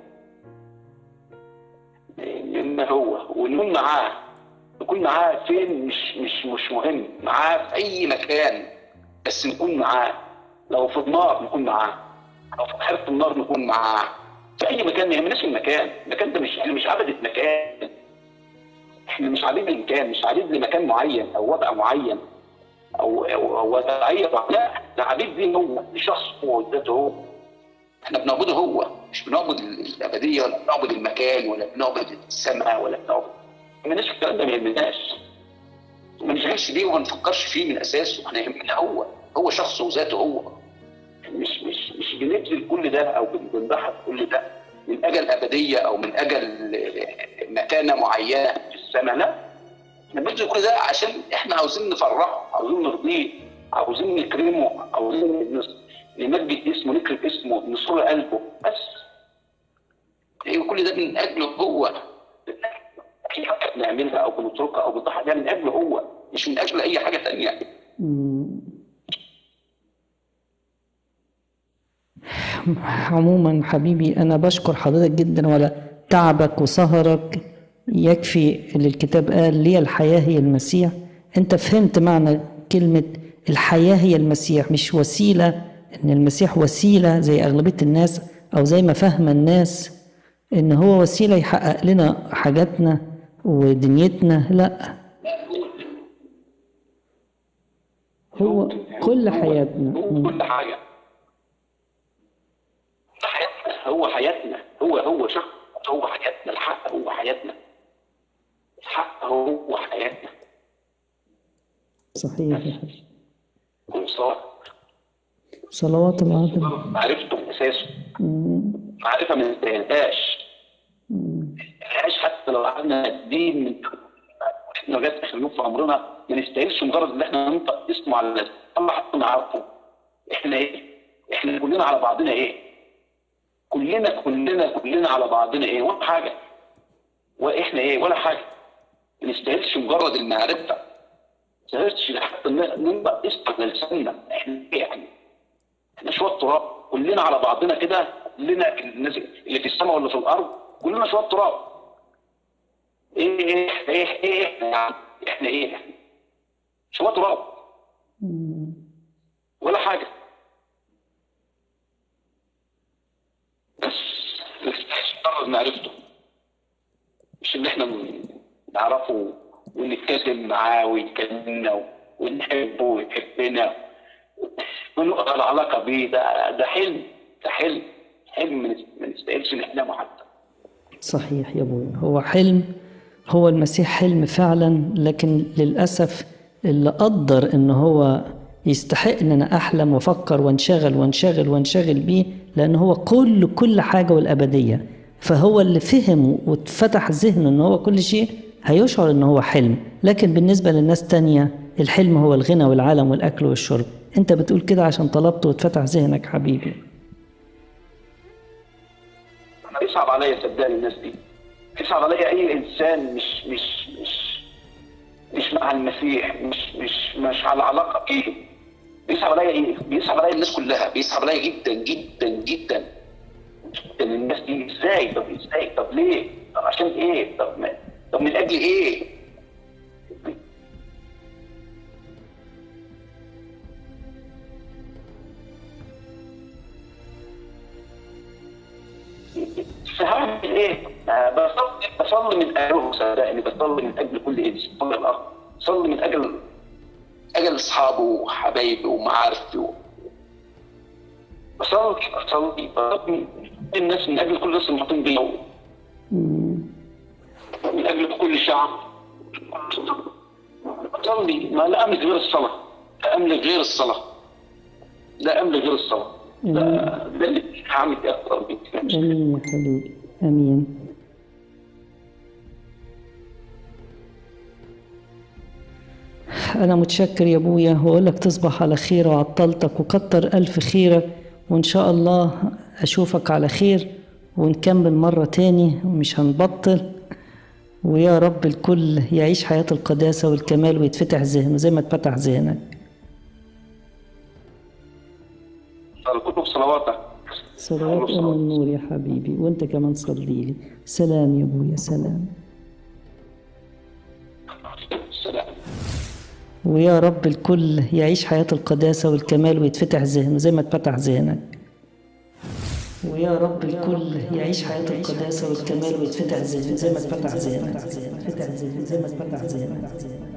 يهمنا هو ونكون معاه نكون معاه فين مش مش مش مهم معاه في أي مكان بس نكون معاه لو في النار نكون معاه لو في حرب النار نكون معاه في أي مكان ما يهمناش المكان المكان ده مش احنا مش عبدة مكان احنا مش عبيد لمكان مش عبيد لمكان معين او وضع معين او او, أو وضعيه لا ده عبيد ليه هو لشخص هو وذاته هو احنا بنعبده هو مش بنعبد الابديه ولا بنعبد المكان ولا بنعبد السماء ولا بنعبد ما ناس الكلام ده ما يهمناش ما نشغلش بيه وما نفكرش فيه من اساسه احنا يهمنا هو هو شخصه وذاته هو مش مش مش بنبذل كل ده او بن- بنضحي بكل ده من اجل ابديه او من اجل مكانه معينه في السماء لا احنا بنبذل كل ده عشان احنا عاوزين نفرحه عاوزين نرضيه عاوزين نكرمه عاوزين نس- نمجد اسمه نكرم اسمه نصر قلبه بس ايوه كل ده من اجله هو في حاجه بنعملها او بنتركها او بنضحي بيها من اجله هو مش من اجل اي حاجه تانية عموما حبيبي أنا بشكر حضرتك جدا على تعبك وسهرك يكفي اللي الكتاب قال لي الحياة هي المسيح أنت فهمت معنى كلمة الحياة هي المسيح مش وسيلة إن المسيح وسيلة زي أغلبية الناس أو زي ما فهم الناس إن هو وسيلة يحقق لنا حاجاتنا ودنيتنا لا هو كل حياتنا هو كل حاجه حياتنا هو حياتنا هو هو شخص هو حياتنا الحق هو حياتنا الحق هو حياتنا صحيح يا حبيبي وصار صلوات العظيم معرفته من اساسه معرفه ما ننتهيهاش ننتهيهاش حتى لو قعدنا الدين من احنا لغايه اخر يوم في عمرنا ما نستاهلش مجرد ان احنا ننطق اسمه على الناس الله حتى نعرفه احنا ايه؟ احنا كلنا على بعضنا ايه؟ كلنا كلنا كلنا على بعضنا ايه؟ ولا حاجه واحنا ايه؟ ولا حاجه ما نستاهلش مجرد المعرفه ما نستاهلش حتى ننطق اسمه على لساننا احنا ايه يعني؟ احنا شويه تراب كلنا على بعضنا كده كلنا الناس اللي في السماء ولا في الارض كلنا شويه تراب ايه ايه ايه ايه احنا يعني احنا ايه احنا شويه تراب ولا حاجه بس بس مجرد معرفته مش ان احنا نعرفه ونتكلم معاه ويتكلمنا ونحبه ويحبنا ونقطع العلاقه بيه ده ده حلم ده حلم حلم ما نستاهلش نحلمه حتى صحيح يا ابوي هو حلم هو المسيح حلم فعلا لكن للأسف اللي قدر إن هو يستحق إن أنا أحلم وأفكر وانشغل وانشغل وانشغل بيه لأن هو كل كل حاجة والأبدية فهو اللي فهم واتفتح ذهنه إن هو كل شيء هيشعر إن هو حلم لكن بالنسبة للناس تانية الحلم هو الغنى والعالم والأكل والشرب أنت بتقول كده عشان طلبت واتفتح ذهنك حبيبي انا بيصعب عليا صدقني الناس دي بيصعب عليا اي انسان مش مش مش مش مع المسيح مش مش مش على علاقه بيه بيصعب عليا ايه؟ بيصعب عليا الناس كلها بيصعب عليا جدا جدا جدا جدا الناس دي ازاي؟ طب ازاي؟ طب ليه؟ طب عشان ايه؟ طب ما طب من اجل ايه؟ هعمل ايه؟ بصلي بصلي من اجله صدقني بصلي من اجل كل انسان على الارض بصلي من اجل اجل اصحابه وحبايبه ومعارفه بصلي بصلي بصلي الناس من اجل كل الناس المحيطين بيا من اجل كل شعب بصلي ما لا املك غير الصلاه لا املك غير الصلاه لا املك غير الصلاه ده ده اللي هعمل فيه اكتر من كده امين يا حبيبي امين انا متشكر يا ابويا واقول لك تصبح على خير وعطلتك وكتر الف خيرك وان شاء الله اشوفك على خير ونكمل مرة تاني ومش هنبطل ويا رب الكل يعيش حياة القداسة والكمال ويتفتح ذهنه زي ما اتفتح ذهنك كتب صلواتك صلوات أم النور يا حبيبي وانت كمان صلي لي سلام يا ابويا سلام سلام ويا رب الكل يعيش حياة القداسة والكمال ويتفتح ذهنه زي ما اتفتح ذهنك ويا رب الكل يعيش حياة القداسة والكمال ويتفتح ذهنه زي ما اتفتح ذهنك فتح ذهنه زي ما اتفتح ذهنك